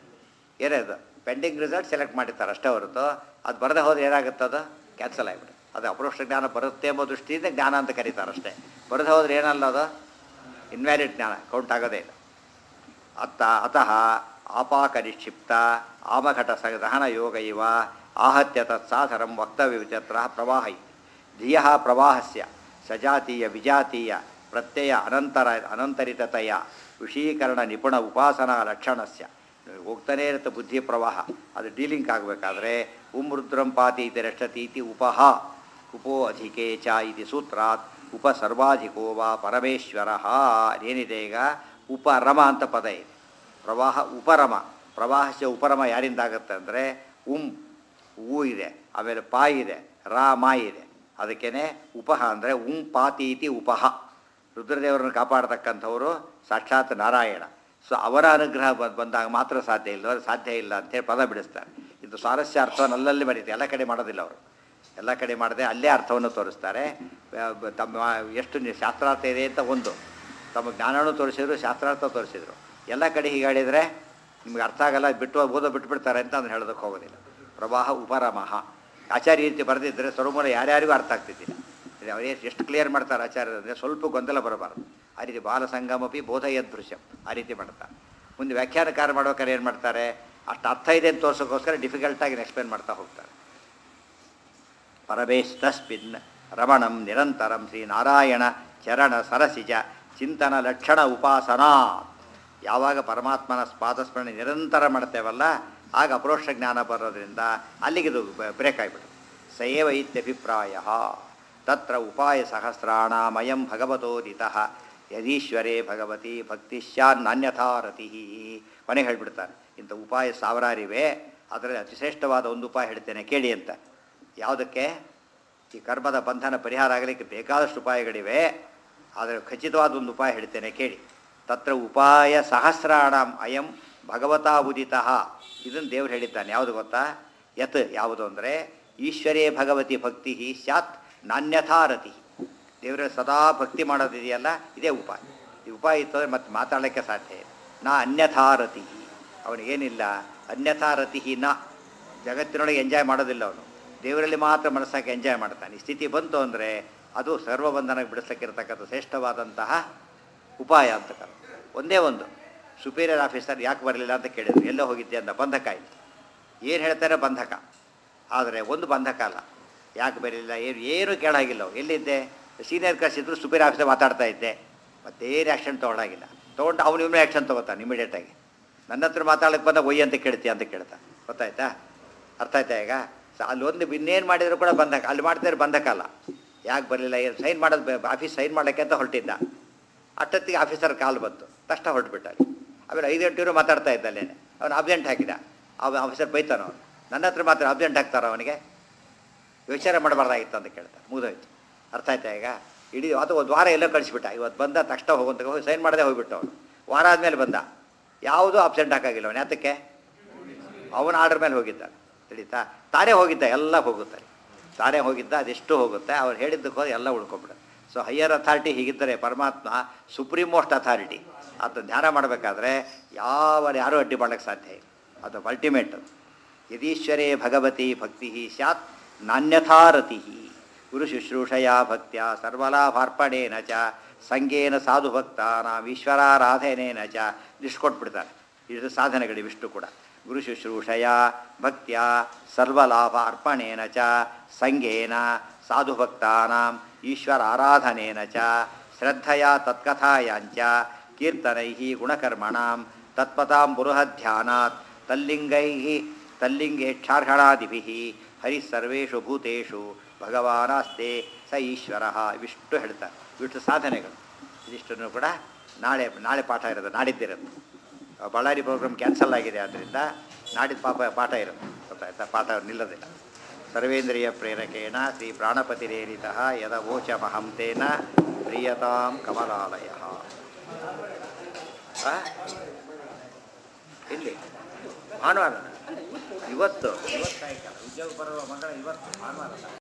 ಏನದು ಪೆಂಡಿಂಗ್ ರಿಸಲ್ಟ್ ಸೆಲೆಕ್ಟ್ ಮಾಡಿರ್ತಾರೆ ಅಷ್ಟೇ ಹೊರತು ಅದು ಬರದೇ ಹೋದ್ರೆ ಏನಾಗುತ್ತೆ ಅದು ಕ್ಯಾನ್ಸಲ್ ಆಗಿಬಿಡುತ್ತೆ ಅದು ಅಪರೋಕ್ಷ ಜ್ಞಾನ ಬರುತ್ತೆ ಎಂಬ ದೃಷ್ಟಿಯಿಂದ ಜ್ಞಾನ ಅಂತ ಕರೀತಾರೆ ಅಷ್ಟೇ ಬರದೇ ಹೋದ್ರೆ ಏನಲ್ಲ ಅದು ಇನ್ವ್ಯಾಲಿಡ್ ಜ್ಞಾನ ಕೌಂಟ್ ಆಗೋದೇ ಇಲ್ಲ ಅತ್ತ ಅತಃ ಆಪಾಕ ನಿಕ್ಷಿಪ್ತ ಆಮಘಟ ದಹನ ಯೋಗ ಇವ ಆಹತ್ಯ ತತ್ಸಾಧನಂ ವಕ್ತವ್ಯವಿತ್ಯತ್ರ ಪ್ರವಾಹ ಧಿಯ ಪ್ರವಾಹಸ್ಯ ಸಜಾತೀಯ ವಿಜಾತೀಯ ಪ್ರತ್ಯಯ ಅನಂತರ ಅನಂತರಿತತೆಯ ವಿಷೀಕರಣ ನಿಪುಣ ಉಪಾಸನಾ ಲಕ್ಷಣಸ್ಯ ಹೋಗ್ತಾನೇ ಇರುತ್ತೆ ಬುದ್ಧಿ ಪ್ರವಾಹ ಅದು ಡೀಲಿಂಗ್ ಆಗಬೇಕಾದ್ರೆ ಉಮೃದ್ರಂ ಪಾತಿ ಇತಿ ರಷ್ಟತಿ ಇತಿ ಉಪಹ ಉಪೋ ಅಧಿಕೆ ಚ ಇತಿ ಸೂತ್ರಾತ್ ಉಪಸರ್ವಾಧಿಕೋ ವಾ ಪರಮೇಶ್ವರ ಏನಿದೆ ಈಗ ಉಪರಮ ಅಂತ ಪದ ಇದೆ ಪ್ರವಾಹ ಉಪರಮ ಪ್ರವಾಹಸ್ಯ ಉಪರಮ ಯಾರಿಂದ ಆಗುತ್ತೆ ಅಂದರೆ ಉಂ ಊ ಇದೆ ಆಮೇಲೆ ಪಾ ಇದೆ ರಾ ಮಾ ಇದೆ ಅದಕ್ಕೇನೆ ಉಪಹ ಅಂದರೆ ಉಂ ಪಾತೀತಿ ಉಪಹ ರುದ್ರದೇವರನ್ನು ಕಾಪಾಡತಕ್ಕಂಥವರು ಸಾಕ್ಷಾತ್ ನಾರಾಯಣ ಸೊ ಅವರ ಅನುಗ್ರಹ ಬ- ಬಂದಾಗ ಮಾತ್ರ ಸಾಧ್ಯ ಇಲ್ಲ ಸಾಧ್ಯ ಇಲ್ಲ ಅಂತೇಳಿ ಪದ ಬಿಡಿಸ್ತಾರೆ ಇದು ಸ್ವಾರಸ್ಯ ಅರ್ಥವನ್ನು ಅಲ್ಲಲ್ಲಿ ಬರೀತಾರೆ ಎಲ್ಲ ಕಡೆ ಮಾಡೋದಿಲ್ಲ ಅವರು ಎಲ್ಲ ಕಡೆ ಮಾಡದೆ ಅಲ್ಲೇ ಅರ್ಥವನ್ನು ತೋರಿಸ್ತಾರೆ ಬ- ಬ- ತಮ್ಮ ಎಷ್ಟು ನಿ- ಶಾಸ್ತ್ರಾರ್ಥ ಇದೆ ಅಂತ ಒಂದು ತಮ್ಮ ಜ್ಞಾನನೂ ತೋರಿಸಿದ್ರು ಶಾಸ್ತ್ರಾರ್ಥ ತೋರಿಸಿದ್ರು ಎಲ್ಲ ಕಡೆ ಹೀಗೆ ಹೇಳಿದರೆ ನಿಮ್ಗೆ ಅರ್ಥ ಆಗಲ್ಲ ಬಿಟ್ಟು ಓದೋ ಬಿಟ್ಬಿಡ್ತಾರೆ ಅಂತ ಅದನ್ನು ಹೇಳೋದಕ್ಕೆ ಹೋಗೋದಿಲ್ಲ ಪ್ರವಾಹ ಉಪರಮಃ ಆಚಾರ್ಯ ರೀತಿ ಬರೆದಿದ್ದರೆ ಸ್ವರಮೂಲ ಯಾರ್ಯಾರಿಗೂ ಅರ್ಥ ಆಗ್ತಿದ್ದಿಲ್ಲ ಇದು ಅವರೇ ಎಷ್ಟು ಕ್ಲಿಯರ್ ಮಾಡ್ತಾರೆ ಆಚಾರ್ಯರು ಅಂದರೆ ಸ್ವಲ್ಪ ಗೊಂದಲ ಬರಬಾರ್ದು ಆ ರೀತಿ ಬಾಲ ಸಂಗಮಪಿ ಬೋಧಯದ್ ದೃಶ್ಯಂ ಆ ರೀತಿ ಮಾಡ್ತಾರೆ ಮುಂದೆ ವ್ಯಾಖ್ಯಾನಕಾರ ಮಾಡ್ಬೇಕಾದ್ರೆ ಏನು ಮಾಡ್ತಾರೆ ಅಷ್ಟು ಅರ್ಥ ಇದೆ ಅಂತ ತೋರ್ಸೋಕ್ಕೋಸ್ಕರ ಡಿಫಿಕಲ್ಟಾಗಿ ಎಕ್ಸ್ಪ್ಲೇನ್ ಮಾಡ್ತಾ ಹೋಗ್ತಾರೆ ಪರಮೇಶಸ್ಮಿನ್ ರಮಣಂ ನಿರಂತರಂ ಶ್ರೀನಾರಾಯಣ ಚರಣ ಸರಸಿಜ ಚಿಂತನ ಲಕ್ಷಣ ಉಪಾಸನಾ ಯಾವಾಗ ಪರಮಾತ್ಮನ ಪಾದಸ್ಮರಣೆ ನಿರಂತರ ಮಾಡ್ತೇವಲ್ಲ ಆಗ ಅಪರೋಕ್ಷ ಜ್ಞಾನ ಬರೋದ್ರಿಂದ ಅಲ್ಲಿಗಿದು ಬ್ರೇಕ್ ಆಗಿಬಿಡು ಸಯೇವ ಇತ್ಯಭಿಪ್ರಾಯ ತತ್ರ ಉಪಾಯ ಸಹಸ್ರಾಣಾಮಯಂ ಭಗವತೋದಿತ ಯದೀಶ್ವರೇ ಭಗವತಿ ಭಕ್ತಿ ಸ್ಯಾನ್ನನ್ಯಥಾರತಿ ಕೊನೆಗೆ ಹೇಳ್ಬಿಡ್ತಾರೆ ಇಂಥ ಉಪಾಯ ಸಾವಿರಾರಿವೆ ಅದರಲ್ಲಿ ಅತಿ ಶ್ರೇಷ್ಠವಾದ ಒಂದು ಉಪಾಯ ಹೇಳ್ತೇನೆ ಕೇಳಿ ಅಂತ ಯಾವುದಕ್ಕೆ ಈ ಕರ್ಮದ ಬಂಧನ ಪರಿಹಾರ ಆಗಲಿಕ್ಕೆ ಬೇಕಾದಷ್ಟು ಉಪಾಯಗಳಿವೆ ಆದರೆ ಖಚಿತವಾದ ಒಂದು ಉಪಾಯ ಹೇಳ್ತೇನೆ ಕೇಳಿ ತತ್ರ ಉಪಾಯ ಸಹಸ್ರಾಣಂ ಅಯಂ ಭಗವತಾ ಉದಿತ ಇದನ್ನು ದೇವ್ರು ಹೇಳಿದ್ದಾನೆ ಯಾವುದು ಗೊತ್ತಾ ಯತ್ ಯಾವುದು ಅಂದರೆ ಈಶ್ವರೇ ಭಗವತಿ ಭಕ್ತಿ ಸ್ಯಾತ್ ನಾನ್ಯಥಾರತಿ ದೇವರ ಸದಾ ಭಕ್ತಿ ಮಾಡೋದಿದೆಯಲ್ಲ ಇದೇ ಉಪಾಯ ಈ ಉಪಾಯ ಇತ್ತಂದರೆ ಮತ್ತೆ ಮಾತಾಡಲಿಕ್ಕೆ ಸಾಧ್ಯ ಇಲ್ಲ ನಾ ಅನ್ಯಥಾರತಿ ಅವನಿಗೇನಿಲ್ಲ ಅನ್ಯಥಾರತಿ ನ ಜಗತ್ತಿನೊಳಗೆ ಎಂಜಾಯ್ ಮಾಡೋದಿಲ್ಲ ಅವನು ದೇವರಲ್ಲಿ ಮಾತ್ರ ಮನಸ್ಸಾಕಿ ಎಂಜಾಯ್ ಮಾಡ್ತಾನೆ ಈ ಸ್ಥಿತಿ ಬಂತು ಅಂದರೆ ಅದು ಸರ್ವಬಂಧನಕ್ಕೆ ಬಿಡಿಸ್ಲಿಕ್ಕಿರ್ತಕ್ಕಂಥ ಶ್ರೇಷ್ಠವಾದಂತಹ ಉಪಾಯ ಅಂತ ಕರೆ ಒಂದೇ ಒಂದು ಸುಪೀರಿಯರ್ ಆಫೀಸರ್ ಯಾಕೆ ಬರಲಿಲ್ಲ ಅಂತ ಕೇಳಿದ್ರು ಎಲ್ಲೋ ಹೋಗಿದ್ದೆ ಅಂತ ಬಂಧಕ ಆಯಿತು ಏನು ಹೇಳ್ತಾರೆ ಬಂಧಕ ಆದರೆ ಒಂದು ಬಂಧಕ ಅಲ್ಲ ಯಾಕೆ ಬರಲಿಲ್ಲ ಏನು ಏನು ಕೇಳಾಗಿಲ್ಲ ಅವ್ರು. ಎಲ್ಲಿದ್ದೆ ಸೀನಿಯರ್ ಕ್ಲಾಸ್ ಇದ್ರು ಸುಪೀರಿಯರ್ ಆಫೀಸರ್ ಮಾತಾಡ್ತಾ ಇದ್ದೆ ಮತ್ತೇನು ಆ್ಯಕ್ಷನ್ ತೊಗೊಳಾಗಿಲ್ಲ ತೊಗೊಂಡು ಅವನು ಇವನೇ ಆ್ಯಕ್ಷನ್ ತೊಗೋತಾನೆ ಇಮಿಡಿಯೇಟಾಗಿ ನನ್ನ ಹತ್ರ ಮಾತಾಡಕ್ಕೆ ಬಂದಾಗ ಒಯ್ಯ ಅಂತ ಕೇಳ್ತೀಯ ಅಂತ ಕೇಳ್ತಾ ಗೊತ್ತಾಯ್ತಾ ಅರ್ಥ ಆಯ್ತಾ ಈಗ ಸ ಅಲ್ಲಿ ಒಂದು ಇನ್ನೇನು ಮಾಡಿದ್ರು ಕೂಡ ಬಂಧಕ ಅಲ್ಲಿ ಮಾಡ್ತಾರೆ ಬಂಧಕ ಅಲ್ಲ ಯಾಕೆ ಬರಲಿಲ್ಲ ಏನು ಸೈನ್ ಮಾಡೋದು ಆಫೀಸ್ ಸೈನ್ ಮಾಡೋಕ್ಕೆ ಅಂತ ಹೊರಟಿದ್ದ ಅಷ್ಟೊತ್ತಿಗೆ ಆಫೀಸರ್ ಕಾಲ್ ಬಂತು ತಕ್ಷಣ ಹೊರಟ್ಬಿಟ್ಟ ಅಲ್ಲಿ ಆಮೇಲೆ ಐದು ಗಂಟೆಯವರು ಮಾತಾಡ್ತಾ ಇದ್ದ ಅಲ್ಲೇನೆ ಅವನು ಅಬ್ಸೆಂಟ್ ಹಾಕಿದ ಅವ ಆಫೀಸರ್ ಬೈತಾನ ಅವನು ನನ್ನ ಹತ್ರ ಮಾತ್ರ ಅಬ್ಸೆಂಟ್ ಹಾಕ್ತಾರ ಅವನಿಗೆ ವಿಚಾರ ಮಾಡಬಾರ್ದಾಗಿತ್ತು ಅಂತ ಕೇಳ್ತಾರೆ ಮುಗಿದೋಯ್ತು ಅರ್ಥ ಆಯ್ತಾ ಈಗ ಇಡೀ ಅದು ಒಂದು ವಾರ ಎಲ್ಲೋ ಕಳಿಸ್ಬಿಟ್ಟ ಇವತ್ತು ಬಂದ ತಕ್ಷಣ ಹೋಗುವಂತ ಹೋಗಿ ಸೈನ್ ಮಾಡದೆ ಹೋಗ್ಬಿಟ್ಟು ಅವನು ವಾರ ಆದಮೇಲೆ ಬಂದ ಯಾವುದೂ ಅಬ್ಸೆಂಟ್ ಹಾಕಾಗಿಲ್ಲ ಅವನು ಯಾತಕ್ಕೆ ಅವನ ಆರ್ಡರ್ ಮೇಲೆ ಹೋಗಿದ್ದ ತಿಳಿತಾ ತಾನೇ ಹೋಗಿದ್ದ ಎಲ್ಲ ಹೋಗುತ್ತೆ ತಾನೇ ಹೋಗಿದ್ದ ಅದೆಷ್ಟು ಹೋಗುತ್ತೆ ಅವ್ರು ಹೇಳಿದ್ದಕ್ಕೆ ಹೋಗಿ ಎಲ್ಲ ಉಳ್ಕೊಂಬಿಡ ಸೊ ಹೈಯರ್ ಅಥಾರಿಟಿ ಹೀಗಿದ್ದರೆ ಪರಮಾತ್ಮ ಸುಪ್ರೀಂ ಮೋಸ್ಟ್ ಅಥಾರಿಟಿ ಅದು ಧ್ಯಾನ ಮಾಡಬೇಕಾದ್ರೆ ಯಾವ ಯಾರೂ ಅಡ್ಡಿ ಮಾಡೋಕ್ಕೆ ಸಾಧ್ಯ ಇಲ್ಲ ಅದು ಅಲ್ಟಿಮೇಟ್ ಯದೀಶ್ವರೇ ಭಗವತಿ ಭಕ್ತಿ ಸ್ಯಾತ್ ನಾನ್ಯಥಾರತಿ ಗುರು ಶುಶ್ರೂಷಯ ಭಕ್ತ್ಯ ಸರ್ವಲಾಭಾರ್ಪಣೇನ ಚ ಸಂಗೇನ ಸಾಧು ಭಕ್ತಾನಾಂ ಈಶ್ವರಾರಾಧನೇನ ಚ ಇಷ್ಟು ಕೊಟ್ಬಿಡ್ತಾರೆ ಇದು ಸಾಧನೆಗಳಿವಿಷ್ಟು ಕೂಡ ಗುರು ಶುಶ್ರೂಷಯ ಭಕ್ತ್ಯ ಸರ್ವಲಾಭ ಅರ್ಪಣೇನ ಚ ಸಂಗೇನ ಸಾಧು ಭಕ್ತಾನಾಂ ಈಶ್ವರ ಆರಾಧನೇನ ಚ ಶ್ರದ್ಧೆಯ ತತ್ಕಥಾಯಾಂಚ ಕೀರ್ತನೈ ಗುಣಕರ್ಮಣಾಂ ತತ್ಪತಾಂ ಬೃಹಧ್ಯಾನಾತ್ ತಲ್ಲಿಂಗೈ ತಲ್ಲಿಂಗೇಕ್ಷಾರ್ಹಣಾದಿಭಿ ಹರಿ ಸರ್ವೇಷು ಭೂತೇಷು ಭಗವಾನಾಸ್ತೆ ಸ ಈಶ್ವರ ಇವಿಷ್ಟು ಹೇಳ್ತಾರೆ ಇವಿಷ್ಟು ಸಾಧನೆಗಳು ಇದಿಷ್ಟನ್ನು ಕೂಡ ನಾಳೆ ನಾಳೆ ಪಾಠ ಇರೋದು ನಾಡಿದ್ದಿರುತ್ತೆ ಆ ಬಳ್ಳಾರಿ ಪ್ರೋಗ್ರಾಮ್ ಕ್ಯಾನ್ಸಲ್ ಆಗಿದೆ ಆದ್ದರಿಂದ ನಾಡಿದ್ದು ಪಾಪ ಪಾಠ ಇರುತ್ತೆ ಗೊತ್ತಾಯ್ತಾ ಪಾಠ ನಿಲ್ಲೋದಿಲ್ಲ ಸರ್ವೇಂದ್ರಿಯ ಪ್ರೇರಕೇಣ ಶ್ರೀ ಪ್ರಾಣಪತಿರೇರಿತ ಯದ ವೋಚಮಹಂ ತೇನ ಪ್ರಿಯತಾಂ ಕಮಲಾಲಯ ಆ? ಎಲ್ಲಿ ಭಾನುವಾರ ಇವತ್ತು ಇವತ್ತು ಸಾಯಂಕಾಲ ಉದ್ಯೋಗ ಬರುವ ಮಗಳ ಇವತ್ತು ಭಾನುವಾರ